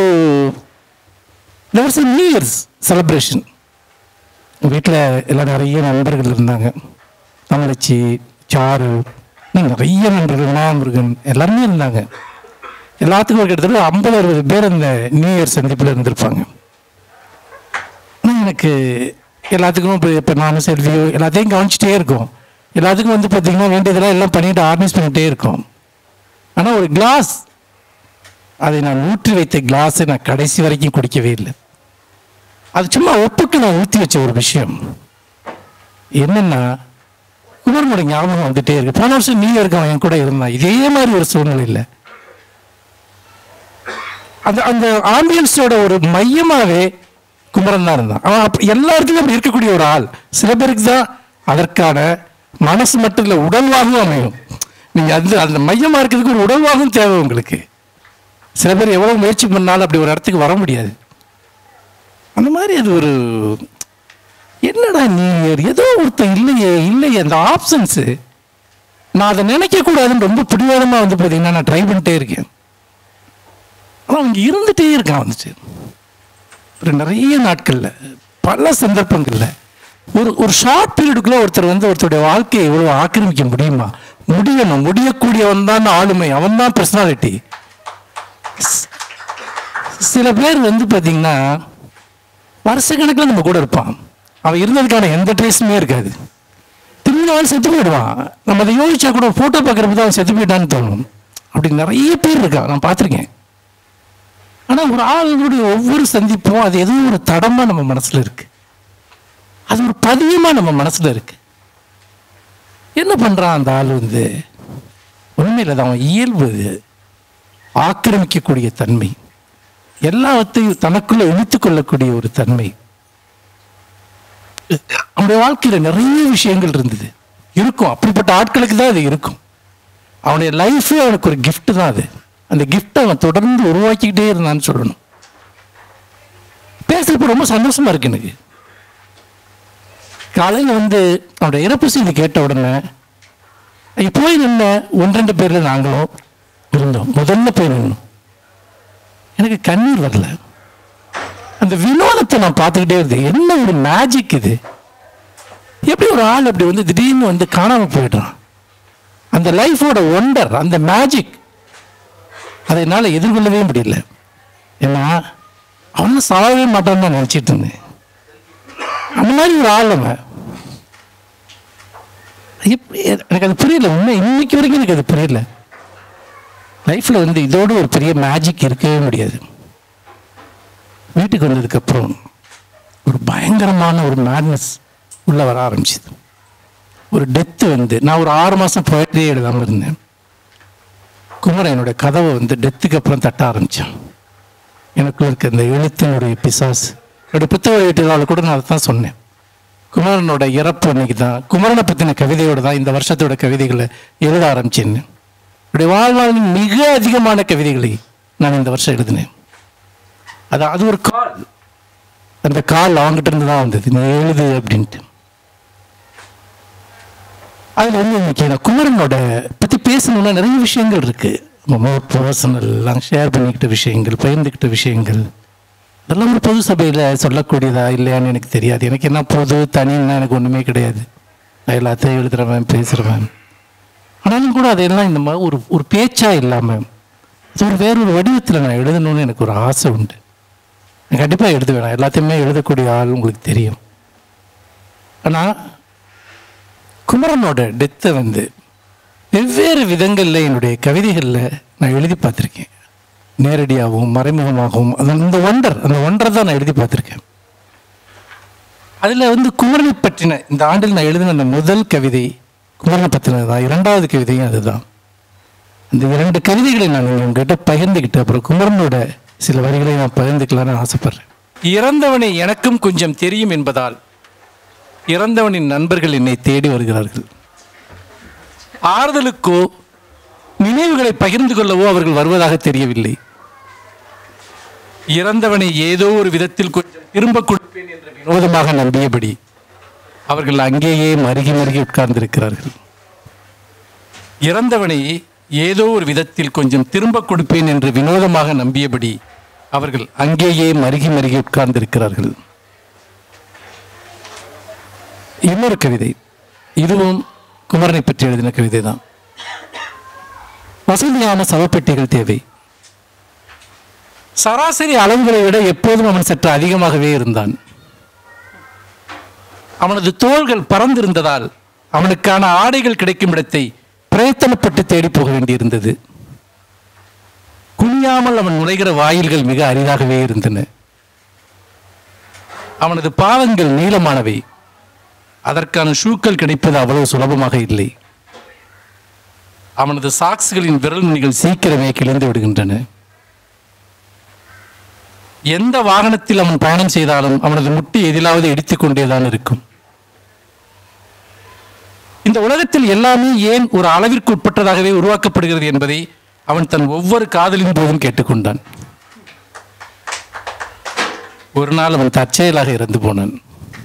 Speaker 15: நியூ இயர்ஸ் செலிப்ரேஷன் வீட்டில் எல்லாம் நிறைய நண்பர்கள் இருந்தாங்க தமிழச்சி சாரு இன்னும் நிறைய நண்பர்கள் விநாயகமுருகன் எல்லாருமே இருந்தாங்க எல்லாத்துக்கும் ஒரு கிட்டத்தட்ட ஐம்பது அறுபது பேர் அந்த நியூ இயர் சந்திப்பில் இருந்திருப்பாங்க ஆனால் எனக்கு எல்லாத்துக்கும் இப்போ இப்போ நானும் செல்வியோ எல்லாத்தையும் கவனிச்சிட்டே இருக்கோம் எல்லாத்துக்கும் வந்து பார்த்தீங்கன்னா வேண்டியதெல்லாம் எல்லாம் பண்ணிட்டு ஆர்கனைஸ் பண்ணிகிட்டே இருக்கோம் ஆனால் ஒரு கிளாஸ் அதை நான் ஊற்றி வைத்த கிளாஸை நான் கடைசி வரைக்கும் குடிக்கவே இல்லை அது சும்மா ஒப்புக்கு நான் ஊற்றி வச்ச ஒரு விஷயம் என்னன்னா குமரனோட ஞாபகம் வந்துட்டே இருக்கு போன வருஷம் நீ இருக்கான் என் கூட இருந்தான் இதே மாதிரி ஒரு சூழ்நிலையில் அந்த அந்த ஆம்பியன்ஸோட ஒரு மையமாவே குமரன் தான் இருந்தான் அவன் அப்படி எல்லா இடத்துலையும் அப்படி இருக்கக்கூடிய ஒரு ஆள் சில பேருக்கு தான் அதற்கான மனசு மட்டும் இல்லை உடல்வாகவும் அமையும் நீங்க அந்த அந்த மையமா இருக்கிறதுக்கு ஒரு உடல்வாகவும் தேவை உங்களுக்கு சில பேர் எவ்வளவு முயற்சி பண்ணாலும் அப்படி ஒரு இடத்துக்கு வர முடியாது அந்த மாதிரி அது ஒரு என்னடா நீ ஏதோ ஒருத்தன் இல்லையே இல்லையே அந்த ஆப்ஷன்ஸு நான் அதை நினைக்க கூடாதுன்னு ரொம்ப பிடிவாதமாக வந்து பார்த்தீங்கன்னா நான் ட்ரை பண்ணிட்டே இருக்கேன் ஆனால் அவங்க இருந்துகிட்டே இருக்கான் வந்துச்சு ஒரு நிறைய நாட்களில் பல சந்தர்ப்பங்களில் ஒரு ஒரு ஷார்ட் பீரியடுக்குள்ளே ஒருத்தர் வந்து ஒருத்தருடைய வாழ்க்கையை இவ்வளோ ஆக்கிரமிக்க முடியுமா முடியணும் முடியக்கூடியவன் தான் ஆளுமை அவன் தான் பர்சனாலிட்டி சில பேர் வந்து பார்த்தீங்கன்னா வருஷக்கணக்கில் நம்ம கூட இருப்பான் அவன் இருந்ததுக்கான எந்த ட்ரேஸுமே இருக்காது திரும்பி அவன் செத்து போயிடுவான் நம்ம அதை யோசிச்சா கூட ஃபோட்டோ பார்க்குறப்ப தான் அவன் செத்து போயிட்டான்னு தோணும் அப்படி நிறைய பேர் இருக்கா நான் பார்த்துருக்கேன் ஆனால் ஒரு ஆளுடைய ஒவ்வொரு சந்திப்பும் அது ஏதோ ஒரு தடமாக நம்ம மனசில் இருக்கு அது ஒரு பதியமாக நம்ம மனசில் இருக்கு என்ன பண்ணுறான் அந்த ஆள் வந்து உண்மையில் அது அவன் இயல்பு அது. ஆக்கிரமிக்கக்கூடிய தன்மை எல்லாவற்றையும் தனக்குள்ள இழுத்துக் கொள்ளக்கூடிய ஒரு தன்மை அவனுடைய வாழ்க்கையில நிறைய விஷயங்கள் இருந்தது இருக்கும் அப்படிப்பட்ட ஆட்களுக்கு தான் அது இருக்கும் அவனுடைய லைஃபே அவனுக்கு ஒரு gift தான் அது அந்த கிஃப்டை அவன் தொடர்ந்து உருவாக்கிக்கிட்டே இருந்தான்னு சொல்லணும் பேசுறப்ப ரொம்ப சந்தோஷமா இருக்கு எனக்கு காலையில் வந்து அவனுடைய இறப்பு செய்தி கேட்ட உடனே அங்க போய் நின்ன ஒன்றெண்டு பேர்ல நாங்களும் இருந்தோம் முதல்ல போய் நின்னோம் எனக்கு கண்ணீர் வரல அந்த வினோதத்தை நான் பார்த்துக்கிட்டே இருந்தேன் என்ன ஒரு மேஜிக் இது எப்படி ஒரு ஆள் அப்படி வந்து திடீர்னு வந்து காணாம போயிடுறான் அந்த லைஃபோட ஒண்டர் அந்த மேஜிக் அதை என்னால் எதிர்கொள்ளவே முடியல ஏன்னா அவனும் சாகவே மாட்டான்னு நான் நினச்சிட்டு இருந்தேன் அந்த மாதிரி ஒரு ஆள் அவன் எப்படி எனக்கு அது புரியல உண்மை இன்னைக்கு வரைக்கும் எனக்கு அது புரியல லைஃப்பில் வந்து இதோட ஒரு பெரிய மேஜிக் இருக்கவே முடியாது வீட்டுக்கு வந்ததுக்கப்புறம் ஒரு பயங்கரமான ஒரு மேட்னஸ் உள்ளே வர ஆரம்பிச்சுது ஒரு டெத்து வந்து நான் ஒரு ஆறு மாதம் போயிட்டே எழுதாமல் இருந்தேன் குமரன் என்னோட கதவை வந்து டெத்துக்கு அப்புறம் தட்ட ஆரம்பித்தான் எனக்குள்ள இருக்க இந்த எழுத்தினுடைய பிசாஸ் என்னோட புத்தக வீட்டுகளில் கூட நான் அதை தான் சொன்னேன் குமரனோட இறப்பு அன்னைக்கு தான் குமரனை பற்றின கவிதையோடு தான் இந்த வருஷத்தோட கவிதைகளை எழுத ஆரம்பிச்சேன்னு என்னுடைய வாழ்நாளின் மிக அதிகமான கவிதைகளை நான் இந்த வருஷம் எழுதினேன் அது அது ஒரு கால் அந்த கால் அவங்ககிட்ட இருந்து தான் வந்தது நீ எழுது அப்படின்ட்டு அதில் வந்து இன்னைக்கு நான் குமரனோட பற்றி பேசணும்னா நிறைய விஷயங்கள் இருக்கு மோர் பர்சனல் எல்லாம் ஷேர் பண்ணிக்கிட்ட விஷயங்கள் பகிர்ந்துக்கிட்ட விஷயங்கள் அதெல்லாம் ஒரு பொது சபையில் சொல்லக்கூடியதா இல்லையான்னு எனக்கு தெரியாது எனக்கு என்ன பொது தனின்னா எனக்கு ஒன்றுமே கிடையாது நான் எல்லாத்தையும் எழுதுறவன் பேசுகிறவன் ஆனாலும் கூட அதையெல்லாம் இந்த மாதிரி ஒரு ஒரு பேச்சாக இல்லாமல் அது ஒரு வேறொரு வடிவத்தில் நான் எழுதணும்னு எனக்கு ஒரு ஆசை உண்டு நான் கண்டிப்பாக எழுதுவேன் நான் எல்லாத்தையுமே எழுதக்கூடிய ஆள் உங்களுக்கு தெரியும் ஆனால் குமரனோட டெத்தை வந்து வெவ்வேறு விதங்களில் என்னுடைய கவிதைகளில் நான் எழுதி பார்த்துருக்கேன் நேரடியாகவும் மறைமுகமாகவும் அந்த இந்த ஒண்டர் அந்த ஒண்டரை தான் நான் எழுதி பார்த்துருக்கேன் அதில் வந்து குமரனை பற்றின இந்த ஆண்டில் நான் எழுதின அந்த முதல் கவிதை குமரனை பற்றினது தான் இரண்டாவது கவிதையும் அதுதான் அந்த இரண்டு கவிதைகளை நான் உங்ககிட்ட பகிர்ந்துக்கிட்டு அப்புறம் குமரனோட சில வரிகளை நான் பகிர்ந்துக்கலாம்னு ஆசைப்படுறேன் இறந்தவனை எனக்கும் கொஞ்சம் தெரியும் என்பதால் இறந்தவனின் நண்பர்கள் என்னை தேடி வருகிறார்கள் ஆறுதலுக்கோ நினைவுகளை பகிர்ந்து கொள்ளவோ அவர்கள் வருவதாக தெரியவில்லை இறந்தவனை ஏதோ ஒரு விதத்தில் கொஞ்சம் திரும்ப கொடுப்பேன் என்ற வினோதமாக நம்பியபடி அவர்கள் அங்கேயே மருகி மருகி உட்கார்ந்திருக்கிறார்கள் இறந்தவனை ஏதோ ஒரு விதத்தில் கொஞ்சம் திரும்ப கொடுப்பேன் என்று வினோதமாக நம்பியபடி அவர்கள் அங்கேயே மருகி மருகி உட்கார்ந்திருக்கிறார்கள் இன்னொரு கவிதை இதுவும் குமரனை பற்றி எழுதின கவிதை தான் வசதியான சவப்பெட்டிகள் தேவை சராசரி அளவுகளை விட எப்போதும் அவன் சற்று அதிகமாகவே இருந்தான் அவனது தோள்கள் பறந்திருந்ததால் அவனுக்கான ஆடைகள் கிடைக்கும் இடத்தை பிரயத்தனப்பட்டு தேடி போக வேண்டியிருந்தது குனியாமல் அவன் நுழைகிற வாயில்கள் மிக அரிதாகவே இருந்தன அவனது பாதங்கள் நீளமானவை அதற்கான ஷூக்கள் கிடைப்பது அவ்வளவு சுலபமாக இல்லை அவனது சாக்ஸ்களின் விரல் நுனிகள் சீக்கிரமே கிழிந்து விடுகின்றன எந்த வாகனத்தில் அவன் பயணம் செய்தாலும் அவனது முட்டி எதிலாவது இடித்துக் கொண்டேதான் இருக்கும் இந்த உலகத்தில் எல்லாமே ஏன் ஒரு அளவிற்கு உட்பட்டதாகவே உருவாக்கப்படுகிறது என்பதை அவன் தன் ஒவ்வொரு காதலின் போதும் கேட்டுக்கொண்டான் ஒரு நாள் அவன் தற்செயலாக இறந்து போனான்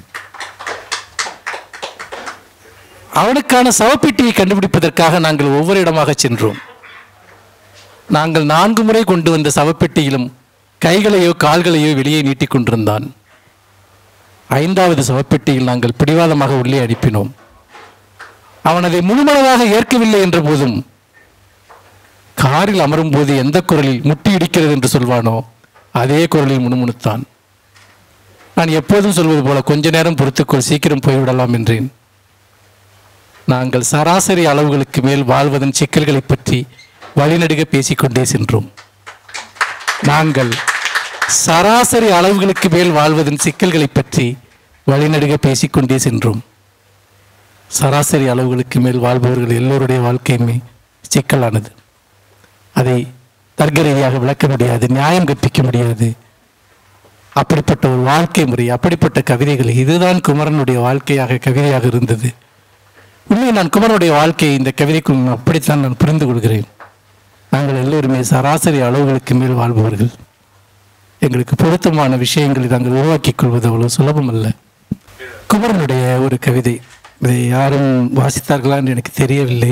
Speaker 15: அவனுக்கான சவப்பெட்டியை கண்டுபிடிப்பதற்காக நாங்கள் ஒவ்வொரு இடமாக சென்றோம் நாங்கள் நான்கு முறை கொண்டு வந்த சவப்பெட்டியிலும் கைகளையோ கால்களையோ வெளியே நீட்டிக் கொண்டிருந்தான் ஐந்தாவது சவப்பெட்டியில் நாங்கள் பிடிவாதமாக உள்ளே அனுப்பினோம் அவன் அதை முழுமனதாக ஏற்கவில்லை என்ற போதும் காரில் அமரும் போது எந்த குரலில் முட்டி இடிக்கிறது என்று சொல்வானோ அதே குரலில் முணுமுணுத்தான் நான் எப்போதும் சொல்வது போல கொஞ்ச நேரம் பொறுத்துக்கொள் சீக்கிரம் போய்விடலாம் என்றேன் நாங்கள் சராசரி அளவுகளுக்கு மேல் வாழ்வதன் சிக்கல்களை பற்றி வழிநடுக பேசிக்கொண்டே சென்றோம் நாங்கள் சராசரி அளவுகளுக்கு மேல் வாழ்வதன் சிக்கல்களை பற்றி வழிநடுக பேசிக்கொண்டே சென்றோம் சராசரி அளவுகளுக்கு மேல் வாழ்பவர்கள் எல்லோருடைய வாழ்க்கையுமே சிக்கலானது அதை தர்க்க ரீதியாக விளக்க முடியாது நியாயம் கற்பிக்க முடியாது அப்படிப்பட்ட ஒரு வாழ்க்கை முறை அப்படிப்பட்ட கவிதைகள் இதுதான் குமரனுடைய வாழ்க்கையாக கவிதையாக இருந்தது உண்மை நான் குமரனுடைய வாழ்க்கையை இந்த கவிதைக்குள் அப்படித்தான் நான் புரிந்து கொள்கிறேன் நாங்கள் எல்லோருமே சராசரி அளவுகளுக்கு மேல் வாழ்பவர்கள் எங்களுக்கு பொருத்தமான விஷயங்களை நாங்கள் உருவாக்கிக் கொள்வது அவ்வளவு சுலபம் அல்ல குமரனுடைய ஒரு கவிதை இதை யாரும் வாசித்தார்களா என்று எனக்கு தெரியவில்லை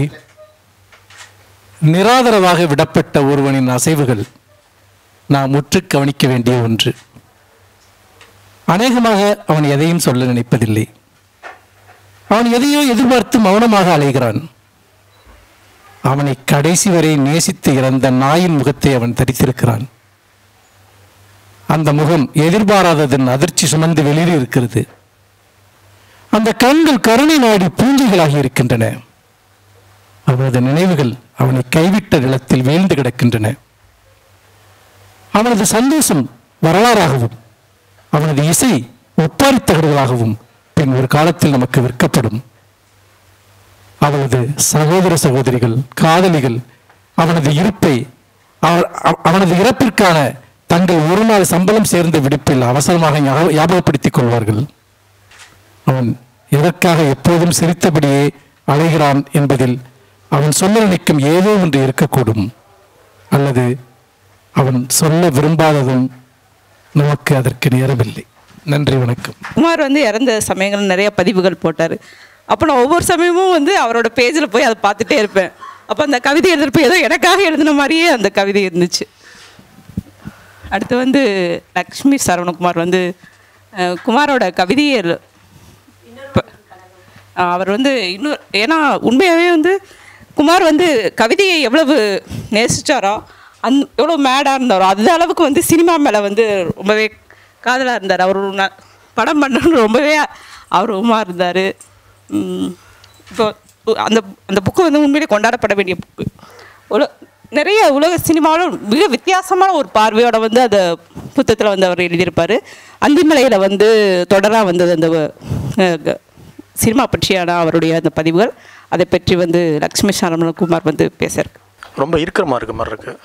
Speaker 15: நிராதரவாக விடப்பட்ட ஒருவனின் அசைவுகள் நாம் உற்று கவனிக்க வேண்டிய ஒன்று அநேகமாக அவன் எதையும் சொல்ல நினைப்பதில்லை அவன் எதையோ எதிர்பார்த்து மௌனமாக அலைகிறான் அவனை கடைசி வரை நேசித்து இறந்த நாயின் முகத்தை அவன் தரித்திருக்கிறான் அந்த முகம் எதிர்பாராததன் அதிர்ச்சி சுமந்து வெளியில் இருக்கிறது அந்த கண்கள் கருணை நாடி பூஞ்சைகளாகி இருக்கின்றன அவனது நினைவுகள் அவனை கைவிட்ட நிலத்தில் வீழ்ந்து கிடக்கின்றன அவனது சந்தோஷம் வரலாறாகவும் அவனது இசை ஒப்பாரி தகடுகளாகவும் பின் ஒரு காலத்தில் நமக்கு விற்கப்படும் அவனது சகோதர சகோதரிகள் காதலிகள் அவனது இருப்பை அவ- அவ- அவனது இறப்பிற்கான தங்கள் ஒரு நாள் சம்பளம் சேர்ந்த விடுப்பில் அவசரமாக ஞாப- ஞாபகப்படுத்திக் கொள்வார்கள் அவன் எதற்காக எப்போதும் சிரித்தபடியே அலைகிறான் என்பதில் அவன் சொல்ல நினைக்கும் ஏதோ ஒன்று இருக்கக்கூடும் அல்லது அவன் சொல்ல விரும்பாததும் நமக்கு அதற்கு நேரமில்லை நன்றி வணக்கம்
Speaker 2: குமார் வந்து இறந்த சமயங்கள் நிறைய பதிவுகள் போட்டார் அப்போ நான் ஒவ்வொரு சமயமும் வந்து அவரோட பேஜில் போய் அதை பார்த்துட்டே இருப்பேன் அப்போ அந்த கவிதை எழுதுறப்ப ஏதோ எனக்காக எழுதின மாதிரியே அந்த கவிதை இருந்துச்சு அடுத்து வந்து லக்ஷ்மி சரவணகுமார் வந்து அஹ், குமாரோட கவிதையை எழு- ப- அஹ், அவர் வந்து இன்னும் ஏன்னா உண்மையாகவே வந்து குமார் வந்து கவிதையை எவ்வளவு நேசிச்சாரோ அந் எவ்வளோ மேடாக இருந்தாரோ அந்த அளவுக்கு வந்து சினிமா மேலே வந்து ரொம்பவே காதலாக இருந்தார் அவர் ஒரு ந- படம் பண்ணணும்னு ரொம்பவே ஆர்வமாக இருந்தார் இப்போ அந்த அந்த புக்கு வந்து உண்மையிலே கொண்டாடப்பட வேண்டிய புக்கு உல நிறைய உலக சினிமாவில் மிக வித்தியாசமான ஒரு பார்வையோட வந்து அந்த புத்தகத்தில் வந்து அவர் எழுதியிருப்பார் அந்திமலையில் வந்து தொடராக வந்தது அந்த அஹ், க- சினிமா பற்றியான அவருடைய அந்த பதிவுகள் அதை பற்றி வந்து லக்ஷ்மி சரவணகுமார் வந்து பேசுகிறார்
Speaker 16: ரொம்ப இருக்கிற மாதிரி இருக்க மாதிரி இருக்கு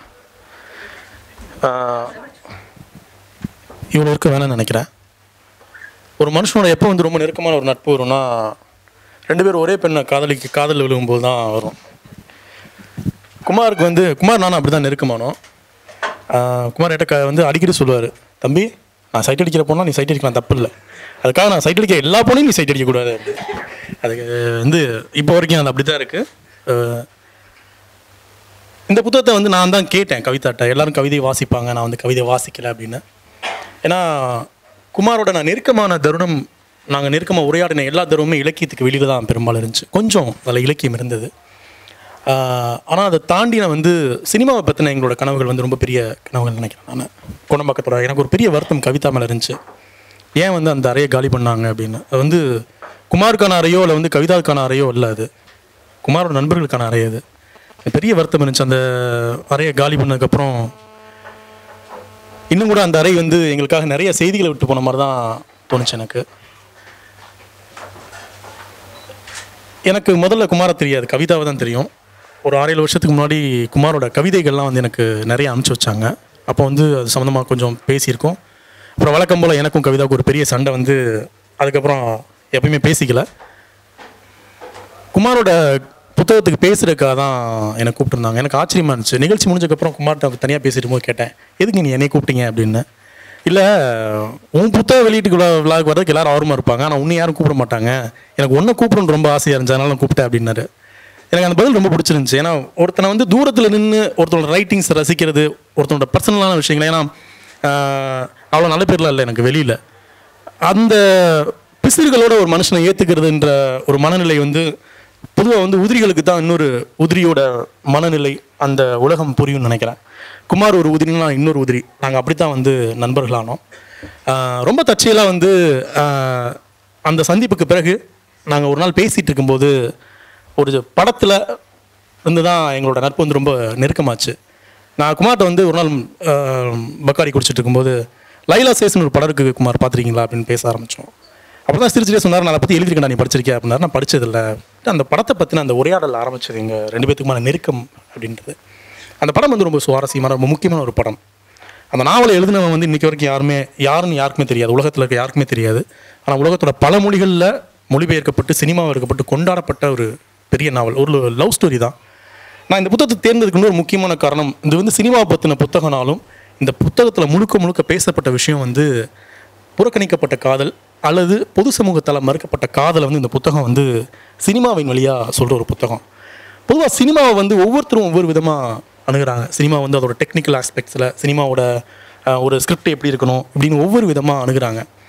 Speaker 16: ஆஹ், இவ்வளோ இருக்க வேணாம்னு நினைக்கிறேன் ஒரு மனுஷனோட எப்போ வந்து ரொம்ப நெருக்கமான ஒரு நட்பு வரும்னா ரெண்டு பேரும் ஒரே பெண்ணை காதலிக்கு காதல் விழுகும்போது தான் வரும் குமாருக்கு வந்து குமார் நானும் அப்படி தான் நெருக்கமானோம் ஆஹ், குமார் என்கிட்ட க- வந்து அடிக்கடி சொல்லுவார் தம்பி நான் சைட் அடிக்கிற பொண்ணா நீ சைட் அடிக்கலாம் தப்பு இல்லை அதுக்காக நான் சைட் அடிக்க எல்லா பொண்ணையும் நீ சைட் அடிக்கக்கூடாது அதுக்கு வந்து இப்போ வரைக்கும் அது அப்படி தான் இருக்குது இந்த புத்தகத்தை வந்து நான் தான் கேட்டேன் கவிதாட்ட எல்லாரும் கவிதை வாசிப்பாங்க நான் வந்து கவிதை வாசிக்கல அப்படின்னு ஏன்னா குமாரோட நான் நெருக்கமான தருணம் நாங்கள் நெருக்கமாக உரையாடின எல்லா தருணமுமே இலக்கியத்துக்கு வெளியில் தான் பெரும்பாலும் இருந்துச்சு கொஞ்சம் அதில் இலக்கியம் இருந்தது ஆனால் அதை தாண்டி நான் வந்து சினிமாவை பற்றின எங்களோட கனவுகள் வந்து ரொம்ப பெரிய கனவுகள் நினைக்கிறேன் நான் குணம்பக்கத்தோட எனக்கு ஒரு பெரிய வருத்தம் கவிதா மேலே இருந்துச்சு ஏன் வந்து அந்த அறையை காலி பண்ணாங்க அப்படின்னு அது வந்து குமாருக்கான அறையோ இல்லை வந்து கவிதாவுக்கான அறையோ இல்லை அது குமாரோட நண்பர்களுக்கான அறை அது பெரிய வருத்தம் இருந்துச்சு அந்த அறையை காலி பண்ணதுக்கப்புறம் இன்னும் கூட அந்த அறை வந்து எங்களுக்காக நிறைய செய்திகளை விட்டு போன மாதிரி தான் தோணுச்சு எனக்கு எனக்கு முதல்ல குமாரை தெரியாது கவிதாவை தான் தெரியும் ஒரு ஆறு ஏழு வருஷத்துக்கு முன்னாடி குமாரோட கவிதைகள்லாம் வந்து எனக்கு நிறைய அனுப்பிச்சி வச்சாங்க அப்போ வந்து அது சம்மந்தமாக கொஞ்சம் பேசியிருக்கோம் அப்புறம் வழக்கம் போல் எனக்கும் கவிதாவுக்கு ஒரு பெரிய சண்டை வந்து அதுக்கப்புறம் எப்பயுமே பேசிக்கல குமாரோட புத்தகத்துக்கு பேசுறதுக்காக தான் என்னை கூப்பிட்டுருந்தாங்க எனக்கு ஆச்சரியமா இருந்துச்சு நிகழ்ச்சி முடிஞ்சதுக்கப்புறம் குமார்கிட்ட தனியாக பேசிட்டு போது கேட்டேன் எதுக்கு நீ என்னை கூப்பிட்டீங்க அப்படின்னு இல்லை உன் புத்தக வெளியீட்டு விழாவுக்கு வரதுக்கு எல்லாரும் ஆர்வமாக இருப்பாங்க ஆனால் உன்னை யாரும் கூப்பிட மாட்டாங்க எனக்கு ஒன்றை கூப்பிடணும்னு ரொம்ப ஆசையாக இருந்துச்சு அதனால நான் கூப்பிட்டேன் அப்படின்னாரு எனக்கு அந்த பதில் ரொம்ப பிடிச்சிருந்துச்சு ஏன்னா ஒருத்தனை வந்து தூரத்தில் நின்று ஒருத்தனோட ரைட்டிங்ஸ் ரசிக்கிறது ஒருத்தனோட பர்சனலான விஷயங்கள் ஏன்னா ஆஹ், அவ்வளோ நல்ல பேர்லாம் இல்லை எனக்கு வெளியில் அந்த பிசிறுகளோட ஒரு மனுஷனை ஏற்றுக்கிறதுன்ற ஒரு மனநிலை வந்து பொதுவாக வந்து உதிரிகளுக்கு தான் இன்னொரு உதிரியோட மனநிலை அந்த உலகம் புரியும்னு நினைக்கிறேன் குமார் ஒரு உதிரினா இன்னொரு உதிரி நாங்கள் அப்படி தான் வந்து நண்பர்களானோம் ஆஹ் ரொம்ப தற்செயலாக வந்து ஆஹ் அந்த சந்திப்புக்கு பிறகு நாங்கள் ஒரு நாள் பேசிகிட்டு இருக்கும்போது ஒரு படத்தில் இருந்து தான் எங்களோட நட்பு வந்து ரொம்ப நெருக்கமாச்சு நான் குமார்கிட்ட வந்து ஒரு நாள் ஆஹ் பக்காரி குடிச்சிட்டு இருக்கும்போது லைலா சேஸ்னு ஒரு படம் இருக்குது குமார் பார்த்துருக்கீங்களா அப்படின்னு பேச ஆரம்பித்தோம் அப்போ தான் சிரிச்சிட்டே சொன்னார் நான் அதை பற்றி எழுதிருக்கேன் நீ படிச்சிருக்கியா அப்படின்னாரு நான் படிச்சதில்ல அந்த படத்தை பற்றின அந்த உரையாடல் ஆரம்பிச்சது எங்கள் ரெண்டு பேத்துக்குமான நெருக்கம் அப்படின்றது அந்த படம் வந்து ரொம்ப சுவாரஸ்யமான ரொம்ப முக்கியமான ஒரு படம் அந்த நாவலை எழுதினவன் வந்து இன்றைக்கி வரைக்கும் யாருமே யாருன்னு யாருக்குமே தெரியாது உலகத்தில் இருக்க யாருக்குமே தெரியாது ஆனால் உலகத்தோட பல மொழிகளில் மொழிபெயர்க்கப்பட்டு சினிமாவில் இருக்கப்பட்டு கொண்டாடப்பட்ட ஒரு பெரிய நாவல் ஒரு லவ் ஸ்டோரி தான் நான் இந்த புத்தகத்தை தேர்ந்ததுக்கு இன்னொரு முக்கியமான காரணம் இது வந்து சினிமாவை பற்றின புத்தகனாலும் இந்த புத்தகத்தில் முழுக்க முழுக்க பேசப்பட்ட விஷயம் வந்து புறக்கணிக்கப்பட்ட காதல் அல்லது பொது சமூகத்தால் மறுக்கப்பட்ட காதலை வந்து இந்த புத்தகம் வந்து சினிமாவின் வழியாக சொல்கிற ஒரு புத்தகம் பொதுவாக சினிமாவை வந்து ஒவ்வொருத்தரும் ஒவ்வொரு விதமாக அணுகுறாங்க சினிமா வந்து அதோட டெக்னிக்கல் ஆஸ்பெக்ட்ஸில் சினிமாவோட அஹ், ஒரு ஸ்கிரிப்ட் எப்படி இருக்கணும் இப்படின்னு ஒவ்வொரு விதமாக அணுகுறாங்க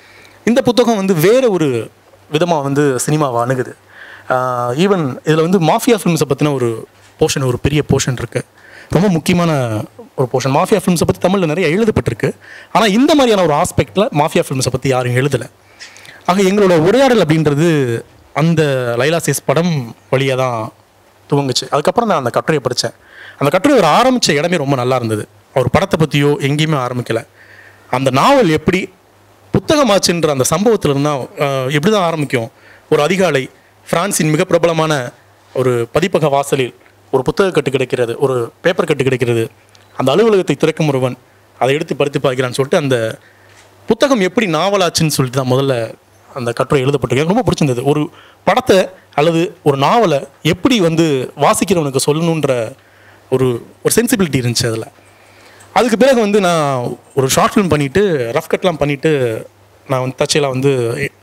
Speaker 16: இந்த புத்தகம் வந்து வேற ஒரு விதமாக வந்து சினிமாவை அணுகுது ஈவன் இதில் வந்து மாஃபியா ஃபிலிம்ஸை பற்றின ஒரு போர்ஷன் ஒரு பெரிய போர்ஷன் இருக்குது ரொம்ப முக்கியமான ஒரு போர்ஷன் மாஃபியா ஃபிலிம்ஸை பற்றி தமிழில் நிறைய எழுதப்பட்டிருக்கு ஆனால் இந்த மாதிரியான ஒரு ஆஸ்பெக்டில் மாஃபியா ஃபிலிம்ஸை பற்றி யாரும் எழுதலை ஆக எங்களோட உரையாடல் அப்படின்றது அந்த லைலா சேஸ் படம் வழியாக தான் துவங்குச்சு அதுக்கப்புறம் நான் அந்த கட்டுரையை படித்தேன் அந்த கட்டுரை அவர் ஆரம்பித்த இடமே ரொம்ப நல்லா இருந்தது அவர் படத்தை பற்றியோ எங்கேயுமே ஆரம்பிக்கலை அந்த நாவல் எப்படி புத்தகமாச்சுன்ற அந்த சம்பவத்தில் இருந்தால் எப்படி தான் ஆரம்பிக்கும் ஒரு அதிகாலை பிரான்சின் மிக பிரபலமான ஒரு பதிப்பக வாசலில் ஒரு புத்தக கட்டு கிடைக்கிறது ஒரு பேப்பர் கட்டு கிடைக்கிறது அந்த அலுவலகத்தை திறக்கும் ஒருவன் அதை எடுத்து படுத்து பார்க்கிறான்னு சொல்லிட்டு அந்த புத்தகம் எப்படி நாவலாச்சுன்னு சொல்லிட்டு தான் முதல்ல அந்த கட்டுரை எழுதப்பட்டிருக்கு எனக்கு ரொம்ப பிடிச்சிருந்தது ஒரு படத்தை அல்லது ஒரு நாவலை எப்படி வந்து வாசிக்கிறவனுக்கு சொல்லணுன்ற ஒரு ஒரு சென்சிபிலிட்டி இருந்துச்சு அதில் அதுக்கு பிறகு வந்து நான் ஒரு ஷார்ட் ஃபிலிம் பண்ணிவிட்டு ரஃப் கட்லாம் பண்ணிவிட்டு நான் வந்து தச்சையில் வந்து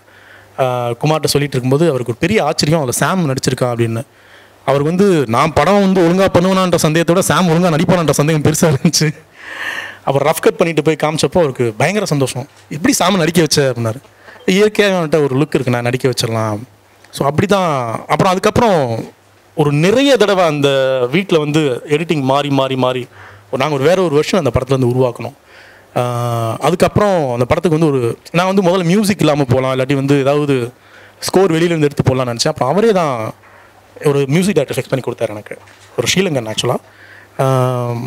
Speaker 16: ஆஹ், குமார்கிட்ட சொல்லிட்டு இருக்கும்போது அவருக்கு ஒரு பெரிய ஆச்சரியம் அதில் சாம் நடிச்சிருக்கான் அப்படின்னு அவருக்கு வந்து நான் படம் வந்து ஒழுங்காக பண்ணுவேனான்ற சந்தேகத்தோட சாம் ஒழுங்காக நடிப்பானான்ற சந்தேகம் பெருசாக இருந்துச்சு அப்புறம் ரஃப் கட் பண்ணிட்டு போய் காமிச்சப்போ அவருக்கு பயங்கர சந்தோஷம் எப்படி சாம் நடிக்க வச்ச அப்படின்னாரு இயற்கையாக அவன்கிட்ட ஒரு லுக் இருக்கு நான் நடிக்க வச்சிடலாம் ஸோ அப்படி தான் அப்புறம் அதுக்கப்புறம் ஒரு நிறைய தடவை அந்த வீட்டில் வந்து எடிட்டிங் மாறி மாறி மாறி நாங்கள் ஒரு வேற ஒரு வருஷம் அந்த படத்தில் வந்து உருவாக்கணும் ஆஹ் அதுக்கப்புறம் அந்த படத்துக்கு வந்து ஒரு நான் வந்து முதல்ல மியூசிக் இல்லாமல் போகலாம் இல்லாட்டி வந்து ஏதாவது ஸ்கோர் வெளியிலேருந்து எடுத்து போடலாம்னு நினச்சேன் அப்புறம் அவரே தான் ஒரு மியூசிக் டேரக்டர் ஃபிக்ஸ் பண்ணி கொடுத்தாரு எனக்கு ஒரு ஸ்ரீலங்கன் ஆக்சுவலாக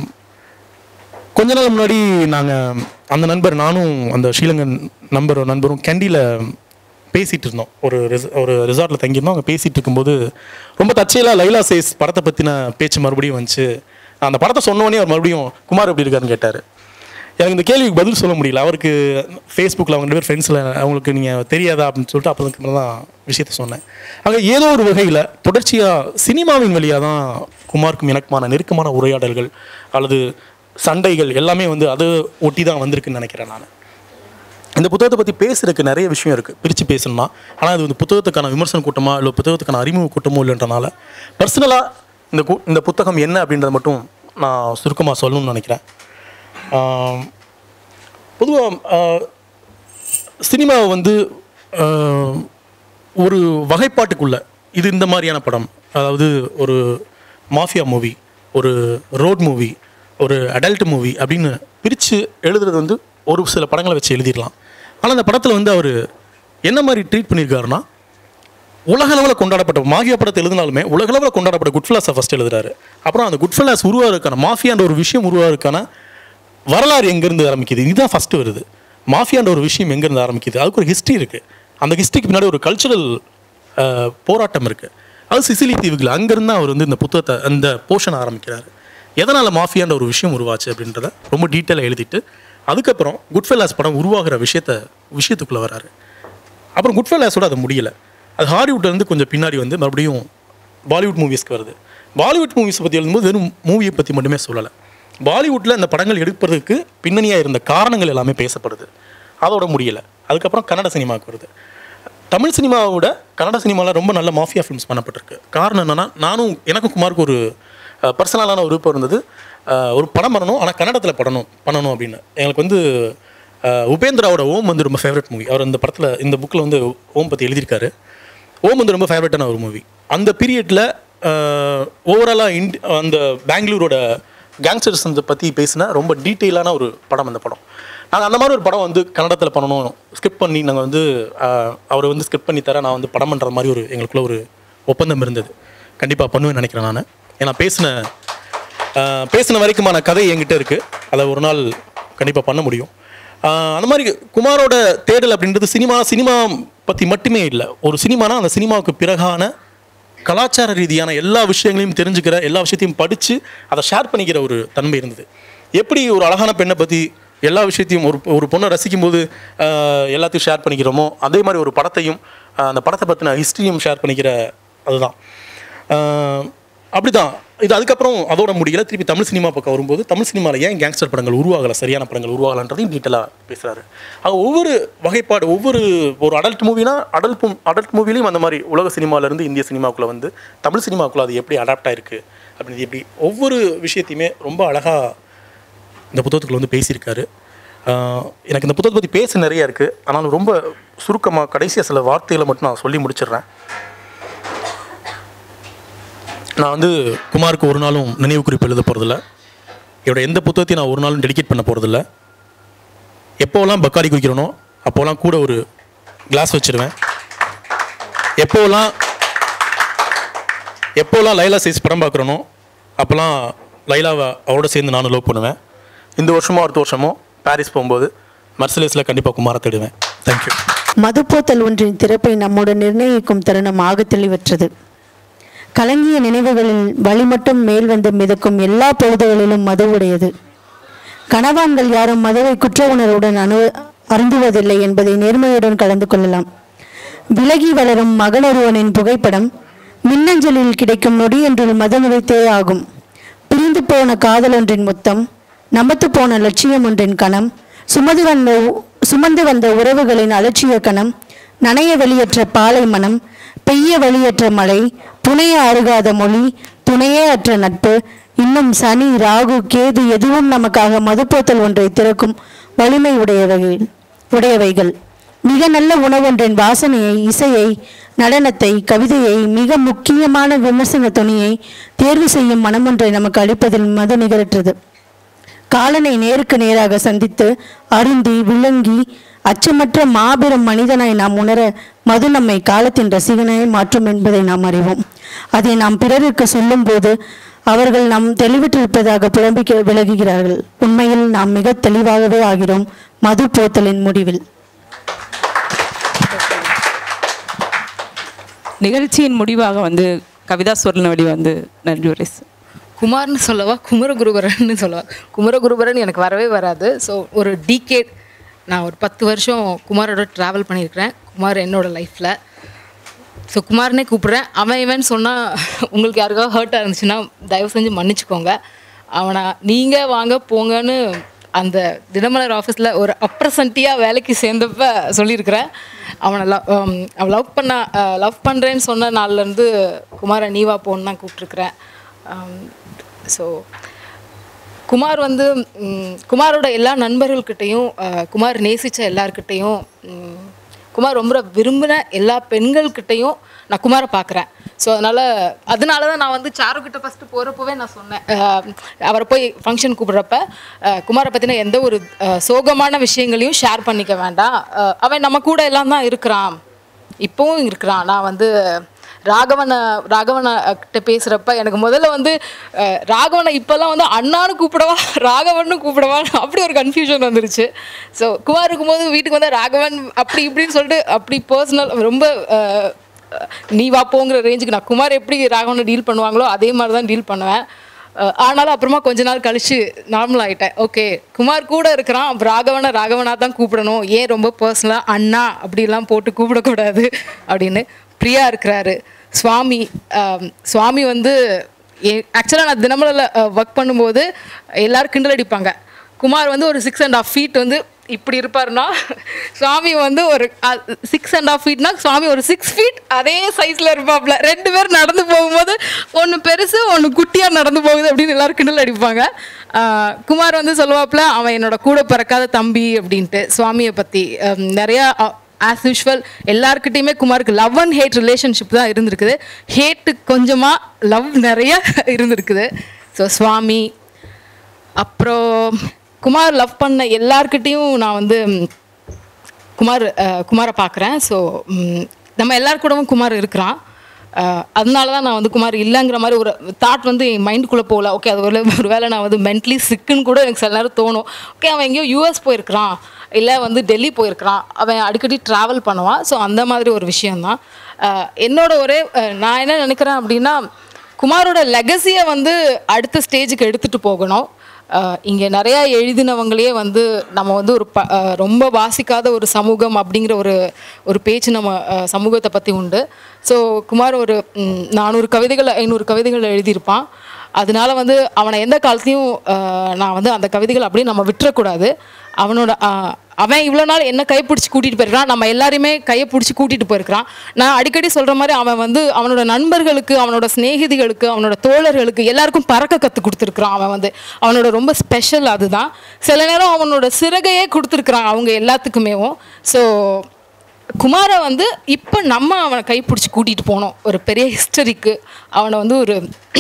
Speaker 16: கொஞ்ச நாள் முன்னாடி நாங்கள் அந்த நண்பர் நானும் அந்த ஸ்ரீலங்கன் நண்பர் நண்பரும் கேண்டியில் பேசிகிட்டு இருந்தோம் ஒரு ரிச ஒரு ரிசார்ட்டில் தங்கியிருந்தோம் அங்கே பேசிகிட்டு இருக்கும்போது ரொம்ப தற்செயலாக லைலா சேஸ் படத்தை பற்றின பேச்சு மறுபடியும் வந்துச்சு நான் அந்த படத்தை சொன்னோடனே அவர் மறுபடியும் குமார் எப்படி இருக்காருன்னு கேட்டார் எனக்கு இந்த கேள்விக்கு பதில் சொல்ல முடியல அவருக்கு ஃபேஸ்புக்கில் அவங்க ரெண்டு பேர் ஃப்ரெண்ட்ஸில் அவங்களுக்கு நீங்கள் தெரியாதா அப்படின்னு சொல்லிட்டு அப்புறம் தான் விஷயத்த சொன்னேன் அங்கே ஏதோ ஒரு வகையில் தொடர்ச்சியாக சினிமாவின் வழியாக தான் குமாருக்கும் எனக்குமான நெருக்கமான உரையாடல்கள் அல்லது சண்டைகள் எல்லாமே வந்து அதை ஒட்டி தான் வந்திருக்குன்னு நினைக்கிறேன் நான் இந்த புத்தகத்தை பற்றி பேசுறதுக்கு நிறைய விஷயம் இருக்குது பிரித்து பேசணும்னா ஆனால் இது வந்து புத்தகத்துக்கான விமர்சன கூட்டமா இல்லை புத்தகத்துக்கான அறிமுக கூட்டமோ இல்லைன்றனால பர்சனலாக இந்த கு இந்த புத்தகம் என்ன அப்படின்றத மட்டும் நான் சுருக்கமாக சொல்லணும்னு நினைக்கிறேன் பொதுவாக சினிமாவை வந்து ஆஹ், ஒரு வகைப்பாட்டுக்குள்ள இது இந்த மாதிரியான படம் அதாவது ஒரு மாஃபியா மூவி ஒரு ரோட் மூவி ஒரு அடல்ட் மூவி அப்படின்னு பிரித்து எழுதுறது வந்து ஒரு சில படங்களை வச்சு எழுதிடலாம் ஆனால் அந்த படத்தில் வந்து அவர் என்ன மாதிரி ட்ரீட் பண்ணியிருக்காருன்னா உலகளவில் கொண்டாடப்பட்ட மாஃபியா படத்தை எழுதினாலுமே உலகளவில் கொண்டாடப்பட்ட குட்ஃபிளாஸை ஃபஸ்ட் எழுதுறாரு அப்புறம் அந்த குட்ஃபிளாஸ் உருவாருக்கான மாஃபியான்ற ஒரு விஷயம் உருவாருக்கான வரலாறு எங்கேருந்து ஆரம்பிக்குது இதுதான் ஃபஸ்ட்டு வருது மாஃபியான்ற ஒரு விஷயம் எங்கேருந்து ஆரம்பிக்குது அதுக்கு ஒரு ஹிஸ்ட்ரி இருக்குது அந்த ஹிஸ்ட்ரிக்கு பின்னாடி ஒரு கல்ச்சுரல் போராட்டம் இருக்குது அது சிசிலி தீவுகள் அங்கேருந்து தான் அவர் வந்து இந்த புத்தகத்தை அந்த போர்ஷன் ஆரம்பிக்கிறாரு எதனால் மாஃபியான்ற ஒரு விஷயம் உருவாச்சு அப்படின்றத ரொம்ப டீட்டெயிலாக எழுதிட்டு அதுக்கப்புறம் குட்ஃபெல்லாஸ் படம் உருவாகிற விஷயத்த விஷயத்துக்குள்ளே வராரு அப்புறம் குட்ஃபெல்லாஸோட அது முடியல அது ஹாலிவுட்ல இருந்து கொஞ்சம் பின்னாடி வந்து மறுபடியும் பாலிவுட் மூவிஸ்க்கு வருது பாலிவுட் மூவிஸ் பற்றி எழுதும்போது வெறும் மூவியை பற்றி மட்டுமே சொல்லலை பாலிவுட்டில் இந்த படங்கள் எடுப்பதற்கு பின்னணியாக இருந்த காரணங்கள் எல்லாமே பேசப்படுது அதோட முடியல அதுக்கப்புறம் கன்னட சினிமாவுக்கு வருது தமிழ் சினிமாவை விட கன்னட சினிமாவில் ரொம்ப நல்ல மாஃபியா ஃபிலிம்ஸ் பண்ணப்பட்டிருக்கு காரணம் என்னன்னா நானும் எனக்கும் குமாருக்கு ஒரு பர்சனலான ஒரு விருப்பம் இருந்தது அஹ், ஒரு படம் பண்ணணும் ஆனால் கன்னடத்தில் படணும் பண்ணணும் அப்படின்னு எங்களுக்கு வந்து அஹ், உபேந்திராவோட ஓம் வந்து ரொம்ப ஃபேவரட் மூவி அவர் இந்த படத்தில் இந்த புக்கில் வந்து ஓம் பற்றி எழுதியிருக்காரு ஓம் வந்து ரொம்ப ஃபேவரட்டான ஒரு மூவி அந்த பீரியடில் ஓவராலாக இண்ட் அந்த பெங்களூரோட கேங்ஸ்டர்ஸ் பற்றி பேசின ரொம்ப டீட்டெயிலான ஒரு படம் அந்த படம் நாங்கள் அந்த மாதிரி ஒரு படம் வந்து கன்னடத்தில் பண்ணணும் ஸ்கிரிப்ட் பண்ணி நாங்கள் வந்து அவரை வந்து ஸ்கிரிப்ட் பண்ணி தர நான் வந்து படம் பண்ணுற மாதிரி ஒரு எங்களுக்குள்ள ஒரு ஒப்பந்தம் இருந்தது கண்டிப்பாக பண்ணுவேன்னு நினைக்கிறேன் நான் ஏன்னா பேசின ஆஹ், பேசின வரைக்குமான கதை என்கிட்ட இருக்குது அதை ஒரு நாள் கண்டிப்பாக பண்ண முடியும் ஆஹ், அந்த மாதிரி குமாரோட தேடல் அப்படின்றது சினிமா சினிமா பற்றி மட்டுமே இல்லை ஒரு சினிமானா அந்த சினிமாவுக்கு பிறகான கலாச்சார ரீதியான எல்லா விஷயங்களையும் தெரிஞ்சுக்கிற எல்லா விஷயத்தையும் படித்து அதை ஷேர் பண்ணிக்கிற ஒரு தன்மை இருந்தது எப்படி ஒரு அழகான பெண்ணை பற்றி எல்லா விஷயத்தையும் ஒரு ஒரு பொண்ணை ரசிக்கும் போது ஆஹ், எல்லாத்தையும் ஷேர் பண்ணிக்கிறோமோ அதே மாதிரி ஒரு படத்தையும் ஆஹ், அந்த படத்தை பற்றின ஹிஸ்ட்ரியும் ஷேர் பண்ணிக்கிற அதுதான் ஆஹ், அப்படிதான் இது அதுக்கப்புறம் அதோட முடியல திருப்பி தமிழ் சினிமா பக்கம் வரும்போது தமிழ் சினிமாவில் ஏன் கேங்ஸ்டர் படங்கள் உருவாகலை சரியான படங்கள் உருவாகலன்றதையும் டீட்டெயிலாக பேசுகிறாரு அது ஒவ்வொரு வகைப்பாடு ஒவ்வொரு ஒரு அடல்ட் மூவினா அடல்ட் அடல்ட் மூவிலையும் அந்த மாதிரி உலக சினிமாவிலேருந்து இந்திய சினிமாவுக்குள்ளே வந்து தமிழ் சினிமாவுக்குள்ளே அது எப்படி அடாப்ட் ஆயிருக்கு அப்படின்னு எப்படி ஒவ்வொரு விஷயத்தையுமே ரொம்ப அழகாக இந்த புத்தகத்துக்குள்ள வந்து பேசியிருக்காரு ஆஹ் எனக்கு இந்த புத்தகத்தை பற்றி பேச நிறைய இருக்குது ஆனாலும் ரொம்ப சுருக்கமாக கடைசியாக சில வார்த்தைகளை மட்டும் நான் சொல்லி முடிச்சிடுறேன் நான் வந்து குமாருக்கு ஒரு நாளும் நினைவு குறிப்பு எழுத போகிறதில்ல என்னோட எந்த புத்தகத்தையும் நான் ஒரு நாளும் டெடிகேட் பண்ண போகிறதில்ல எப்போவெல்லாம் பக்காடி குடிக்கிறனோ அப்போலாம் கூட ஒரு கிளாஸ் வச்சிருவேன் எப்போவெல்லாம் எப்போலாம் லைலா சைஸ் படம் பார்க்குறனோ அப்போல்லாம் லைலாவை அவரோட சேர்ந்து நானும் லவ் பண்ணுவேன் இந்த வருஷமோ அடுத்த வருஷமோ பாரிஸ் போகும்போது மர்சலேஸில் கண்டிப்பாக குமாரை தேடுவேன் தேங்க்யூ
Speaker 1: மதுப்போத்தல் ஒன்றின் திறப்பை நம்முடன் நிர்ணயிக்கும் தருணம் ஆக தெளிவற்றது கலங்கிய நினைவுகளில் வழி மட்டும் மேல் வந்து மிதக்கும் எல்லா பொழுதுகளிலும் மது உடையது கணவான்கள் யாரும் மதுவை குற்ற உணர்வுடன் அணு அருந்துவதில்லை என்பதை நேர்மையுடன் கலந்து கொள்ளலாம் விலகி வளரும் மகளொருவனின் புகைப்படம் மின்னஞ்சலில் கிடைக்கும் நொடியொன்றில் மதமுறைத்தே ஆகும் பிரிந்து போன காதலொன்றின் முத்தம் நமத்து போன லட்சியம் ஒன்றின் கணம் சுமந்து வந்த உ- சுமந்து வந்த உறவுகளின் அலட்சிய கணம் நனைய வெளியேற்ற பாலை மனம் பெய்ய வெளியேற்ற மழை புனைய அருகாத மொழி துணையே அற்ற நட்பு இன்னும் சனி ராகு கேது எதுவும் நமக்காக மதுப்போத்தல் ஒன்றை திறக்கும் வலிமை உடையவைகள் உடையவைகள் மிக நல்ல உணவொன்றின் வாசனையை இசையை நடனத்தை கவிதையை மிக முக்கியமான விமர்சன துணியை தேர்வு செய்யும் மனமொன்றை நமக்கு அளிப்பதில் மது நிகரற்றது காலனை நேருக்கு நேராக சந்தித்து அருந்தி விளங்கி அச்சமற்ற மாபெரும் மனிதனாய் நாம் உணர மது நம்மை காலத்தின் ரசிகனாய் மாற்றும் என்பதை நாம் அறிவோம் அதை நாம் பிறருக்கு சொல்லும்போது அவர்கள் நாம் தெளிவிட்டிருப்பதாக புலம்பி கி- விலகுகிறார்கள் உண்மையில் நாம் மிக தெளிவாகவே ஆகிறோம் மது போத்தலின் முடிவில்
Speaker 2: நிகழ்ச்சியின் முடிவாக வந்து கவிதா சொர்ணவழி வந்து நன்றி உரை சொ-
Speaker 17: குமார்னு சொல்லவா குமரகுருபரன்னு சொல்லவா குமரகுருபரன் எனக்கு வரவே வராது ஸோ ஒரு டிகேட் நான் ஒரு பத்து வருஷம் குமாரோட ட்ராவல் பண்ணியிருக்கிறேன் குமார் என்னோட லைஃப்பில் ஸோ குமார்னே கூப்பிட்றேன் அவன் இவன் சொன்னால் உங்களுக்கு யாருக்காவது ஹர்ட்டாக இருந்துச்சுன்னா தயவு செஞ்சு மன்னிச்சுக்கோங்க அவனை நீங்கள் வாங்க போங்கன்னு அந்த தினமலர் ஆஃபீஸில் ஒரு அப்ரசன்ட்டியாக வேலைக்கு சேர்ந்தப்ப சொல்லியிருக்கிறேன் அவனை லவ் அவன் லவ் பண்ண லவ் பண்ணுறேன்னு சொன்ன நாள்லேருந்து குமாரை நீவா போன்னு தான் கூப்பிட்ருக்குறேன் ஸோ குமார் வந்து ம், குமாரோட எல்லா நண்பர்கள்கிட்டையும் அஹ், குமார் நேசித்த எல்லார்கிட்டையும் ம், குமார் ரொம்ப விரும்பின எல்லா பெண்கள்கிட்டையும் நான் குமாரை பார்க்குறேன் ஸோ அதனால் அதனால தான் நான் வந்து சாருக்கிட்ட ஃபஸ்ட்டு போகிறப்பவே நான் சொன்னேன் அஹ், அவரை போய் ஃபங்க்ஷன் கூப்பிட்றப்ப அஹ், குமாரை பற்றின எந்த ஒரு அஹ், சோகமான விஷயங்களையும் ஷேர் பண்ணிக்க வேண்டாம் அஹ், அவன் நம்ம கூட எல்லாம் தான் இருக்கிறான் இப்போவும் இருக்கிறான் நான் வந்து ராகவனை ராகவனை கிட்ட பேசுகிறப்ப எனக்கு முதல்ல வந்து அஹ், ராகவனை இப்போல்லாம் வந்து அண்ணான்னு கூப்பிடவா ராகவன்னு கூப்பிடவா அப்படி ஒரு கன்ஃபியூஷன் வந்துருச்சு ஸோ குமார் இருக்கும்போது வீட்டுக்கு வந்தால் ராகவன் அப்படி இப்படின்னு சொல்லிட்டு அப்படி பர்சனல் ரொம்ப அஹ், நீ வா போங்கிற ரேஞ்சுக்கு நான் குமார் எப்படி ராகவனை டீல் பண்ணுவாங்களோ அதே மாதிரி தான் டீல் பண்ணுவேன் அஹ், ஆனாலும் அப்புறமா கொஞ்ச நாள் கழிச்சு நார்மல் ஆகிட்டேன் ஓகே குமார் கூட இருக்கிறான் அப்ப ராகவனை ராகவனாக தான் கூப்பிடணும் ஏன் ரொம்ப பர்சனலாக அண்ணா அப்படிலாம் போட்டு கூப்பிடக்கூடாது அப்படின்னு பிரியா இருக்கிறாரு சுவாமி ஆம், சுவாமி வந்து ஆக்சுவலாக நான் தினமலில் ஒர்க் பண்ணும்போது எல்லாரும் கிண்டல் அடிப்பாங்க குமார் வந்து ஒரு சிக்ஸ் அண்ட் ஆஃப் ஃபீட் வந்து இப்படி இருப்பாருன்னா சுவாமி வந்து ஒரு சிக்ஸ் அண்ட் ஆஃப் ஃபீட்னா சுவாமி ஒரு சிக்ஸ் ஃபீட் அதே சைஸில் இருப்பாப்புல ரெண்டு பேர் நடந்து போகும்போது ஒன்று பெருசு ஒன்று குட்டியாக நடந்து போகுது அப்படின்னு எல்லாரும் கிண்டல் அடிப்பாங்க ஆஹ் குமார் வந்து சொல்லுவாப்புல அவன் என்னோட கூட பிறக்காத தம்பி அப்படின்ட்டு சுவாமியை பற்றி நிறையா ஆஸ் யூஷுவல் எல்லாருக்கிட்டையுமே குமாருக்கு லவ் அண்ட் ஹேட் ரிலேஷன்ஷிப் தான் இருந்திருக்குது ஹேட்டு கொஞ்சமாக லவ் நிறைய இருந்திருக்குது ஸோ சுவாமி அப்புறம் குமார் லவ் பண்ண எல்லார்கிட்டேயும் நான் வந்து ம், குமார் அஹ், குமாரை பார்க்குறேன் ஸோ நம்ம எல்லார் கூடவும் குமார் இருக்கிறான் அஹ், அதனால தான் நான் வந்து குமார் இல்லைங்கிற மாதிரி ஒரு தாட் வந்து என் மைண்டுக்குள்ளே போகல ஓகே அது ஒரு ஒரு வேளை நான் வந்து மென்ட்லி சிக்குன்னு கூட எனக்கு சில நேரம் தோணும் ஓகே அவன் எங்கேயோ யூஎஸ் போயிருக்கிறான் இல்லை வந்து டெல்லி போயிருக்கிறான் அவன் அடிக்கடி ட்ராவல் பண்ணுவான் ஸோ அந்த மாதிரி ஒரு விஷயந்தான் அஹ், என்னோட ஒரே அஹ், நான் என்ன நினைக்கிறேன் அப்படின்னா குமாரோட லெகசியை வந்து அடுத்த ஸ்டேஜுக்கு எடுத்துகிட்டு போகணும் இங்கே நிறையா எழுதினவங்களே வந்து நம்ம வந்து ஒரு ப அஹ் ரொம்ப வாசிக்காத ஒரு சமூகம் அப்படிங்கிற ஒரு ஒரு பேச்சு நம்ம அஹ், சமூகத்தை பற்றி உண்டு ஸோ குமார் ஒரு ம், நானூறு கவிதைகள் ஐநூறு கவிதைகள் எழுதியிருப்பான் அதனால வந்து அவனை எந்த காலத்தையும் ஆஹ், நான் வந்து அந்த கவிதைகள் அப்படியே நம்ம விட்டுறக்கூடாது அவனோட ஆஹ், அவன் இவ்வளோ நாள் என்ன கையை பிடிச்சி கூட்டிகிட்டு போயிருக்கான் நம்ம எல்லாரையுமே கையை பிடிச்சி கூட்டிகிட்டு போயிருக்கிறான் நான் அடிக்கடி சொல்கிற மாதிரி அவன் வந்து அவனோட நண்பர்களுக்கு அவனோட சிநேகிதிகளுக்கு அவனோட தோழர்களுக்கு எல்லாருக்கும் பறக்க கற்றுக் கொடுத்துருக்குறான் அவன் வந்து அவனோட ரொம்ப ஸ்பெஷல் அதுதான் சில நேரம் அவனோட சிறகையே கொடுத்துருக்குறான் அவங்க எல்லாத்துக்குமேவும் ஸோ குமாரை வந்து இப்போ நம்ம அவனை கைப்பிடிச்சி கூட்டிகிட்டு போனோம் ஒரு பெரிய ஹிஸ்டரிக்கு அவனை வந்து ஒரு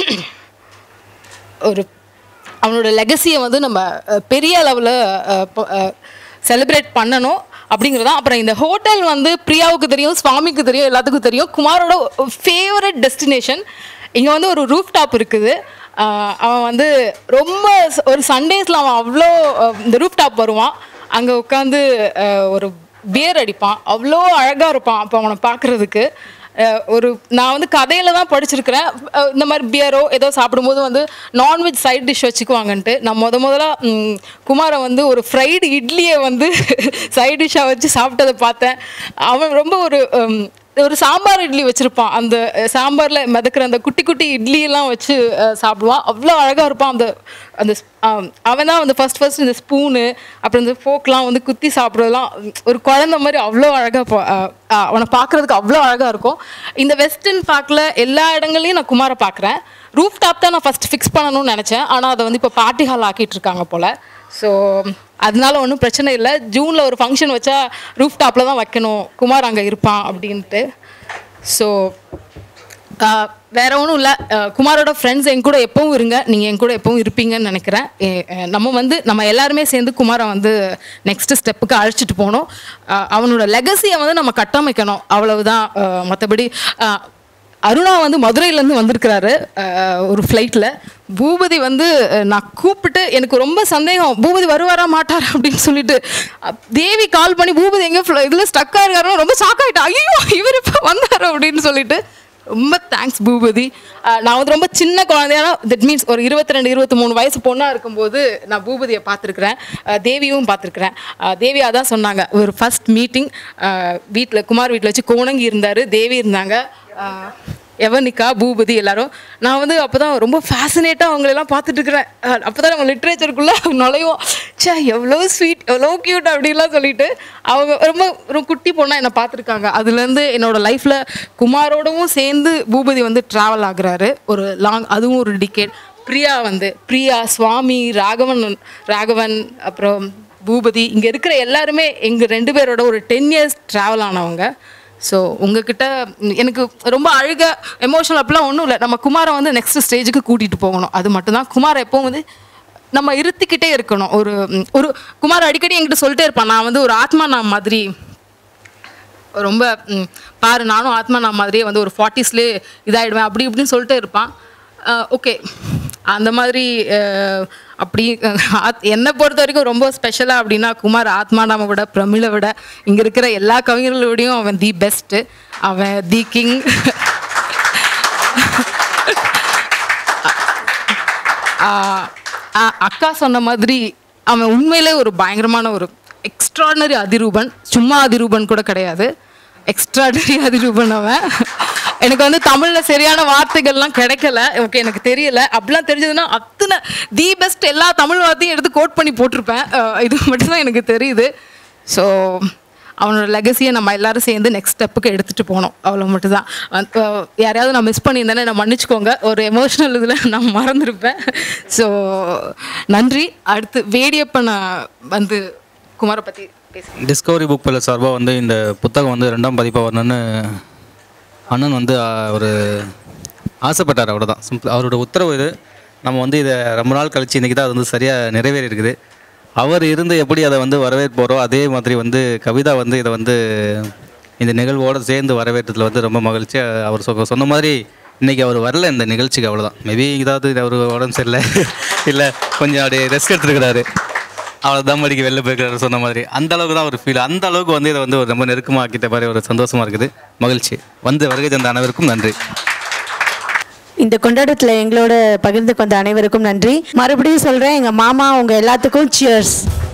Speaker 17: ஒரு அவனோட லெகசியை வந்து நம்ம அஹ், பெரிய அளவில் செலிப்ரேட் பண்ணணும் அப்படிங்கிறதான் அப்புறம் இந்த ஹோட்டல் வந்து பிரியாவுக்கு தெரியும் சுவாமிக்கு தெரியும் எல்லாத்துக்கும் தெரியும் குமாரோட ஃபேவரட் டெஸ்டினேஷன் இங்கே வந்து ஒரு ரூஃப் டாப் இருக்குது அஹ், அவன் வந்து ரொம்ப ச- ஒரு சண்டேஸில் அவன் அவ்வளோ அஹ், இந்த ரூஃப் டாப் வருவான் அங்கே உட்காந்து ஒரு பியர் அடிப்பான் அவ்வளோ அழகாக இருப்பான் அப்போ அவனை பார்க்குறதுக்கு ஒரு நான் வந்து கதையில தான் படிச்சிருக்கிறேன் அஹ் இந்த மாதிரி பியரோ ஏதோ சாப்பிடும்போது வந்து நான்வெஜ் சைட் டிஷ் வச்சுக்குவாங்கன்ட்டு நான் முத முதல்ல ம், குமாரை வந்து ஒரு ஃப்ரைடு இட்லியை வந்து சைட் டிஷ்ஷாக வச்சு சாப்பிட்டதை பார்த்தேன் அவன் ரொம்ப ஒரு ம், ஒரு சாம்பார் இட்லி வச்சுருப்பான் அந்த சாம்பாரில் மிதக்கிற அந்த குட்டி குட்டி இட்லியெல்லாம் வச்சு அஹ், சாப்பிடுவான் அவ்வளோ அழகாக இருப்பான் அந்த அந்த ஸ்- ஆம், அவன் தான் வந்து ஃபஸ்ட் ஃபஸ்ட் இந்த ஸ்பூனு அப்புறம் இந்த ஃபோக்லாம் வந்து குத்தி சாப்பிட்றதெல்லாம் ஒரு குழந்த மாதிரி அவ்வளோ அழகாக அவனை பார்க்குறதுக்கு அவ்வளோ அழகாக இருக்கும் இந்த வெஸ்டர்ன் பார்க்கில் எல்லா இடங்கள்லையும் நான் குமாரை பார்க்குறேன் ரூஃப் டாப் தான் நான் ஃபஸ்ட் ஃபிக்ஸ் பண்ணணும்னு நினச்சேன் ஆனால் அதை வந்து இப்போ பார்ட்டி ஹால் ஆக்கிட்டு இருக்காங்க போல் ஸோ அதனால ஒன்றும் பிரச்சனை இல்லை ஜூனில் ஒரு ஃபங்க்ஷன் வச்சா ரூஃப் டாப்பில் தான் வைக்கணும் குமார் அங்கே இருப்பான் அப்படின்ட்டு ஸோ வேற ஒன்றும் இல்லை குமாரோட ஃப்ரெண்ட்ஸ் என் கூட எப்பவும் இருங்க நீங்கள் என் கூட எப்பவும் இருப்பீங்கன்னு நினைக்கிறேன் எ- அஹ் நம்ம வந்து நம்ம எல்லாருமே சேர்ந்து குமாரை வந்து நெக்ஸ்ட் ஸ்டெப்புக்கு அழைச்சிட்டு போகணும் அஹ் அவனோட லெகசியை வந்து நம்ம கட்டமைக்கணும் அவ்வளவுதான் மற்றபடி அருணா வந்து மதுரையிலேருந்து வந்திருக்கிறாரு அஹ், ஒரு ஃப்ளைட்டில் பூபதி வந்து அஹ், நான் கூப்பிட்டு எனக்கு ரொம்ப சந்தேகம் பூபதி வருவாரா மாட்டாரா அப்படின்னு சொல்லிட்டு அஹ், தேவி கால் பண்ணி பூபதி எங்கே இதில் ஸ்டக்காக இருக்காரோ ரொம்ப ஷாக் ஆகிட்டேன் ஐயோ இவர் இப்போ வந்தார் அப்படின்னு சொல்லிட்டு ரொம்ப தேங்க்ஸ் பூபதி அஹ், நான் வந்து ரொம்ப சின்ன குழந்தையான தட் மீன்ஸ் ஒரு இருபத்தி ரெண்டு இருபத்தி மூணு வயசு பொண்ணாக இருக்கும்போது நான் பூபதியை பார்த்துருக்குறேன் தேவியும் பார்த்துருக்குறேன் தேவி அதான் சொன்னாங்க ஒரு ஃபர்ஸ்ட் மீட்டிங் வீட்டில் குமார் வீட்டில் வச்சு கோணங்கி இருந்தார் தேவி இருந்தாங்க அஹ், எவனிகா பூபதி எல்லாரும் நான் வந்து அப்போ தான் ரொம்ப ஃபேசினேட்டாக அவங்களெல்லாம் பார்த்துட்டு இருக்கிறேன் அப்போ தான் நம்ம லிட்ரேச்சருக்குள்ளே நுழைவோம் ச்சே எவ்வளோ ஸ்வீட் எவ்வளோ க்யூட் அப்படின்லாம் சொல்லிட்டு அவங்க ரொம்ப ரொம்ப குட்டி பொண்ணாக என்னை பார்த்துருக்காங்க அதுலேருந்து என்னோட லைஃப்பில் குமாரோடவும் சேர்ந்து பூபதி வந்து ட்ராவல் ஆகுறாரு ஒரு லாங் அதுவும் ஒரு டிக்கெட் பிரியா வந்து பிரியா சுவாமி ராகவன் ராகவன் அப்புறம் பூபதி இங்கே இருக்கிற எல்லாருமே எங்கள் ரெண்டு பேரோட ஒரு டென் இயர்ஸ் ட்ராவல் ஆனவங்க ஸோ உங்ககிட்ட எனக்கு ரொம்ப அழுக எமோஷனல் அப்படிலாம் ஒன்றும் இல்லை நம்ம குமாரை வந்து நெக்ஸ்ட் ஸ்டேஜுக்கு கூட்டிகிட்டு போகணும் அது மட்டும்தான் குமாரை எப்பவும் வந்து நம்ம இருத்திக்கிட்டே இருக்கணும் ஒரு ம், ஒரு குமார் அடிக்கடி என்கிட்ட சொல்லிட்டே இருப்பான் நான் வந்து ஒரு ஆத்மா நான் மாதிரி ரொம்ப ம், பாரு நானும் ஆத்மா நான் மாதிரியே வந்து ஒரு ஃபார்ட்டிஸ்லேயே இதாகிடுவேன் அப்படி இப்படின்னு சொல்லிட்டே இருப்பான் ஓகே அந்த மாதிரி அஹ், அப்படி அஹ், ஆத்- என்னை பொறுத்த வரைக்கும் ரொம்ப ஸ்பெஷலாக அப்படின்னா குமார் ஆத்மானாவை விட பிரமிழை விட இங்கே இருக்கிற எல்லா கவிஞர்களோடையும் அவன் தி பெஸ்ட்டு அவன் தி கிங் அக்கா சொன்ன மாதிரி அவன் உண்மையிலே ஒரு பயங்கரமான ஒரு எக்ஸ்ட்ராடனரி அதிரூபன் சும்மா அதிரூபன் கூட கிடையாது எக்ஸ்ட்ராடனரி அதிரூபன் அவன் எனக்கு வந்து தமிழில் சரியான வார்த்தைகள்லாம் கிடைக்கல ஓகே எனக்கு தெரியல அப்படிலாம் தெரிஞ்சதுன்னா அத்தனை தி பெஸ்ட் எல்லா தமிழ் வார்த்தையும் எடுத்து கோட் பண்ணி போட்டிருப்பேன் அஹ் இது மட்டும்தான் எனக்கு தெரியுது ஸோ அவனோட லெகசியை நம்ம எல்லாரும் சேர்ந்து நெக்ஸ்ட் ஸ்டெப்புக்கு எடுத்துகிட்டு போனோம் அவ்வளோ மட்டும்தான் அஹ் அஹ் யாரையாவது நான் மிஸ் பண்ணியிருந்தேனே நான் மன்னிச்சுக்கோங்க ஒரு எமோஷ்னல் இதில் நான் மறந்துருப்பேன் ஸோ நன்றி அடுத்து வேடியப்ப நான் வந்து குமாரை பற்றி பேசுகிறேன்
Speaker 18: டிஸ்கவரி புக் பிள்ளை சார்பாக வந்து இந்த புத்தகம் வந்து ரெண்டாம் பதிப்பாக வரணும்னு அண்ணன் வந்து ஆ, ஒரு ஆசைப்பட்டார் அவ்வளோதான் சிம்பிள் அவரோட உத்தரவு இது நம்ம வந்து இதை ரொம்ப நாள் கழிச்சு இன்றைக்கி தான் அது வந்து சரியாக நிறைவேறி இருக்குது அவர் இருந்து எப்படி அதை வந்து வரவேற்போரோ அதே மாதிரி வந்து கவிதா வந்து இதை வந்து இந்த நிகழ்வோடு சேர்ந்து வரவேற்றதுல வந்து ரொம்ப மகிழ்ச்சி அவர் சொ சொன்ன மாதிரி இன்றைக்கி அவர் வரல இந்த நிகழ்ச்சிக்கு அவ்வளோதான் மேபி ஏதாவது அவர் உடம்பு சரியில்லை இல்லை கொஞ்சம் அப்படியே ரெஸ்ட் எடுத்துருக்கிறாரு அவ்வளோ தம் அடிக்க வெளில போயிருக்காரு சொன்ன மாதிரி அந்த அளவுக்கு தான் ஒரு ஃபீல் அந்த அளவுக்கு வந்து இதை வந்து ஒரு ரொம்ப நெருக்கமாக்கிட்ட மாதிரி ஒரு சந்தோஷமா இருக்குது மகிழ்ச்சி வந்து வருகை தந்த அனைவருக்கும் நன்றி
Speaker 1: இந்த கொண்டாட்டத்தில் எங்களோட பகிர்ந்து கொண்ட அனைவருக்கும் நன்றி மறுபடியும் சொல்கிறேன் எங்கள் மாமா உங்கள் எல்லாத்துக்கும் சியர்ஸ்